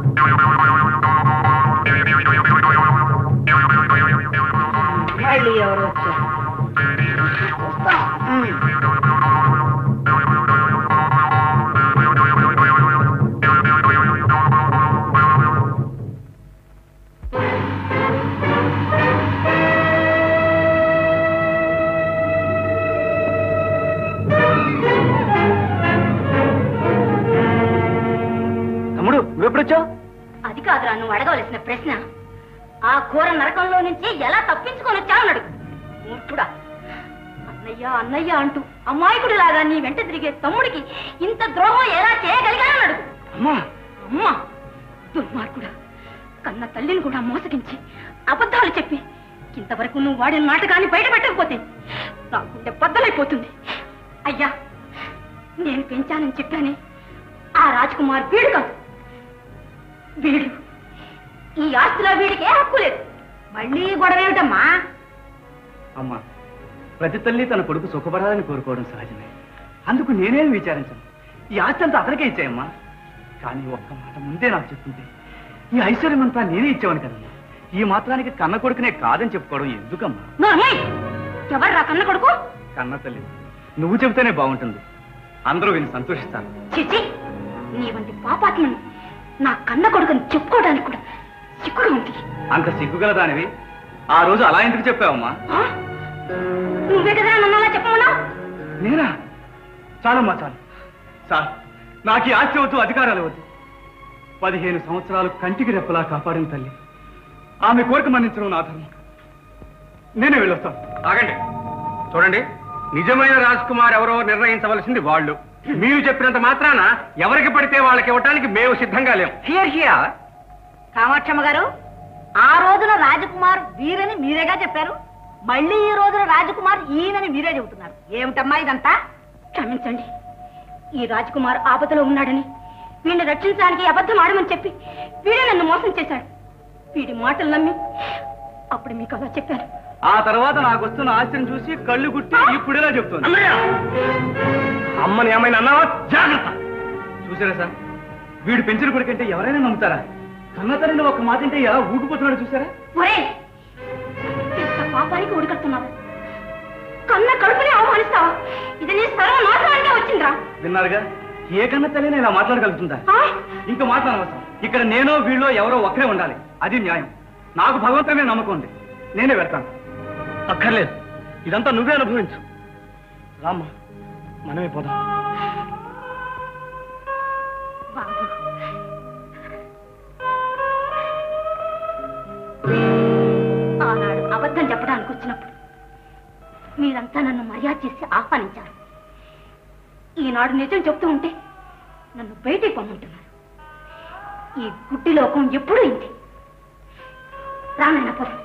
మళ్ళీ ఎవరు ఎవరు వచ్చారు తమ్ముడు నువ్వెప్పుడొచ్చావు అది కాదురా నువ్వు అడగవలసిన ప్రశ్న ఆ ఘోర నరకంలో నుంచి ఎలా తప్పించుకొని వచ్చావన్నాడు మూర్ఖుడా అన్నయ్య అన్నయ్య అంటూ అమాయకుడు లాగా నీ వెంట తిరిగే తమ్ముడికి ఇంత ద్రోహం ఎలా చేయగలిగానన్నాడు అమ్మా అమ్మా దుర్మార్గుడా కన్న తల్లిని కూడా మోసగించి అబద్ధాలు చెప్పి ఇంతవరకు నువ్వు వాడిన నాటకాన్ని బయట పెట్టకపోతే నా గుండె బద్దలైపోతుంది అయ్యా నేను పెంచానని చెప్పానే ఆ రాజ్కుమార్ వీడు కాదు వీడు ఈ ఆస్తిలో వీడికి ఏ హక్కు లేదు మళ్ళీ గొడవ ఏమిటమ్మా అమ్మా ప్రతి తల్లి తన కొడుకు సుఖపడాలని కోరుకోవడం సహజమే అందుకు నేనేం విచారించను ఈ ఆస్తి అంతా అతనికే ఇచ్చాయమ్మా కానీ ఒక్క మాట ముందే నాకు చెప్తుంటే ఈ ఐశ్వర్యం అంతా నేనే ఇచ్చేవాను కదమ్మా ఈ మాత్రానికి కన్న కొడుకునే కాదని చెప్పుకోవడం ఎందుకమ్మా నోర్మయ్ ఎవర్రా కన్న కొడుకు కన్న తల్లి నువ్వు చెబితేనే బాగుంటుంది అందరూ విని సంతోషిస్తాను చిచి నీ వంటి పాపాత్మను నా కన్న కొడుకుని చెప్పుకోవడానికి కూడా సిగ్గుగా ఉంది అంత సిగ్గుగల దానివి ఆ రోజు అలా ఎందుకు చెప్పావమ్మా ఆ? నువ్వే కదా నన్ను అలా చెప్పమన్నావు నేనా చాలమ్మా చాలు చాలు నాకు ఈ ఆస్తి వద్దు అధికారాలు వద్దు పదిహేను సంవత్సరాలు కంటికి రెప్పలా కాపాడిన తల్లి ఆమె కోరిక మన్నించడం నా ధర్మం నేనే వెళ్ళొస్తాను ఆగండి చూడండి నిజమైన రాజ్ కుమార్ ఎవరో నిర్ణయించవలసింది వాళ్ళు మీరు చెప్పినంత మాత్రాన ఎవరికి పడితే వాళ్ళకి ఇవ్వటానికి మేము సిద్ధంగా లేం హియర్ హియర్ కామాక్షమ్మ గారు ఆ రోజున రాజకుమార్ వీరని మీరేగా చెప్పారు మళ్ళీ ఈ రోజున రాజకుమార్ ఈయనని మీరే చెబుతున్నారు ఏమిటమ్మా ఇదంతా క్షమించండి ఈ రాజ్కుమార్ ఆపదలో ఉన్నాడని వీడిని రక్షించడానికి అబద్ధం ఆడమని చెప్పి వీడే నన్ను మోసం చేశాడు వీడి మాటలు నమ్మి అప్పుడు మీకు అలా చెప్పాను ఆ తర్వాత నాకు వస్తున్న ఆస్తిని చూసి కళ్ళు గుట్టి ఇప్పుడేలా చెప్తుంది అమ్మని ఏమైనా అన్నావా జాగ్రత్త చూసారా సార్ వీడు పెంచిన కొడుకంటే ఎవరైనా నమ్ముతారా కన్న తల్లిని ఒక మాట అంటే ఎలా ఊగిపోతున్నాడు చూసారా ఒరే ఎంత పాపానికి ఉడికడుతున్నావు కన్న కడుపుని అవమానిస్తావా ఇది నీ సర్వనాశనానికే వచ్చిందిరా విన్నారుగా ఏ కన్న తల్లిని ఇలా మాట్లాడగలుగుతుందా ఆ? ఇంకా మాట్లాడవసరం ఇక్కడ నేనో వీళ్ళో ఎవరో ఒక్కరే ఉండాలి అది న్యాయం నాకు భగవంతుడే నమ్మకం ఉంది నేనే వెళ్తాను అక్కర్లేదు ఇదంతా నువ్వే అనుభవించు రామ్మా మనమే పోదాం బాబు ఆనాడు అబద్ధం చెప్పడానికి వచ్చినప్పుడు మీరంతా నన్ను మర్యాద చేసి ఆహ్వానించారు ఈనాడు నిజం చెప్తూ ఉంటే నన్ను బయటికి పొమ్మంటున్నారు ఈ గుడ్డి లోకం ఎప్పుడూ ఇంతే రానన్న పదం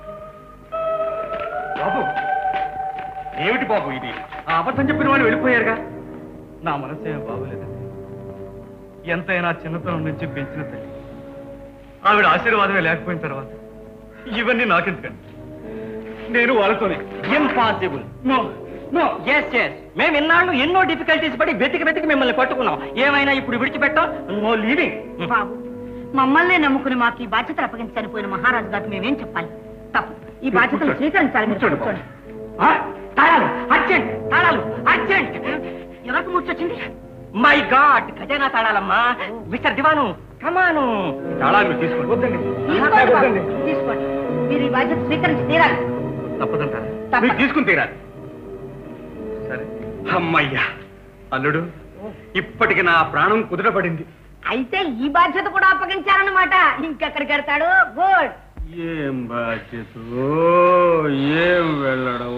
బాబు ఏమిటి బాబు ఇది ఆ అబద్ధం చెప్పిన వాళ్ళు వెళ్ళిపోయారుగా నా మనసే బాగోలేదండి ఎంతైనా చిన్నతనం నుంచి పెంచిన తల్లి ఆవిడ ఆశీర్వాదమే లేకపోయిన తర్వాత ఇవన్నీ నాకెందుకండి నేను వాళ్ళతోనే impossible no no yes yes మేము ఇన్నాళ్ళు ఎన్నో డిఫికల్టీస్ పడి వెతికి వెతికి మిమ్మల్ని పట్టుకున్నాం ఏమైనా ఇప్పుడు విడిచిపెట్టాం నో లీవింగ్ బాబు మమ్మల్ని నమ్ముకుని మాకు ఈ బాధ్యతలు అప్పగించి చనిపోయిన మహారాజు గారికి మేమేం చెప్పాలి తప్పు ఈ బాధ్యతలు స్వీకరించాలి మీరు కూర్చోండి బాబు. కూర్చోండి. తాళాలు అర్జెంట్ తాళాలు అర్జెంట్ ఎవరికి మూర్చొచ్చింది మై గాడ్ ఖజానా తాళాలమ్మా మిస్టర్ దివాను కమాను తాళాలు మీరు తీసుకోండి వద్దండి తీసుకోండి బాబు, తీసుకోండి మీరు ఈ బాధ్యత స్వీకరించి తీరాలి తప్పదంటారా తప్ప. మీరు తీసుకుని తీరాలి సరే అమ్మయ్యా అల్లుడు ఇప్పటికి నా ప్రాణం కుదురపడింది అయితే ఈ బాధ్యత కూడా అప్పగించారన్నమాట ఇంకెక్కడికి వెళ్తాడు గుడ్ ఏం బాధ్యత ఏం వెళ్ళడం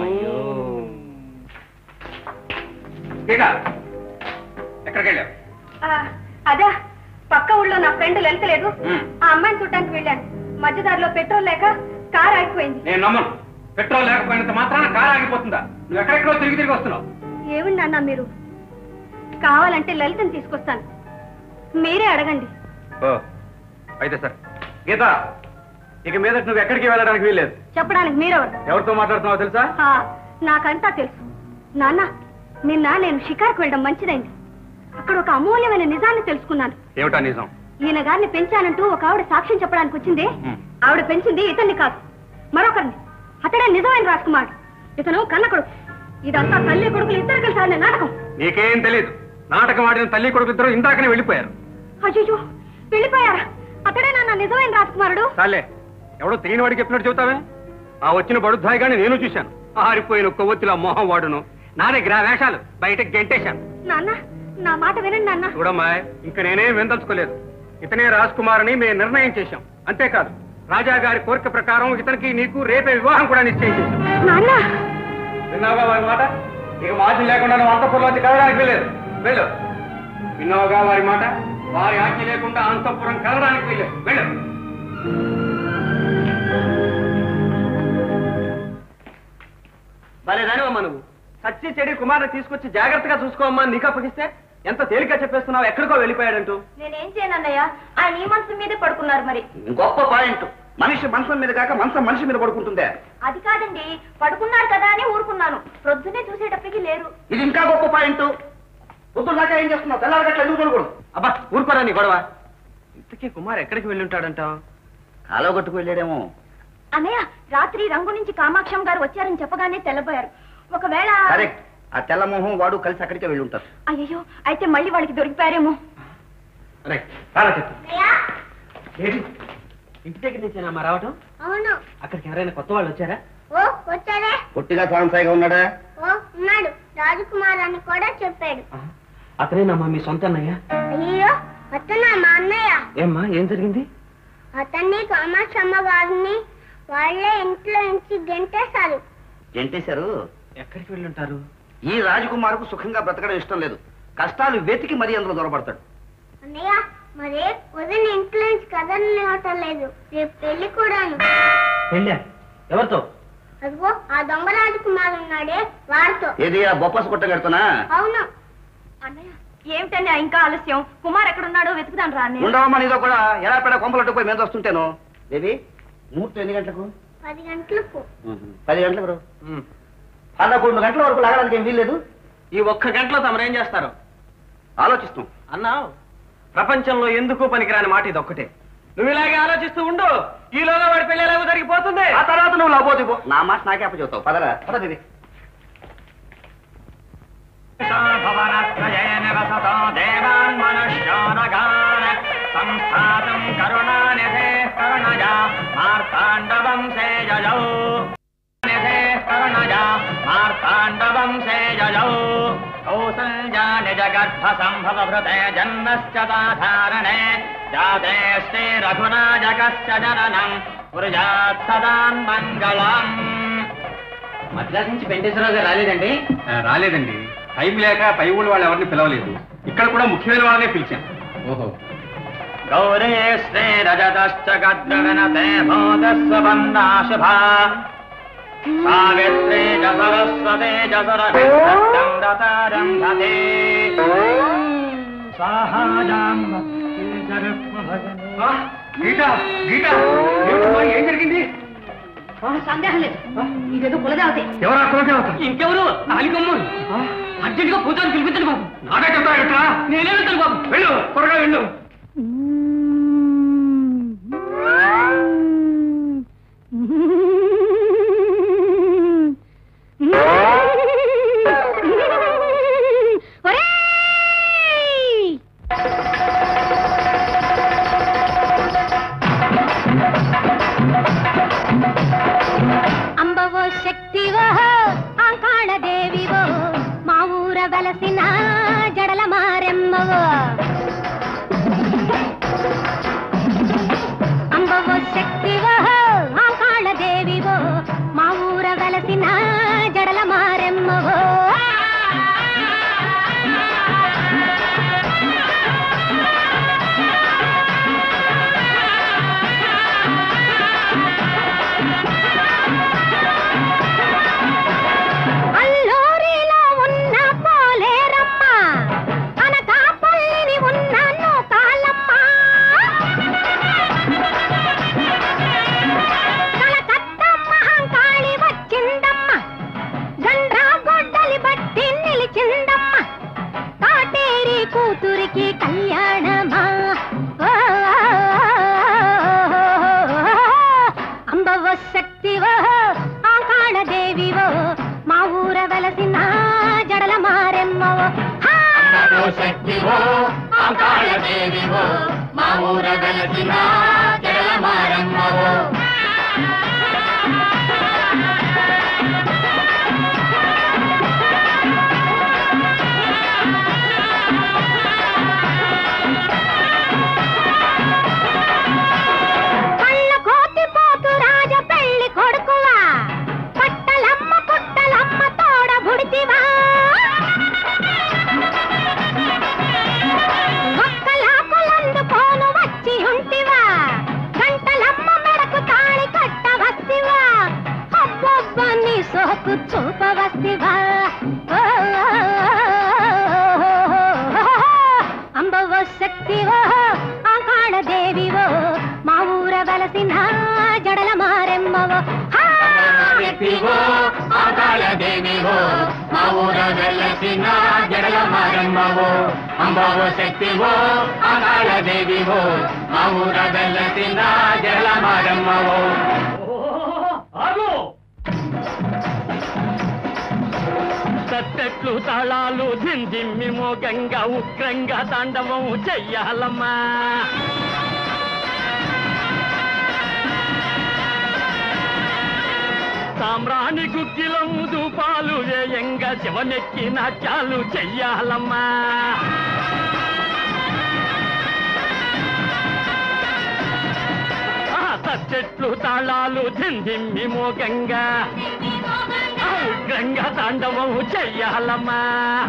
ఎక్కడికి వెళ్ళావు అదే పక్క ఊళ్ళో నా ఫ్రెండ్ లెంత లేదు మ్. ఆ అమ్మాయిని చూడటానికి వెళ్ళాను మధ్యదారిలో పెట్రోల్ లేక కార్ ఆగిపోయింది నేను నమ్మను పెట్రోల్ లేకపోయినంత మాత్రాన కారు ఆగిపోతుందా నువ్వు ఎక్కడెక్కడో తిరిగి తిరిగి వస్తున్నావు ఏమండి అన్న మీరు కావాలంటే లలితని తీసుకొస్తాను మీరే అడగండి ఓ అయితే సరే గీత ఇక మీద నువ్వు ఎక్కడికి వెళ్ళడానికి వీల్లేదు చెప్పడానికి మీరెవరు ఎవరితో మాట్లాడుతున్నావో తెలుసా ఆ, నాకంతా తెలుసు నాన్న నిన్న నేను షికార్కు వెళ్ళడం మంచిదైంది అక్కడ ఒక అమూల్యమైన నిజాన్ని తెలుసుకున్నాను ఏమిటా నిజం ఈయన గారిని పెంచానంటూ ఒక ఆవిడ సాక్ష్యం చెప్పడానికి వచ్చింది మ్. ఆవిడ పెంచింది ఇతన్ని కాదు మరొకరిని అతడే నిజమైన రాజకుమార్ ఇతను కన్న కొడుకు ఇదంతా తల్లి కొడుకులు ఇద్దరు కలిసి ఆడిన నాటకం నీకేం తెలియదు నాటకం ఆడిన తల్లి కొడుకు ఇద్దరు ఇందాకనే వెళ్ళిపోయారు అయ్యో వెళ్ళిపోయారా అతడే నాన్న నిజమైన రాజకుమారుడు చాలే ఎవడో తెలియని వాడికి చెప్పినట్టు చెబుతావే ఆ వచ్చిన బడుద్దాయి గాని నేను చూశాను ఆరిపోయిన కొవ్వొత్తిలా మొహం వాడును నా దగ్గర ఆ వేషాలు బయట గెంటేశాను నాన్న నా మాట వినండి నాన్న చూడమ్మా ఇంక నేనేం విందలుచుకోలేదు ఇతనే రాజ్ కుమార్ అని మేము నిర్ణయం చేశాం అంతేకాదు రాజా గారి కోరిక ప్రకారం ఇతనికి నీకు రేపే వివాహం కూడా నిశ్చయం చేశాం నాన్న విన్నావుగా వారి మాట ఇక మాటలు లేకుండా నువ్వు అంతఃపురంలో వచ్చి కదడానికి వెళ్ళలేదు వెళ్ళు విన్నావుగా వారి మాట వారి ఆజ్ఞ లేకుండా అంతఃపురం కదడానికి వెళ్ళలేదు వెళ్ళు భలేదానివమ్మా నువ్వు సచ్చి చెడి కుమారుని తీసుకొచ్చి జాగ్రత్తగా చూసుకోమ్మా నీకు అప్పగిస్తే ఎంత తేలిక చెప్పేస్తున్నావు ఎక్కడికో వెళ్ళిపోయాడంటూ నేనేం చేయనన్నయ్య ఆయన ఈ మనసు మీదే పడుకున్నారు మరి గొప్ప పాయింట్ మనిషి మంచం మీద కాక మంచం మనిషి మీద పడుకుంటుందే అది కాదండి పడుకున్నారు కదా అని ఊరుకున్నాను ప్రొద్దునే చూసేటప్పటికి లేరు ఇది ఇంకా గొప్ప పాయింట్ పొద్దున్న దాకా ఏం చేస్తున్నావు తెల్లారగట్ల ఎందుకు పడుకోడు అబ్బా ఊరుకోరా నీ గొడవ ఇంతకీ కుమార్ ఎక్కడికి వెళ్ళి ఉంటాడంటావు కాలువ కొట్టుకు వెళ్ళాడేమో అన్నయ్య రాత్రి రంగు నుంచి కామాక్షం గారు వచ్చారని చెప్పగానే తెల్లబోయారు ఒకవేళ కరెక్ట్ ఆ తెల్ల మొహం వాడు కలిసి అక్కడికే వెళ్ళి ఉంటారు అయ్యో అయితే మళ్ళీ వాళ్ళకి దొరికిపోయారేమో రైట్ చాలా చెప్పు ఏంటి ఇంటి దగ్గర నుంచేనమ్మా రావటం అవును అక్కడికి ఎవరైనా కొత్త వాళ్ళు వచ్చారా ఓ వచ్చారే పొట్టిగా సాంసాయిగా ఉన్నాడా ఓ ఉన్నాడు రాజకుమార్ అని కూడా చెప్పాడు అతనేనమ్మా మీ సొంత అన్నయ్య అయ్యో అతనా మా అన్నయ్య ఏమ్మా ఏం జరిగింది అతన్ని కామాక్షమ్మ గారిని వాళ్ళే ఇంట్లో నుంచి గెంటేశారు ఎంటేశారు ఎక్కడికి వెళ్ళి ఉంటారు ఈ రాజకుమారుకు సుఖంగా బ్రతకడం ఇష్టం లేదు కష్టాలు వెతికి మరీ అందులో దొరబడతాడు అన్నయ్య మరే వదిన ఇంట్లో నుంచి కదలనివ్వటం లేదు రేపు పెళ్లి కూడాను వెళ్ళా ఎవరితో అదిగో ఆ దొంగ రాజకుమార్ ఉన్నాడే వాడితో ఏది ఆ బొప్పస్ పుట్ట కడుతున్నా అవును అన్నయ్య ఏమిటన్నయ్య ఇంకా ఆలస్యం కుమార్ ఎక్కడున్నాడో వెతుకుదాను రా అన్నయ్య ఉండవమ్మా నీతో కూడా ఎలా పెడ కొంపలట్టు పోయి మీద వస్తుంటాను బేబీ ముహూర్తం ఎన్ని గంటలకు పది గంటలకు పది గంటలకు రు. పదకొండు గంటల వరకు లాగడానికి ఏం వీల్లేదు ఈ ఒక్క గంటలో తమరేం చేస్తారు ఆలోచిస్తాం అన్నావు ప్రపంచంలో ఎందుకు పనికిరాని మాట ఇది ఒక్కటే నువ్వు ఇలాగే ఆలోచిస్తూ ఉండు ఈలోగా వాడి పెళ్లి ఎలాగో జరిగిపోతుంది ఆ తర్వాత నువ్వు లాబోతు నా మాట నాకే అప్పచెబుతావు పదరా పద ఇది దేవాన్ మనుష్యోనగాన్ సంస్థాతం కరుణానిధే కరుణజా మార్తాండవంశే జజౌ నిధే కరుణజా మార్తాండవంశే జజౌ కౌసల్యా నిజ గర్భ సంభవ భృతే జన్మశ్చ సాధారణే జాతే శ్రీ రఘునాజకస్య జననం కురుజాత్ సదాన్ మంగళం మద్రాసు నుంచి వెంకటేశ్వరరావు గారు రాలేదండి రాలేదండి టైం లేక పై ఊళ్ళో వాళ్ళు ఎవరిని పిలవలేదు ఇక్కడ కూడా ముఖ్యమైన వాళ్ళనే పిలిచాం ఓహో గౌరీ శ్రీ రజతశ్చ గద్గగనతే భూతస్వబందా శుభా సావిత్రీ చ సరస్వతే చ సరవిందం దతారంభతే సాహాజాంబ గీత గీత ఏమిటమ్మా, ఏం జరిగింది సందేహం లేదు ఇదేదో కులదేవతే ఎవరా కులదేవత ఇంకెవరు నాలికమ్మ అర్జెంట్ గా పూజారి పిలిపించండి బాబు నాకే చెప్తా ఎట్లా నేనే వెళ్తాను బాబు వెళ్ళు త్వరగా వెళ్ళు అంబవో శక్తివో ఆకాళ దేవివో మా ఊర వెలసిన జడల మారెమ్మవో అంబవో శక్తివో ఆకాళ దేవివో మా ఊర వెలసిన జడల మారెమ్మవో అల్లూరిలో ఉన్న పోలేరమ్మ అనకాపల్లిని ఉన్న మారెమ్మవో హా! శక్తివో అంకాళ దేవివో మా ఊర వెలసిన జల మారమ్మవో కళ్ళ కోతి పోతు రాజ పెళ్లి కొడుకువా పట్టలమ్మ పుట్టలమ్మ తోడ బుడితివా ఒక్కలాకులందుకోను వచ్చి ఉంటివా గంటలమ్మ మెడకు తాళి కట్ట వస్తివా అబ్బబ్బ నీ సోకు చూప వస్తివా అంబవ శక్తివో ఆకాళ దేవివో మా ఊర వలసిన జడల మారెమ్మవో హా! శక్తివో అంకాళ దేవివో మా ఊర వెలసిన జడల మారమ్మవో అంబవ శక్తివో అంకాళ దేవివో మా ఊర వెలసిన జడల మారమ్మవో ఆగు తట్టెట్లు తాళాలు దిందిమ్మి మోగంగా ఉగ్రంగా తాండవం చెయ్యాలమ్మా సామ్రాణి గుగ్గిలం దూపాలు వేయంగా శివనెక్కి నాట్యాలు చెయ్యాలమ్మా ఆ తట్టెట్లు తాళాలు దిందిమ్మి మోగంగా ఆ ఉగ్రంగా తాండవం చెయ్యాలమ్మా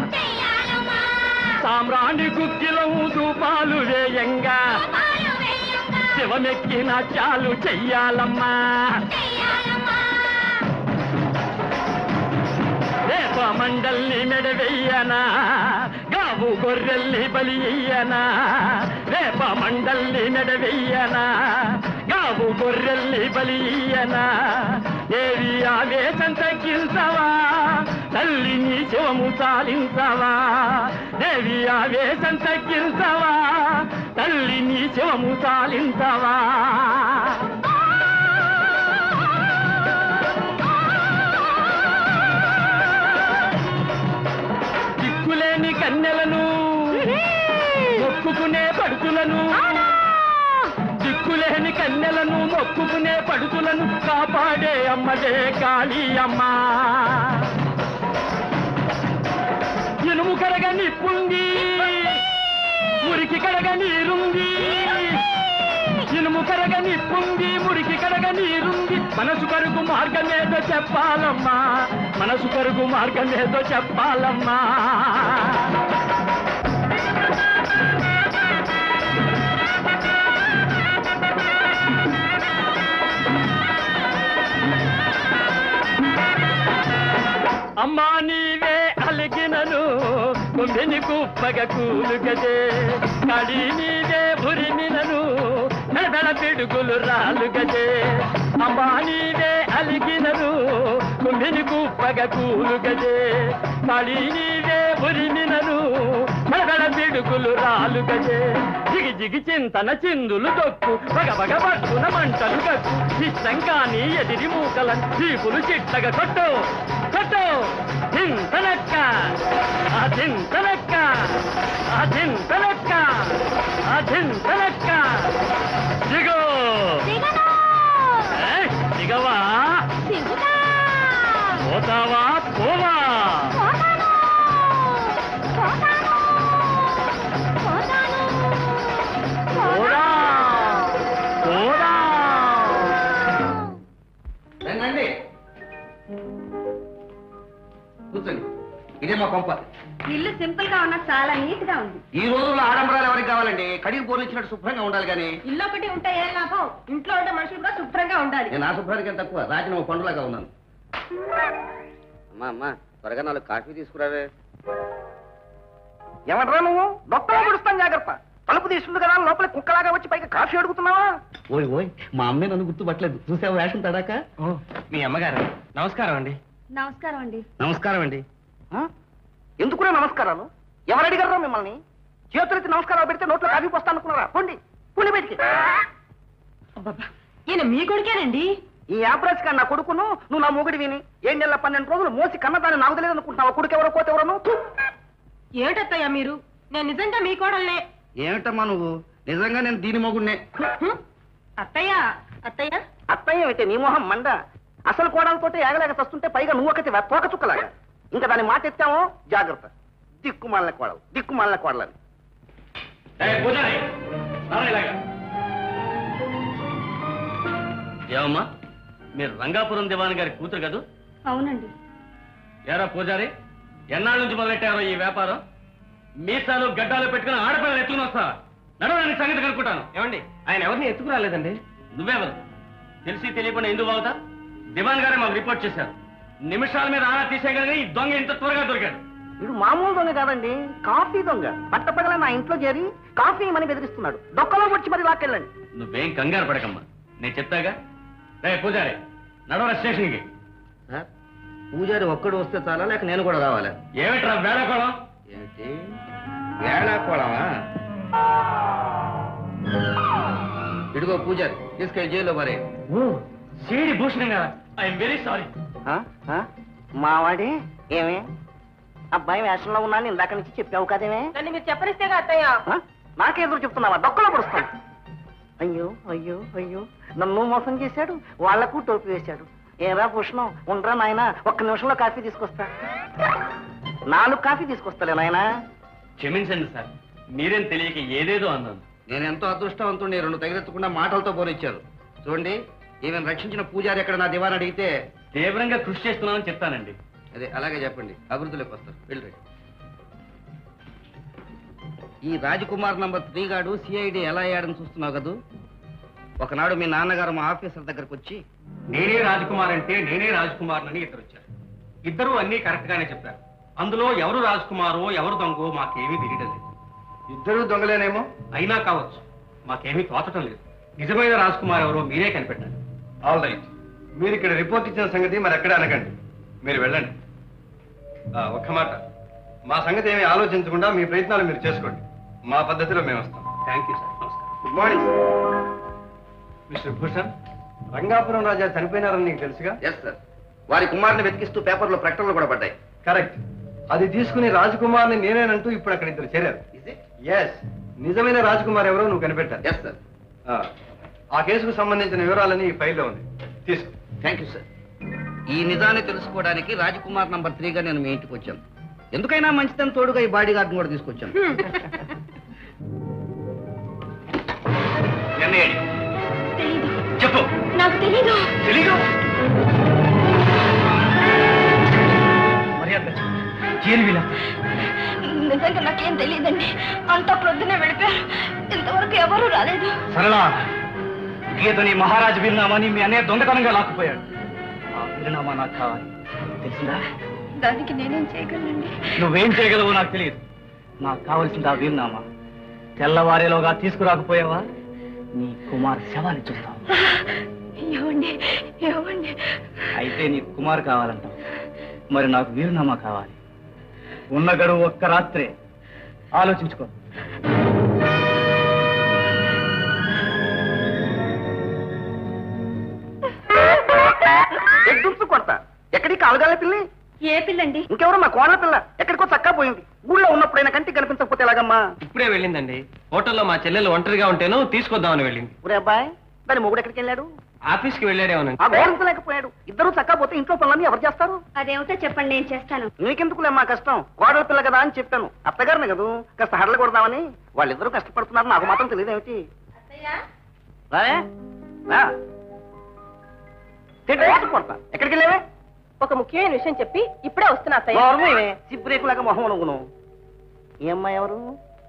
సామ్రాణి గుగ్గిలం దూపాలు వేయంగా శివమెక్కి నాట్యాలు చెయ్యాలమ్మా రేప మండల్ని మెడవెయ్యనా గావు గొర్రెల్ని బలి ఇయ్యనా రేప మండల్ని మెడవెయ్యనా గావు గొర్రెల్ని బలి ఇయ్యనా దేవి ఆవేశం తగ్గించవా తల్లిని శివము చాలించవా దేవి ఆవేశం తగ్గించవా తల్లిని శివము చాలించవా దిక్కులేని కన్నెలను మొక్కుకునే పడుతులను దిక్కులేని కన్నెలను మొక్కుకునే పడుతులను కాపాడే అమ్మదే కాళీ అమ్మ ఇనుము కడగ నిప్పుంది మురికి కడగ నీరుంది ఇనుము కడగ నిప్పుంది మురికి కడగ నీరుంది మనసు కరుగు మార్గమేదో చెప్పాలమ్మా మనసు కరుగు మార్గమేదో చెప్పాలమ్మా అమ్మా నీవే అలిగినను కొమ్మిని కుప్పగ కూలుగదే కడి నీవే భురిమినను నడబెడ పిడుగులు రాలుగదే అమ్మా నీవే అలిగినను కొమ్మిని కుప్పగ కూలుగదే కడి నీవే భురిమినను నడబెడ పిడుగులు రాలుగదే జిగి జిగి చింతన చిందులు దొక్కు పగ పగ పట్టున మంటలు కక్కు ఇష్టం కాని ఎదిరి మూకలను చీపులు చిట్టగా కొట్టు కొట్టు చింతనక్క ఆ చింతనక్క ఆ చింతనక్క ఆ చింతనక్క దిగో దిగను! ఏ, దిగవా దిగుతా! పోతావా పోవా పోతాను! పోతాను! పోతాను! పోరా పోరా రండి కూర్చోండి ఇదే మా కొంప ఇల్లు సింపుల్ గా ఉన్నా చాలా నీట్ గా ఉంది ఈ రోజుల్లో ఆడంబరాలు ఎవరికి కావాలండి కడిగి పోలిచ్చినట్టు శుభ్రంగా ఉండాలి కానీ ఇల్లు ఒకటి ఉంటే ఏం లాభం ఇంట్లో ఉంటే మనుషులు కూడా శుభ్రంగా ఉండాలి నేను ఆ శుభ్రానికి ఏం తక్కువ రాజన పండులాగా ఉన్నాను అమ్మా అమ్మా త్వరగా నాలుగు కాఫీ తీసుకురావే ఏమంటారా నువ్వు డొక్కలో పుడుస్తాను జాగ్రత్త తలుపు తీసుకుంది కదా లోపల కుక్కలాగా వచ్చి పైకి కాఫీ అడుగుతున్నావా ఓయ్ ఓయ్ మా అమ్మే నన్ను గుర్తుపట్టలేదు చూసావు వేషం తడాక మీ అమ్మగారు నమస్కారం అండి నమస్కారం అండి నమస్కారం అండి ఆ? ఎందుకురా నమస్కారాలు ఎవరు అడిగారా మిమ్మల్ని చేతులెత్తి నమస్కారాలు పెడితే నోట్లో కాఫీ పోస్తా అనుకున్నారా పోండి పోండి బయటికి ఈయన మీ కొడుకేనండి ఈ యాప్రాజ్ నా కొడుకును నువ్వు నా మొగుడి విని ఏడు నెలల పన్నెండు రోజులు మోసి కన్నదాన్ని నాకు తెలియదు అనుకుంటున్నావా కొడుకు ఎవరో కోత ఎవరో ఏమిటత్తయ్యా మీరు నేను నిజంగా మీ కోడల్నే ఏమిటమ్మా నువ్వు నిజంగా నేను దీని మొగుడినే అత్తయ్య అత్తయ్య అత్తయ్య అయితే నీ మొహం మండ అసలు కోడలతోటి ఏగలేక చస్తుంటే పైగా నువ్వు ఒకటి తోక చుక్కలాగా ఇంకా దాని మాట ఎత్తామో జాగ్రత్త దిక్కుమాలిన కోడలు దిక్కుమాలిన కోడలని పూజారి ఇలాగా ఏమమ్మా మీరు రంగాపురం దివాన్ గారి కూతురు కదూ అవునండి ఏరా పూజారి ఎన్నాళ్ళ నుంచి మొదలెట్టారో ఈ వ్యాపారం మీసాలు గడ్డాలు పెట్టుకుని ఆడపిల్లలు ఎత్తుకుని వస్తా నడవని సంగతి కనుక్కుంటాను ఏమండి ఆయన ఎవరిని ఎత్తుకురాలేదండి నువ్వెవరు తెలిసి తెలియకుండా ఎందుకు బాగుతా దివాన్ గారే మాకు రిపోర్ట్ చేశారు నిమిషాల మీద ఆరా తీసేయగలిగి ఈ దొంగ ఇంత త్వరగా దొరికాడు వీడు మామూలు దొంగ కాదండి కాఫీ దొంగ పట్టపగల నా ఇంట్లో చేరి కాఫీ ఇమ్మని బెదిరిస్తున్నాడు డొక్కలో వచ్చి మరి లాక్కెళ్ళండి నువ్వేం కంగారు పడకమ్మా నేను చెప్తాగా రే పూజారి నడవర స్టేషన్కి పూజారి ఒక్కడు వస్తే చాలా లేక నేను కూడా రావాలా ఏమిట్రా వేళకోళం ఏంటి వేళాకోళమా ఇదిగో పూజారి తీసుకెళ్ళి జైల్లో మరే ఓ సిడి భూషణం గారా ఐఎమ్ వెరీ సారీ ఆ? ఆ? మావాడి ఏమే అబ్బాయి వేషంలో ఉన్నాను ఇందాక నుంచి చెప్పావు కదేమే నన్ను మీరు చెప్పనిస్తేగా అత్తయ్య ఆ? నాకెదురు చెప్తున్నావా డొక్కలో పడుస్తాను అయ్యో అయ్యో అయ్యో నన్ను మోసం చేశాడు వాళ్లకు టోపీ వేశాడు ఏరా భూషణం ఉండరా నాయనా ఒక్క నిమిషంలో కాఫీ తీసుకొస్తా నాలుగు కాఫీ తీసుకొస్తాలే నాయనా క్షమించండి సార్ మీరేం తెలియక ఏదేదో అన్నాను నేను ఎంతో అదృష్టవంతుడిని రెండు తగిలెత్తకుండా మాటలతో పోనిచ్చారు చూడండి ఈమెను రక్షించిన పూజారి ఎక్కడ నా దివాన్ అడిగితే తీవ్రంగా కృషి చేస్తున్నానని చెప్తానండి అదే అలాగే చెప్పండి అభివృద్ధిలోకి వస్తారు వెళ్ళి ఈ రాజకుమార్ నంబర్ త్రీ గాడు సిఐడి ఎలా అయ్యాడని చూస్తున్నావు కదూ ఒకనాడు మీ నాన్నగారు మా ఆఫీసర్ దగ్గరకు వచ్చి నేనే రాజకుమార్ అంటే నేనే రాజకుమార్ అని ఇద్దరు వచ్చారు ఇద్దరు అన్ని కరెక్ట్ గానే చెప్పారు అందులో ఎవరు రాజకుమారో ఎవరు దొంగో మాకేమీ తెలియడం లేదు ఇద్దరు దొంగలేనేమో అయినా కావచ్చు మాకేమీ తోచటం లేదు నిజమైన రాజకుమార్ ఎవరో మీరే కనిపెట్టాలి ఆల్ రైట్ మీరు ఇక్కడ రిపోర్ట్ ఇచ్చిన సంగతి మరి ఎక్కడ అనకండి మీరు వెళ్ళండి ఆ, ఒక్క మాట మా సంగతి ఏమీ ఆలోచించకుండా మీ ప్రయత్నాలు మీరు చేసుకోండి మా పద్ధతిలో మేము వస్తాం థ్యాంక్ యూ సార్ నమస్కారం good morning mister Bhushan Rangapuram Raja చనిపోయినారని నీకు తెలుసుగా ఎస్ సార్ వారి కుమారుని వెతికిస్తూ పేపర్లో ప్రకటనలు కూడా పడ్డాయి కరెక్ట్ అది తీసుకుని రాజకుమార్ని నేనేనంటూ ఇప్పుడు అక్కడ ఇద్దరు చేరారు ఎస్ నిజమైన రాజకుమార్ ఎవరో నువ్వు కనిపెట్టాలి ఎస్ సార్ ఆ, ఆ కేసుకు సంబంధించిన వివరాలన్నీ ఈ ఫైల్లో ఉంది తీసుకో థ్యాంక్ యూ సార్ ఈ నిజాన్ని తెలుసుకోవడానికి రాజకుమార్ నంబర్ త్రీగా నేను మీ ఇంటికి వచ్చాను ఎందుకైనా మంచిదని తోడుగా ఈ బాడీ గార్డ్ని కూడా తీసుకొచ్చాను నిర్ణయం తెలీదు చెప్పు నాకు తెలీదు తెలీదు మర్యాద చేరివిలా నిజంగా నాకేం తెలియదండి అంతా ప్రొద్దునే వెళ్ళిపోయారు ఇంతవరకు ఎవరూ రాలేదు సరళ గీతని మహారాజు వీరునామాని మీ అన్నయ్య దొంగతనంగా లాక్కుపోయాడు ఆ వీరునామా నాకు కావాలి తెలిసిందా దానికి నేనేం చేయగలనండి నువ్వేం చేయగలవో నాకు తెలియదు నాకు కావలసింది ఆ వీరునామా తెల్లవారేలోగా తీసుకురాకపోయావా నీ కుమార్ శవాన్ని చూస్తాం ఏమండి ఏమండి అయితే నీకు కుమార్ కావాలంటావు మరి నాకు వీరునామా కావాలి ఉన్న గడువు ఒక్క రాత్రే ఆలోచించుకో ఎగ్గుంచు కొడతా ఎక్కడికి కాలుగాల పిల్లి ఏ పిల్లండి ఇంకెవరు మా కోడల పిల్ల ఎక్కడికో చక్కా పోయింది ఊళ్ళో ఉన్నప్పుడైనా కంటికి కనిపించకపోతే ఎలాగమ్మా ఇప్పుడే వెళ్ళిందండి హోటల్లో మా చెల్లెలు ఒంటరిగా ఉంటేను తీసుకొద్దామని వెళ్ళింది ఊరే అబ్బాయి దాని మొగుడు ఎక్కడికి వెళ్ళాడు ఆఫీస్కి వెళ్ళాడేమోనండి ఆ గోరించలేకపోయాడు ఇద్దరు చక్కా పోతే ఇంట్లో పనులన్నీ ఎవరు చేస్తారు అదేమిటో చెప్పండి నేను చేస్తాను నీకెందుకులే మా కష్టం కోడల పిల్ల కదా అని చెప్పాను అత్తగారిని కదూ కాస్త హడలు కొడదామని వాళ్ళిద్దరూ కష్టపడుతున్నారు నాకు మాత్రం తెలియదేమిటి రాయే? రా. తింటే ఏటి కొడతా ఎక్కడికి వెళ్ళావే ఒక ముఖ్యమైన విషయం చెప్పి ఇప్పుడే వస్తున్నా నోర్మూయవే, సిబ్బురేకులాగా మొహం నువ్వును ఈ అమ్మాయి ఎవరు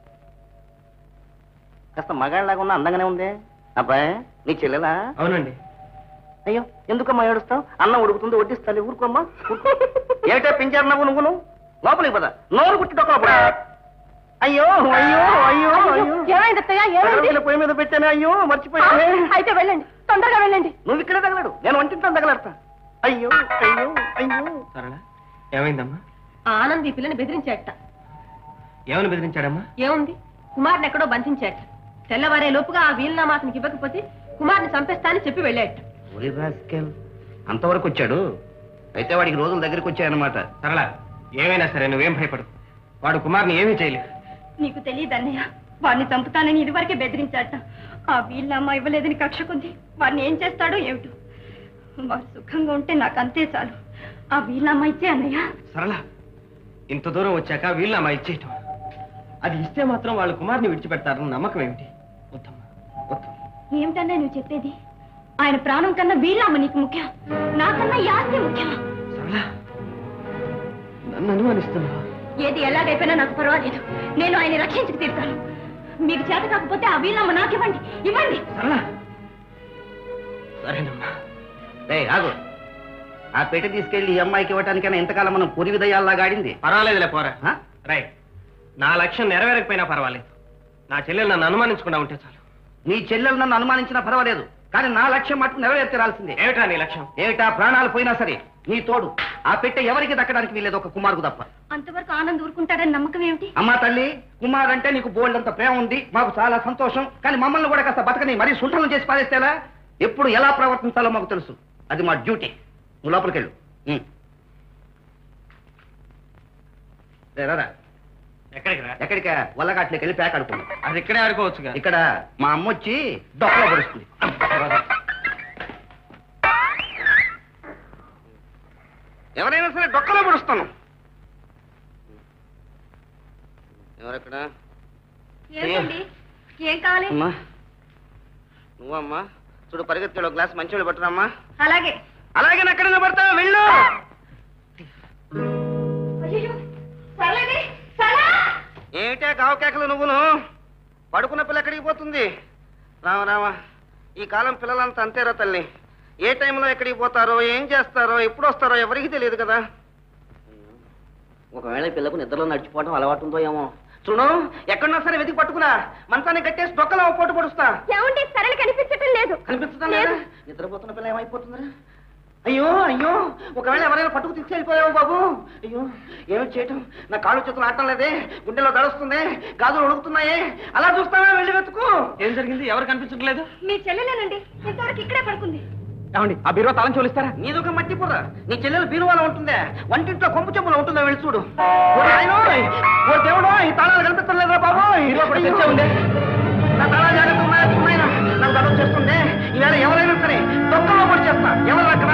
కాస్త మగాళ్ళలాగా ఉన్న అందంగానే ఉందే అబ్బాయి నీ చెల్లెలా అవునండి అయ్యో ఎందుకమ్మా ఏడుస్తావు అన్నం ఉడుకుతుంది వడ్డిస్తాను ఊరుకోమ్మా ఊరుకో. ఏమిటో పించారు నవ్వు నువ్వును లోపలికి పద నోరు కుట్టి డొక్కలో అయ్యో అయ్యో అయ్యో అయ్యో ఏమైంది అత్తయ్య ఏమైంది అరవై పొయ్యి మీద పెట్టానే అయ్యో మర్చిపోయానే అయితే వెళ్ళండి తొందరగా వెళ్ళండి నువ్వు ఇక్కడే తగలడు నేను వంటింటాను తగలడతా అయ్యో అయ్యో అయ్యో సరళ ఏమైందమ్మా ఆనంద్ ఈ పిల్లని బెదిరించాట ఏమని బెదిరించాడమ్మా ఏముంది కుమార్ని ఎక్కడో బంధించాట తెల్లవారే లోపుగా ఆ వీలునామా అతనికి ఇవ్వకపోతే కుమార్ని చంపేస్తా అని చెప్పి వెళ్ళాట ఒరి రాస్కెల్ అంతవరకు వచ్చాడు అయితే వాడికి రోజుల దగ్గరికి వచ్చాయన్నమాట సరళ ఏమైనా సరే నువ్వేం భయపడు వాడు కుమార్ని ఏమీ చేయలేదు నీకు తెలియదు అన్నయ్య వాడిని చంపుతానని ఇదివరకే బెదిరించాట ఆ వీళ్ళమ్మ ఇవ్వలేదని కక్ష కొద్ది వాడిని ఏం చేస్తాడో ఏమిటో వాడు సుఖంగా ఉంటే నాకు అంతే చాలు ఆ వీళ్ళమ్మ ఇచ్చే అన్నయ్య సరళ ఇంత దూరం వచ్చాక వీళ్ళమ్మా ఇచ్చేయటం అది ఇస్తే మాత్రం వాళ్ళ కుమార్ని విడిచిపెడతారని నమ్మకం ఏమిటి వద్దమ్మా వద్దు ఏమిటన్నా నువ్వు చెప్పేది ఆయన ప్రాణం కన్నా వీళ్ళమ్మ నీకు ముఖ్యం నాకన్నా ఈ ఆస్తి ముఖ్యం సరళ నన్ను అనుమానిస్తున్నావా ఏది ఎలాగైపోయినా నాకు పర్వాలేదు నేను ఆయన రక్షించుకు తీరుతాను మీకు చేత కాకపోతే ఆ వీళ్ళమ్మ నాకు ఇవ్వండి ఇవ్వండి సరళ సరేనమ్మా రే ఆగు ఆ పెట్టి తీసుకెళ్లి ఈ అమ్మాయికి ఇవ్వటానికైనా ఎంతకాలం మనం పూరి విదయాల్లాగా ఆడింది పర్వాలేదులే పోరా రై నా లక్ష్యం నెరవేరకపోయినా పర్వాలేదు నా చెల్లెలు నన్ను అనుమానించకుండా ఉంటే చాలు నీ చెల్లెలు నన్ను అనుమానించినా పర్వాలేదు కానీ నా లక్ష్యం మటుకు నెరవేర్చాల్సిందే ఏమిటా నీ లక్ష్యం ఏమిటా ప్రాణాలు పోయినా సరే నీ తోడు ఆ పెట్టె ఎవరికి దక్కడానికి వీలేదు ఒక కుమారుకు తప్ప అంతవరకు ఆనంద్ ఊరుకుంటాడని నమ్మకం ఏమిటి అమ్మా తల్లి కుమార్ అంటే నీకు బోల్డ్ అంత ప్రేమ ఉంది మాకు చాలా సంతోషం కానీ మమ్మల్ని కూడా కాస్త బతకని మరీ సుంఠనం చేసి పారేస్తేలా ఎప్పుడు ఎలా ప్రవర్తించాలో మాకు తెలుసు అది మా డ్యూటీ నువ్వు లోపలికి వెళ్ళు ఉం. రే, రారా. ఎక్కడికి రా ఎక్కడికా వల్లగాట్లోకి వెళ్ళి ప్యాక్ ఆడుకోండి అది ఇక్కడే ఆడుకోవచ్చుగా ఇక్కడ మా అమ్మ వచ్చి డొక్కలో పడుస్తుంది ఎవరైనా సరే డొక్కలో పడుస్తాను ఎవరెక్కడ ఏమిటండి ఏం కావాలి అమ్మా నువ్వమ్మా చూడు పరిగెత్తుకెళ్ళి ఒక గ్లాస్ మంచి పట్టురామ్మా అలాగే అలాగే ఎక్కడైనా పడతావా వెళ్ళు అయ్యో సర్లేండి సరే ఏమిటే కావకేకలు నువ్వును పడుకున్న పిల్ల ఎక్కడికి పోతుంది రామ రామ ఈ కాలం పిల్లలంతా అంతేరా తల్లి ఏ టైంలో ఎక్కడికి పోతారో ఏం చేస్తారో ఎప్పుడు వస్తారో ఎవరికి తెలియదు కదా ఒకవేళ ఈ పిల్లకు నిద్రలో నడిచిపోవడం అలవాటు ఉందో ఏమో చూడు ఎక్కడున్నా సరే వెతికి పట్టుకురా మంచాన్ని కట్టేసి డొక్కలో ఓ పోటు పడుస్తా ఏమండి సరళ కనిపించటం లేదు కనిపిస్తుందా లేదా నిద్రపోతున్న పిల్ల ఏమైపోతుందిరా అయ్యో అయ్యో ఒకవేళ ఎవరైనా పట్టుకు తీసుకెళ్ళిపోయావు బాబు అయ్యో ఏమి చేయటం నా కాళ్ళు చేతులు ఆడటం లేదే గుండెలో దడుస్తుంది గాజులు ఉడుకుతున్నాయే అలా చూస్తావా వెళ్ళి వెతుకు ఏం జరిగింది ఎవరు కనిపించట్లేదు మీ చెల్లెలేనండి ఇంతవరకు ఇక్కడే పడుకుంది ఏమండి ఆ బీరో తాళం చూలిస్తారా నీదొక మట్టి పుర్ర నీ చెల్లెలు బీరువాలో ఉంటుందే వంటింట్లో కొంపు చెప్పులో ఉంటుందో వెళ్ళి చూడు ఓ నాయనోయ్, ఓ దేవుడో ఈ తాళాలు కనిపించలేదురా బాబు బీరువా కూడా తెచ్చే ఉంది. నా తాళాలు జాగ్రత్త ఉన్నాయా ఉన్నాయినా నాకు దడం చేస్తుంది ఈవేళ ఎవరైనా సరే దొక్కలో పడి చేస్తా ఎవరు అక్కడ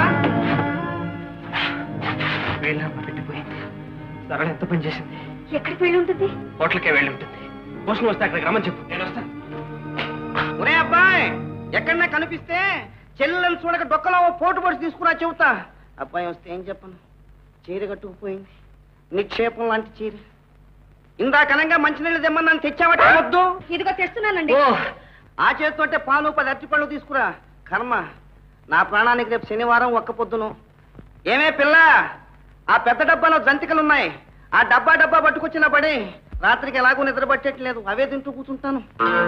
వీళ్ళమ్మ పెట్టిపోయింది సరళ ఎంత పని చేసింది ఎక్కడికి వెళ్ళి ఉంటుంది హోటల్కే వెళ్ళి ఉంటుంది భూషణ్ వస్తే అక్కడికి రమ్మని చెప్పు నేను వస్తాను ఒరే అబ్బాయి ఎక్కడన్నా కనిపిస్తే చెల్లెలను చూడక డొక్కలో ఓ పోటు పొడిచి తీసుకురా చెబుతా అబ్బాయి వస్తే ఏం చెప్పను చీర కట్టుకుపోయింది నిక్షేపం లాంటి చీర ఇందాకనంగా మంచినీళ్ళు తెమ్మన్నాను తెచ్చావట వద్దు ఇదిగో తెస్తున్నానండి ఓ ఆ చేతితోటే పాలు పది అరటిపళ్ళు తీసుకురా కర్మ నా ప్రాణానికి రేపు శనివారం ఒక్క పొద్దును ఏమే పిల్ల ఆ పెద్ద డబ్బాలో జంతికలున్నాయి ఆ డబ్బా డబ్బా పట్టుకొచ్చిన పడి రాత్రికి ఎలాగో నిద్ర పట్టట్లేదు అవే తింటూ కూర్చుంటాను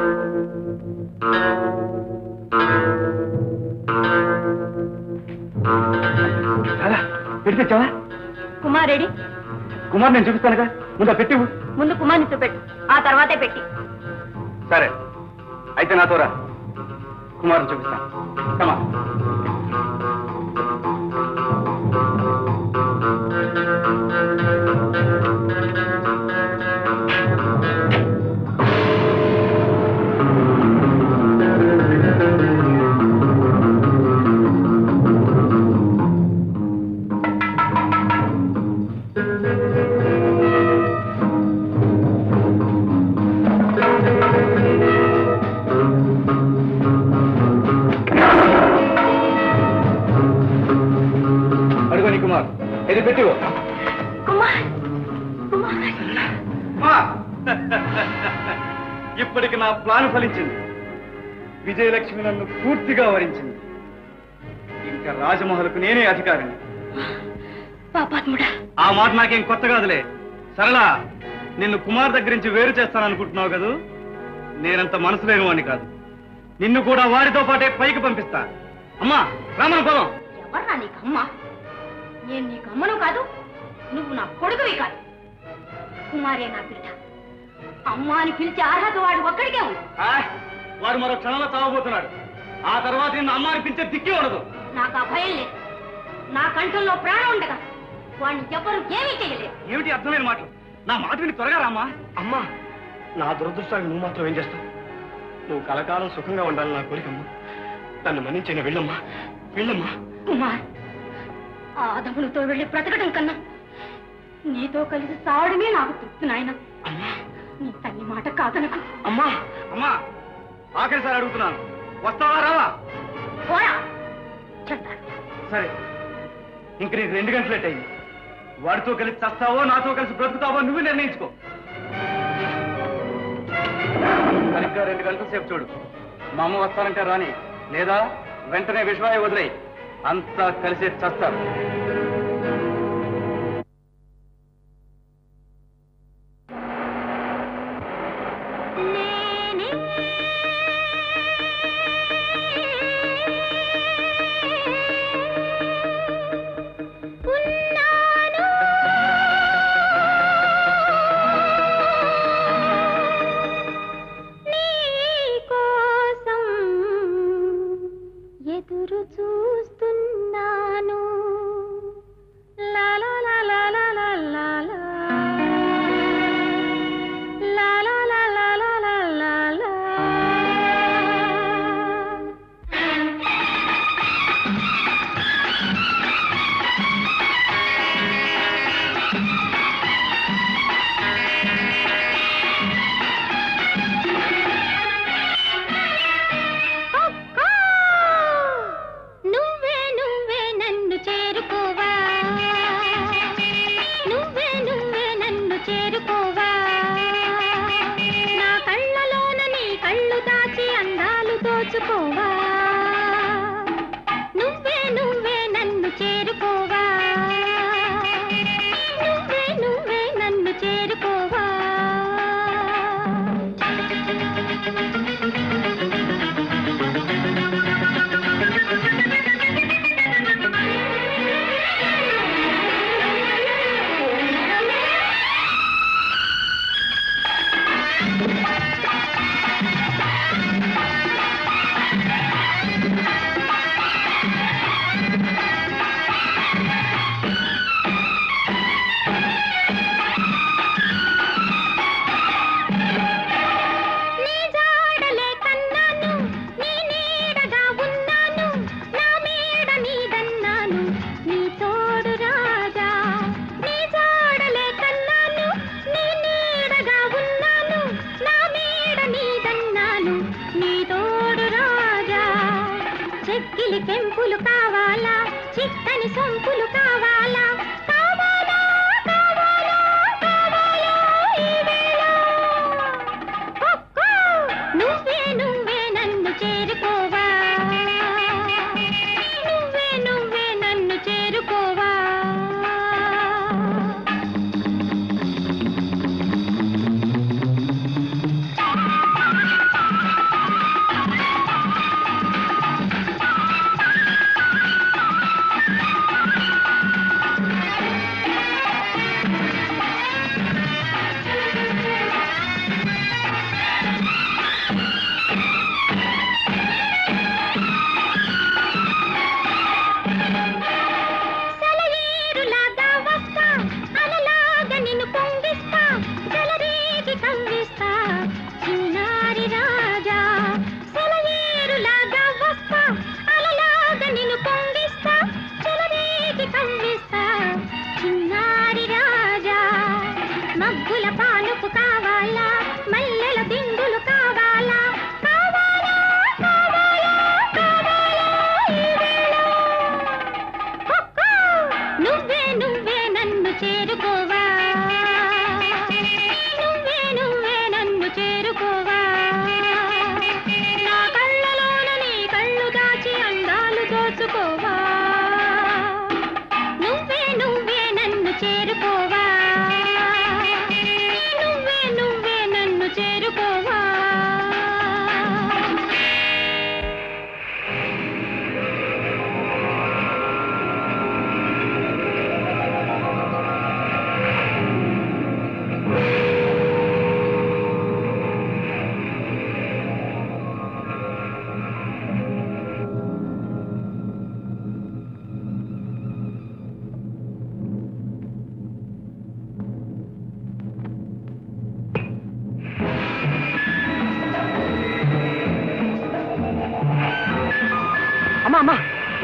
అలా పెట్టి తెచ్చావా కుమారేడి కుమార్ నేను చూపిస్తానుగా ముందు పెట్టి ముందు కుమార్ని చూపెట్టు ఆ తర్వాతే పెట్టి సరే అయితే నాతో రా కుమార్ని చూపిస్తాను కమా అడుగు నీ కుమార్ ఇది పెట్టివు కుమార్ కుమార్ ఇప్పటికి నా ప్లాన్ ఫలించింది విజయలక్ష్మి నన్ను పూర్తిగా వరించింది ఇంకా రాజమహల్కు నేనే అధికారిని పాపాత్ముడా ఆ మాట నాకేం కొత్త కాదులే సరళ నిన్ను కుమార్ దగ్గర నుంచి వేరు చేస్తాననుకుంటున్నావు కదూ నేనంత మనసు లేని వాడిని కాదు నిన్ను కూడా వాడితో పాటే పైకి పంపిస్తా అమ్మా రామన పొలం ఎవర్రా నీకు అమ్మ నేను నీకు అమ్మను కాదు నువ్వు నా కొడుకువి కాదు కుమారే నా బిడ్డ అమ్మ అని పిలిచే అర్హత వాడు ఒక్కడికే ఉంది వాడు మరో క్షణంలో చావబోతున్నాడు ఆ తర్వాత నిన్ను అమ్మ అనిపించే దిక్కి ఉండదు నాకు ఆ భయం లేదు నా కంఠంలో ప్రాణం ఉండగా వాడిని ఎవరు ఏమీ చేయలేరు ఏమిటి అర్థమైన మాటలు నా మాట విని త్వరగా రామ్మా అమ్మా నా దురదృష్టానికి నువ్వు మాత్రం ఏం చేస్తావు నువ్వు కలకాలం సుఖంగా ఉండాలని నా కోరికమ్మా నన్ను మన్నించిన వెళ్ళమ్మా వెళ్ళమ్మా కుమార్ ఆ ఆదములతో వెళ్ళి బ్రతకడం కన్నా నీతో కలిసి సావడమే నాకు తృప్తి నాయన అమ్మా నీ తల్లి మాట కాదనకు అమ్మా అమ్మా ఆఖరిసారి అడుగుతున్నాను వస్తావా రావా పోరా చెప్తాను సరే ఇంక నీకు రెండు గంటలు లేట్ అయింది వాడితో కలిసి చస్తావో నాతో కలిసి బ్రతుకుతావో నువ్వు నిర్ణయించుకో సరిగ్గా రెండు గంటల సేపు చూడు మా అమ్మ వస్తానంటే రాని లేదా వెంటనే విశ్వాయ వదిలేయి అంతా కలిసి చస్తారు కోసం ఎదురు చూస్తున్నాను లా లా లా లా లా లా లా లా. లా లా లా లా లా లా లా లా. అక్కా! నువ్వే నువ్వే నన్ను చేరుకోవా నువ్వే నువ్వే నన్ను చేరుకోవా నా కళ్ళలోన నీ కళ్ళు దాచి అందాలు దోచుకోవా నువ్వే నువ్వే నన్ను చేరుకోవా నువ్వే నువ్వే నన్ను చేరుకోవా నీ జాడలే కన్నాను నీ నీడగా ఉన్నాను నా మేడ నీదన్నాను నీ తోడు రాజా నీ జాడలే కన్నాను నీ నీడగా ఉన్నాను నా మేడ నీదన్నాను నీ తోడు రాజా చెక్కిలి పెంపులు కావాలా చిక్కని సొంపులు కావాలా కావాలా కావాలా కావాలా ఈ వేళ అక్కా! నువ్వే నువ్వే నన్ను చేరుకోవా నువ్వే నువ్వే నన్ను చేరుకోవా సెలయేరులాగా వస్తా అలలాగా నిన్ను పొంగిస్తా జలరేగి కవ్విస్తా చిన్నారి రాజా సెలయేరులాగా వస్తా అలలాగా నిన్ను పొంగిస్తా జలరేగి కవ్విస్తా చిన్నారి రాజా మగ్గుల పానుపు కావాలా మల్లెల దిండులు కావాలా కావాలా కావాలా కావాలా ఈ వేళ అక్కా! నువ్వే నువ్వే నన్ను చేరుకోవా నువ్వే నువ్వే నన్ను చేరుకోవా నా కళ్ళలోన నీ కళ్ళు దాచి అందాలు దోచుకోవా నువ్వే నువ్వే నన్ను చేరుకోవా నువ్వే నువ్వే నన్ను చేరుకోవా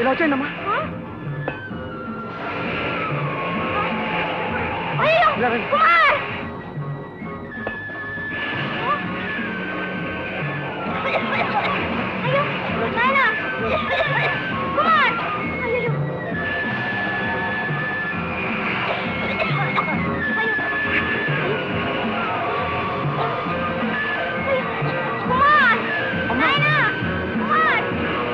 ఇలా వచ్చేయండి అమ్మా అయ్యో ఇలా రండి. కుమార్ అయ్యో నాయనా కుమార్ అయ్యో కుమార్ నాయనా కుమార్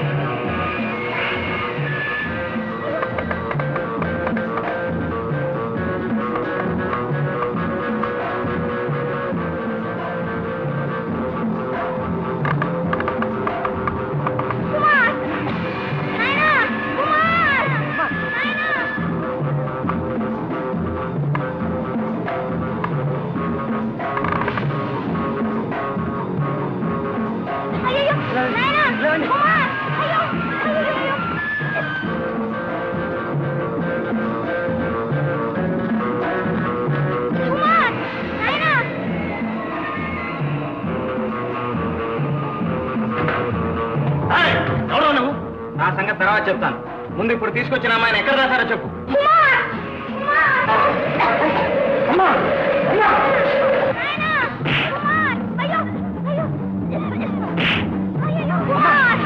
కుమార్ నాయనా కుమార్ నాయనా అయ్యో నాయనా కుమార్ అయ్యో అయ్యో కుమార్ నాయనా ఎవరో నువ్వు నా సంగతి తర్వాత చెప్తాను ముందు ఇప్పుడు తీసుకొచ్చిన అమ్మాయిని ఎక్కడ రాశారో చెప్పు కుమార్ కుమార్ నాయనా కుమార్ అయ్యో అయ్యో అయ్యో కుమార్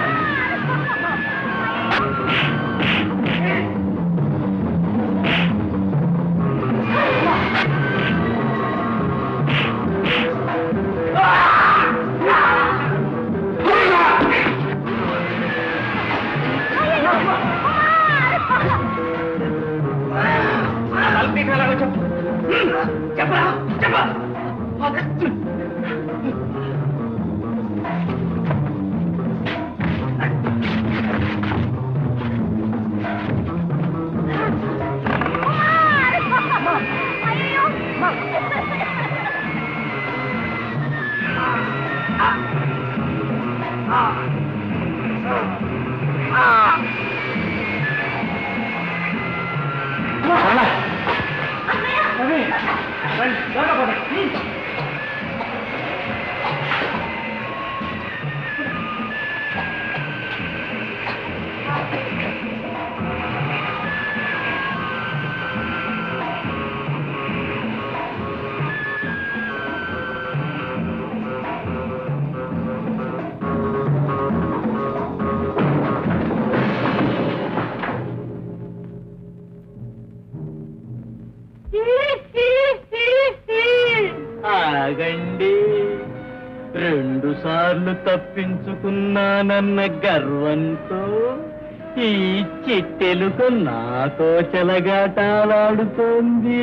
ఆగండి రెండు సార్లు తప్పించుకున్నానన్న గర్వంతో ఈ చిట్టెలుకు నాతో చెలగాటాలాడుతోంది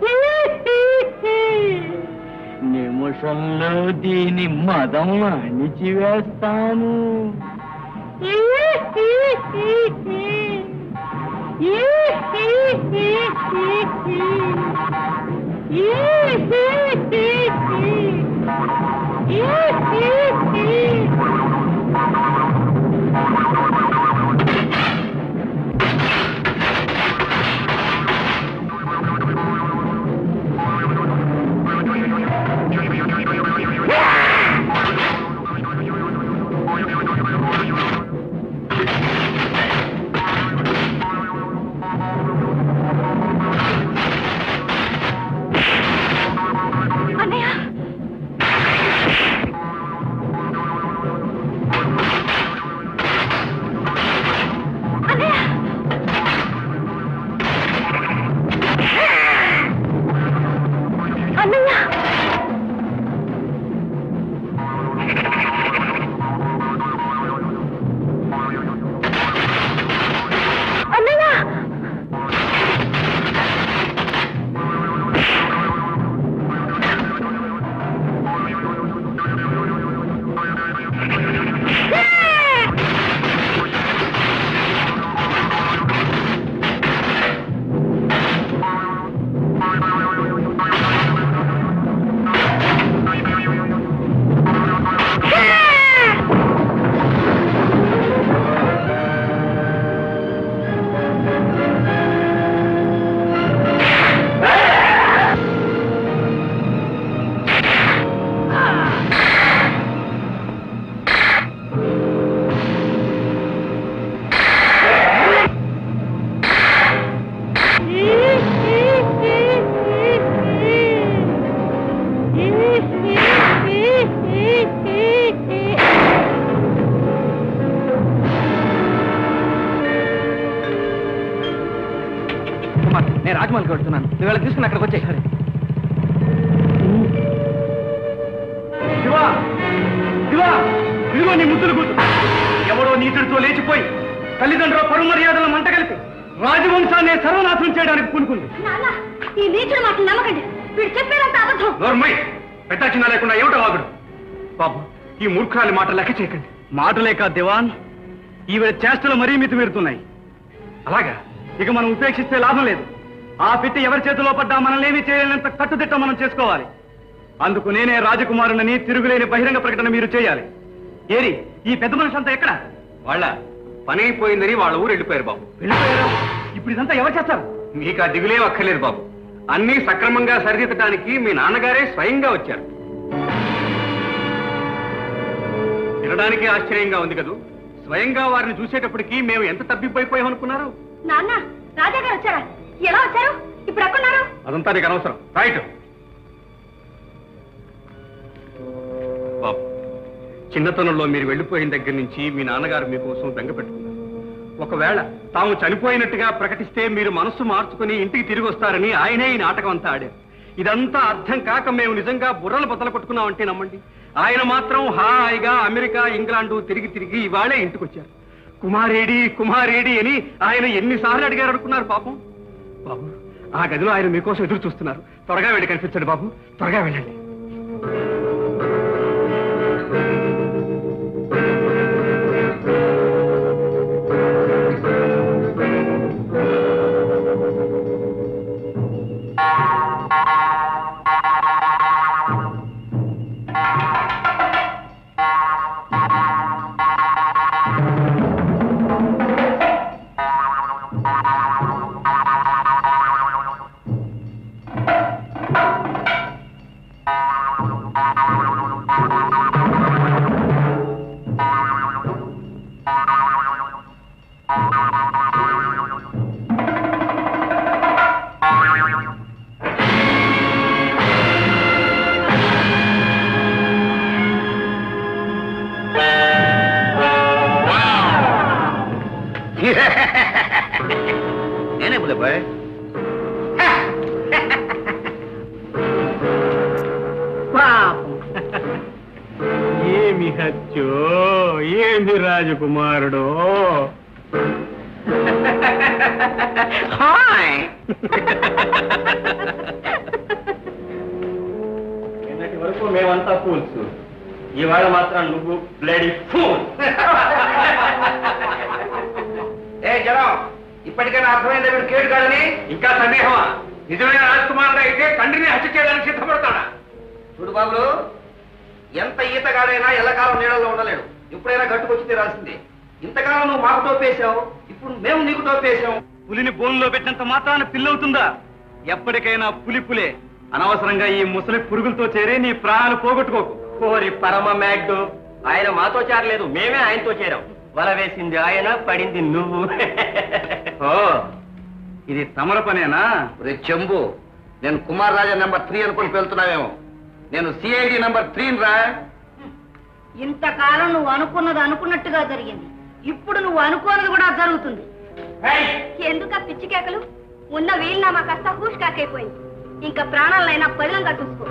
నిమిషంలో దీని మదం అణిచివేస్తాను అన్నయ్య భోజనాలకు పెడుతున్నాను నువ్వు వెళ్ళి తీసుకుని అక్కడికి వచ్చే శివా శివా ఇదిగో నీ ముద్దులు కూతు ఎవడో నీతుడితో లేచిపోయి తల్లిదండ్రుల పరు మర్యాదల మంట కలిపి రాజవంశాన్ని సర్వనాశనం చేయడానికి పూనుకుంది నాన్న ఈ నీచుడు మాటలు నమ్మకండి వీడు చెప్పేదంత అబద్ధం నోర్మై పెద్ద చిన్న లేకుండా ఏమిటో వాగుడు బాబు ఈ మూర్ఖాలి మాట లెక్క చేయకండి మాటలే కాదు దివాన్ ఈవిడ చేష్టలు మరీ మితి మీరుతున్నాయి అలాగా ఇక మనం ఉపేక్షిస్తే లాభం లేదు ఆ పెట్టి ఎవరి చేతిలో పడ్డా మనల్ని ఏమీ చేయలేనంత కట్టుదిట్టం మనం చేసుకోవాలి అందుకు నేనే రాజకుమారునని తిరుగులేని బహిరంగ ప్రకటన మీరు చేయాలి ఏరి ఈ పెద్ద మనిషి అంతా ఎక్కడ వాళ్ళ పని అయిపోయిందని వాళ్ళ ఊరు వెళ్ళిపోయారు బాబు వెళ్ళిపోయారా ఇప్పుడు ఇదంతా ఎవరు చేస్తారు మీకు ఆ దిగులేం అక్కర్లేదు బాబు అన్నీ సక్రమంగా సరిదిద్దడానికి మీ నాన్నగారే స్వయంగా వచ్చారు వినడానికి ఆశ్చర్యంగా ఉంది కదూ స్వయంగా వారిని చూసేటప్పటికి మేము ఎంత తబ్బిబ్బైపోయాం అనుకున్నారు నాన్న రాజా గారు వచ్చారా ఎలా వచ్చారు ఇప్పుడు ఎక్కడున్నారు అదంతా నీకు అనవసరం రైట్ బాబు చిన్నతనంలో మీరు వెళ్ళిపోయిన దగ్గర నుంచి మీ నాన్నగారు మీకోసం బెంగ పెట్టుకున్నారు ఒకవేళ తాము చనిపోయినట్టుగా ప్రకటిస్తే మీరు మనస్సు మార్చుకుని ఇంటికి తిరిగి వస్తారని ఆయనే ఈ నాటకం అంతా ఆడారు ఇదంతా అర్థం కాక మేము నిజంగా బుర్రలు బద్దలు కొట్టుకున్నామంటే నమ్మండి ఆయన మాత్రం హాయిగా అమెరికా ఇంగ్లాండు తిరిగి తిరిగి ఇవాళే ఇంటికి వచ్చారు కుమారేడి కుమారేడి అని ఆయన ఎన్నిసార్లు అడిగారు అనుకున్నారు పాపం బాబు ఆ గదిలో ఆయన మీకోసం ఎదురు చూస్తున్నారు త్వరగా వెళ్ళి కనిపించండి బాబు త్వరగా వెళ్ళండి నేనే బుల్లబాయ్ ఏమి హత్యో ఏమి రాజకుమారుడు నిన్నటి వరకు మేమంతా ఫూల్స్ ఇవాళ మాత్రం నువ్వు బ్లడీ ఫూల్ ఏ జనం ఇప్పటికైనా అర్థమైందా వీడు కేడు కాదని ఇంకా సందేహమా నిజమైన రాజకుమారుడు అయితే తండ్రిని హత్య చేయడానికి సిద్ధపడతాడా చూడు బాబులు ఎంత ఈతగాడైనా ఎల్లకాలం నీళ్ళలో ఉండలేడు ఎప్పుడైనా గట్టుకొచ్చి తీరాల్సిందే ఇంతకాలం నువ్వు మాకు టోపేశావు ఇప్పుడు మేము నీకు టోపేశాం పులిని బోన్లో పెట్టినంత మాత్రాన పిల్లవుతుందా ఎప్పటికైనా పులి పులే అనవసరంగా ఈ ముసలి పురుగులతో చేరి నీ ప్రాణాలు పోగొట్టుకోకు కోరి పరమ మ్యాగ్డు ఆయన మాతో చేరలేదు మేమే ఆయనతో చేరాం వల వేసింది ఆయన పడింది నువ్వు ఓ ఇది తమర పనేనా రే చెంబు నేను కుమార్ రాజా నెంబర్ త్రీ అనుకుని వెళ్తున్నావేమో నేను సిఐడి నెంబర్ త్రీ రా ఇంతకాలం నువ్వు అనుకున్నది అనుకున్నట్టుగా జరిగింది ఇప్పుడు నువ్వు అనుకోనది కూడా జరుగుతుంది ఎందుక పిచ్చి కేకలు ఉన్న వీలునామా కాస్త హూష్ కాకైపోయింది ఇంకా ప్రాణాలైనా పదిలంగా చూసుకో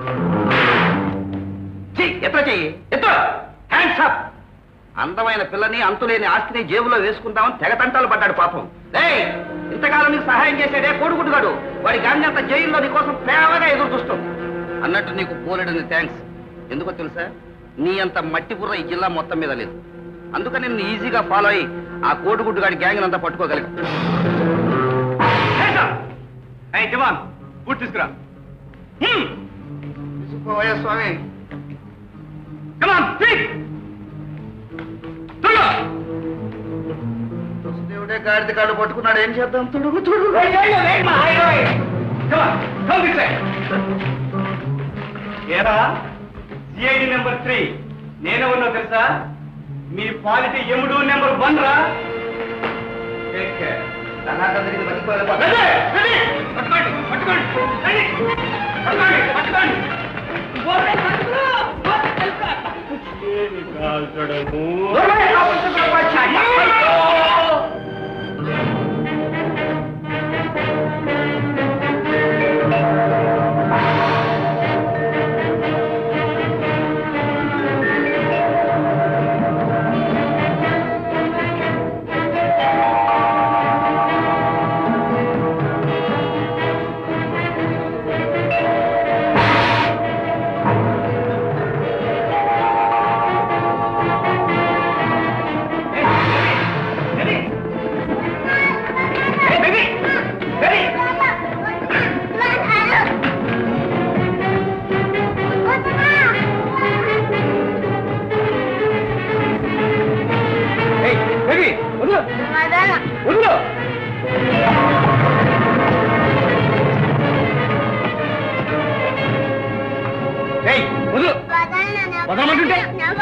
ఎత్త చెయ్యి ఎత్త హ్యాండ్స్ అప్ అందమైన పిల్లని అంతులేని ఆస్తిని జేబులో వేసుకుందామని తెగ తంటాలు పడ్డాడు పాపం ఏయ్ ఇంతకాలం నీకు సహాయం చేసేదే కోడుగుడ్డుగాడు వాడి గాంధీ అంత జైల్లో నీ కోసం ప్రేమగా ఎదురు చూస్తాం అన్నట్టు నీకు పోలేడని థ్యాంక్స్ ఎందుకో తెలుసా నీ అంత మట్టి బుర్ర ఈ జిల్లా మొత్తం మీద లేదు అందుకని నిన్ను ఈజీగా ఫాలో అయ్యి ఆ కోడిగుడ్డుగాడి గ్యాంగ్ అంతా పట్టుకోగలిగా ఏయ్ జవాన్ బూట్ తీసుకురా స్వామి కమాన్ క్విక్ త్వరగా దేవుడే గాడిద కాడు పట్టుకున్నాడు ఏం చేద్దాం తుడుగు తుడుగు ఏరా సిఐడి నెంబర్ త్రీ నేనే ఉన్నా తెలుసా మీ క్వాలిటీ ఎముడు నెంబర్ వన్ రా Take care. అనాథందరికి బతికిపోలే రెడీ, రెడీ. పట్టుకోండి పట్టుకోండి రెడీ. పట్టుకోండి పట్టుకోండి ఓరే, పట్టుకో. ఓరే, తెలుసా? ఓరే, ఆ పుస్తకం వచ్చాయి. వదలమంటుంటే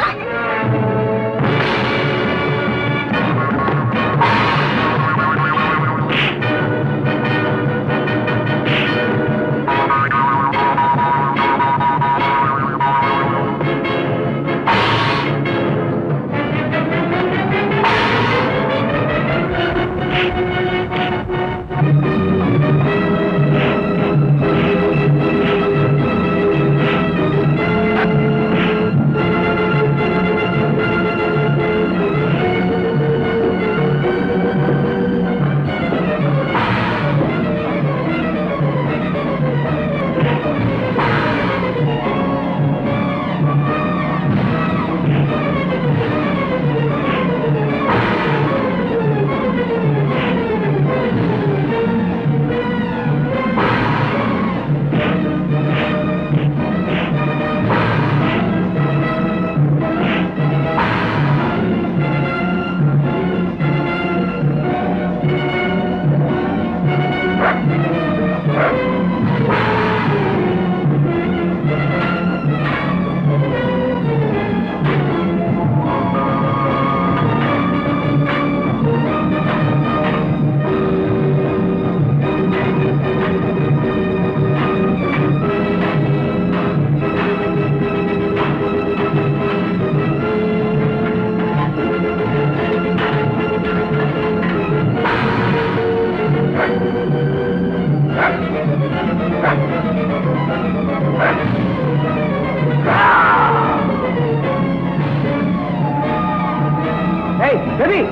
బేబీ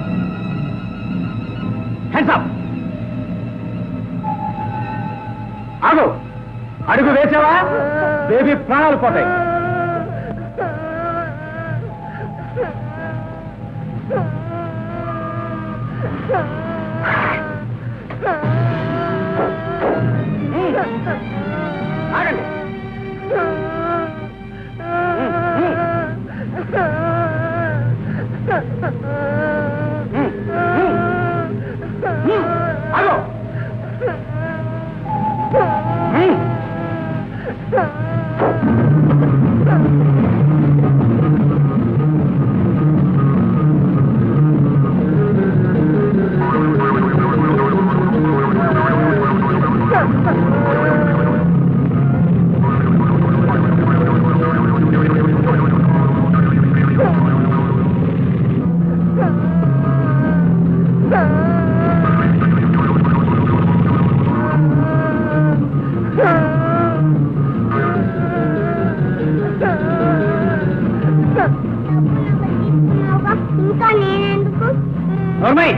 హ్యాండ్స్ అప్ ఆగు అడుగు వేసావా బేబీ ప్రాణాలు పోతాయి ఆగండి ఆగు ఇంకా నేనెందుకు నోర్మై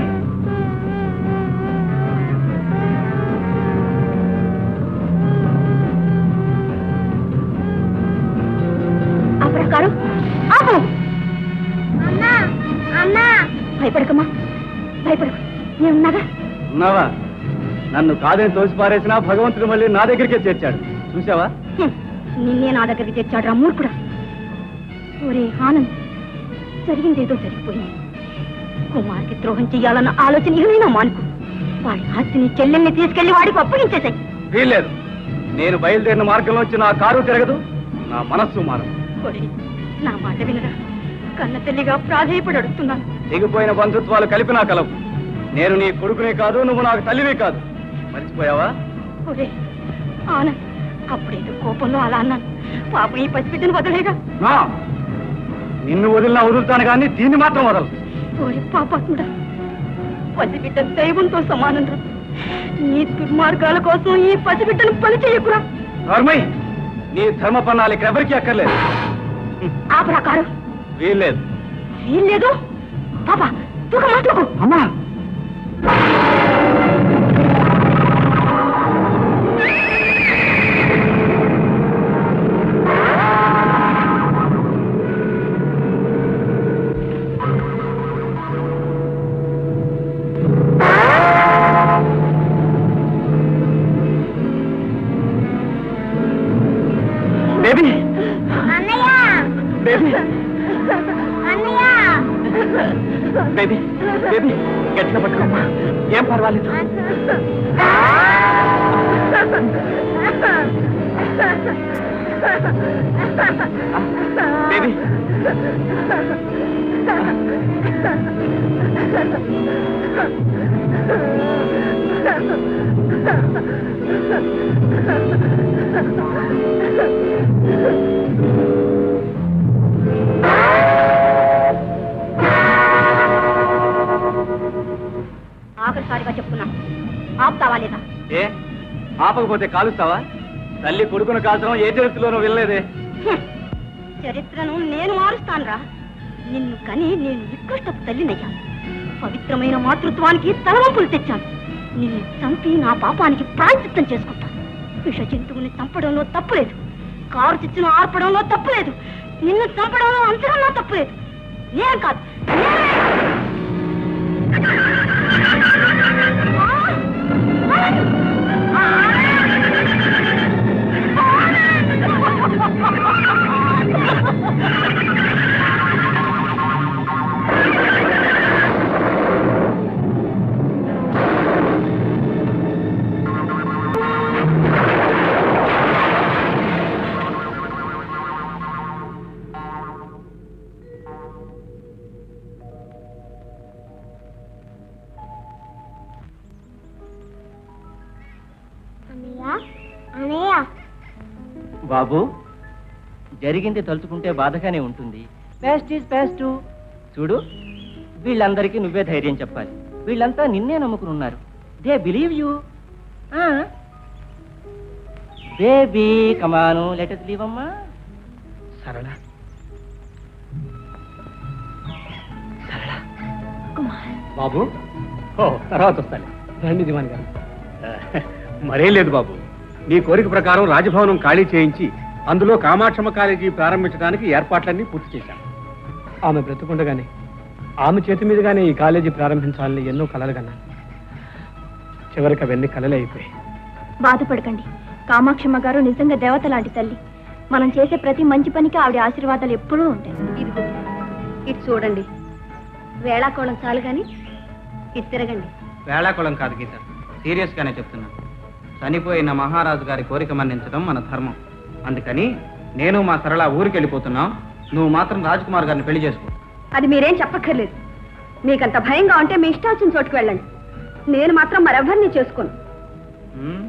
ఆ ప్రకారం ఆపు అమ్మా అమ్మా భయపడకమ్మా భయపడకు నేనున్నాగా ఉన్నావా నన్ను కాదని తోసి పారేసినా భగవంతుడు మళ్ళీ నా దగ్గరికే చేర్చాడు చూసావా హ్మ్. నిన్నే నా దగ్గరికి తెచ్చాడు రా మూర్ఖుడా ఒరే ఆనంద్ జరిగిందేదో జరిగిపోయింది కుమార్కి ద్రోహం చెయ్యాలన్న ఆలోచన ఇకనైనా మానుకు వాడి ఆస్తిని చెల్లెల్ని తీసుకెళ్లి వాడికి అప్పగించేశాయి వీల్లేదు నేను బయలుదేరిన మార్గంలో వచ్చి నా కారు తిరగదు నా మనస్సు మారదు ఒరే నా మాట వినరా కన్న తల్లిగా ప్రాధేయపడి అడుగుతున్నాను తెగిపోయిన బంధుత్వాలు కలిపి నా కలవు నేను నీ కొడుకునే కాదు నువ్వు నాకు తల్లివి కాదు మర్చిపోయావా ఒరే ఆనంద్ అప్పుడేదో కోపంలో అలా అన్నాను పాపం ఈ పసిబిడ్డను వదలేగా నా నిన్ను వదిలినా వదులుతాను కానీ దీన్ని మాత్రం వదలు ఓరి పాపాత్ముడా పసిబిడ్డ దైవంతో సమానం రా నీ దుర్మార్గాల కోసం ఈ పసిబిడ్డను పని చేయకురా నార్మయ్ నీ ధర్మ పన్నాలికి ఎవరికీ అక్కర్లేదు ఆ ప్రకారం వీల్లేదు వీల్లేదు పాప తూక మాటకు అమ్మా బేబీ అన్నయ్య బేబీ అన్నయ్య బేబీ బేబీ గట్టిగా పట్టుకోమ్మా ఏం పర్వాలేదు బేబీ ఆఖరిసారిగా చెప్తున్నా ఆపుతావా లేదా ఏ ఆపకపోతే కాలుస్తావా తల్లి కొడుకును కాల్చడం ఏ చరిత్రలోనూ వెళ్ళలేదే హ్మ్. చరిత్రను నేను మారుస్తానురా నిన్ను కని నేను నికృష్టపు తల్లినయ్యా పవిత్రమైన మాతృత్వానికి తలవంపులు తెచ్చాను నిన్ను చంపి నా పాపానికి ప్రాయశ్చిత్తం చేసుకుంటాను విష జంతువుని చంపడంలో తప్పులేదు కారు చిచ్చును ఆర్పడంలో తప్పులేదు నిన్ను చంపడంలో అంతకన్నా తప్పులేదు నేను కాదు నేనే. అన్నయ్య అన్నయ్య బాబు జరిగింది తలుచుకుంటే బాధగానే ఉంటుంది బెస్ట్ ఈజ్ బెస్ట్ చూడు వీళ్ళందరికీ నువ్వే ధైర్యం చెప్పాలి వీళ్ళంతా నిన్నే నమ్ముకుని ఉన్నారు they believe you baby come on let's leave అమ్మా సరళ బాబు ఓ తర్వాత వస్తాను రండి దివాన్ గారు మరేం లేదు బాబు నీ కోరిక ప్రకారం రాజభవనం ఖాళీ చేయించి అందులో కామాక్షమ్మ కాలేజీ ప్రారంభించడానికి ఏర్పాట్లన్నీ పూర్తి చేశాను ఆమె బ్రతుకుండగానే ఆమె చేతి మీదుగానే ఈ కాలేజీ ప్రారంభించాలని ఎన్నో కలలు కన్నాను చివరికి అవన్నీ కలలే అయిపోయాయి బాధపడకండి కామాక్షమ్మ గారు నిజంగా దేవత లాంటి తల్లి మనం చేసే ప్రతి మంచి పనికి ఆవిడ ఆశీర్వాదాలు ఎప్పుడూ ఉంటాయి ఇదిగో ఇటు చూడండి వేళాకోళం చాలు గాని ఇటు తిరగండి వేళాకుళం కాదు గీత సీరియస్ గానే చెప్తున్నాను చనిపోయిన మహారాజు గారి కోరిక మన్నించడం మన ధర్మం అందుకని నేను మా సరళ ఊరికి వెళ్ళిపోతున్నాం నువ్వు మాత్రం రాజ్కుమార్ గారిని పెళ్లి చేసుకో అది మీరేం చెప్పక్కర్లేదు మీకంత భయంగా ఉంటే మీ ఇష్టం వచ్చిన చోటుకు వెళ్ళండి నేను మాత్రం మరెవరిని చేసుకోను ఉమ్,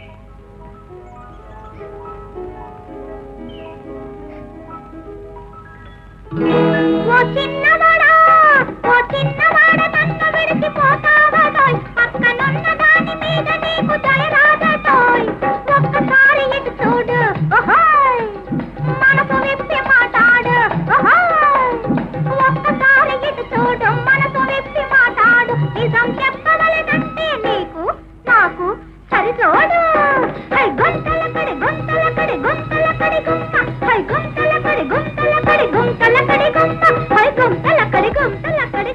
ఓ చిన్నవాడా ఓ చిన్నవాడ నన్ను విడిచిపోతావటోయ్ పక్కనున్న దాని మీద నీకు దయ రాదటోయ్ ఒక్కసారి ఇటు చూడు ఓహోయ్ మనసు విప్పి మాట్లాడు ఓహోయ్ ఒక్కసారి ఇటు చూడు మనసు విప్పి మాట్లాడు నిజం చెప్పవలనంటే నీకు నాకు సరిచోడు హై గుంతల కడి గుంతల కడి గుంతల కడి గుంత హై గుంతల కడి గుంతల కడి గుంతల కడి గుంత హై గుంతల కడి గుంతల కడి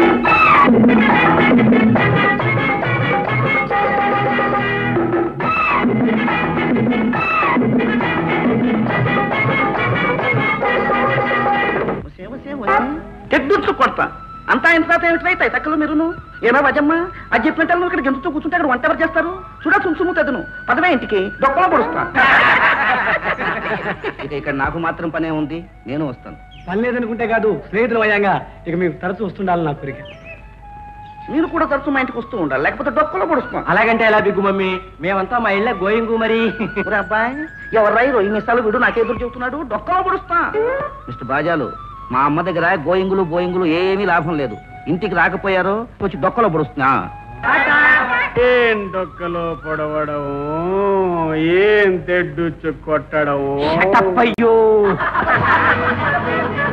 తెడ్డుచ్చు కొడతా అంతా ఇంత తాత ఏమిటి రైతాయి తక్కలు మీరును ఏమో వజమ్మ అది చెప్పినట్టు నువ్వు ఇక్కడ గెంతుతూ కూర్చుంటే అక్కడ వంట ఎవరు చేస్తారు చూడ సుమ్సుము తదును పదవే ఇంటికి డొక్కలో పొడుస్తా ఇక ఇక్కడ నాకు మాత్రం పనే ఉంది నేను వస్తాను పని లేదనుకుంటే కాదు స్నేహితులు అయ్యాంగా ఇక మీరు తరచూ వస్తుండాలి నా కోరిక మీరు కూడా తరచు మా ఇంటికి వస్తూ ఉండాలి లేకపోతే డొక్కలో పొడుస్తాం అలాగంటే ఎలా బిగ్గు మమ్మీ మేమంతా మా ఇళ్ళ గోయింగు మరి ఒరే అబ్బాయి ఎవరు రైరు ఇన్ని సార్లు వీడు నాకెదురు చెబుతున్నాడు డొక్కలో పొడుస్తా మిస్టర్ బాజాలు మా అమ్మ దగ్గర గోయింగులు బోయింగులు ఏమీ లాభం లేదు ఇంటికి రాకపోయారో వచ్చి డొక్కలో పొడుస్తున్నా ఏం డొక్కలో పొడవడం ఏం తెడ్డుచ్చు కొట్టడం అయ్యో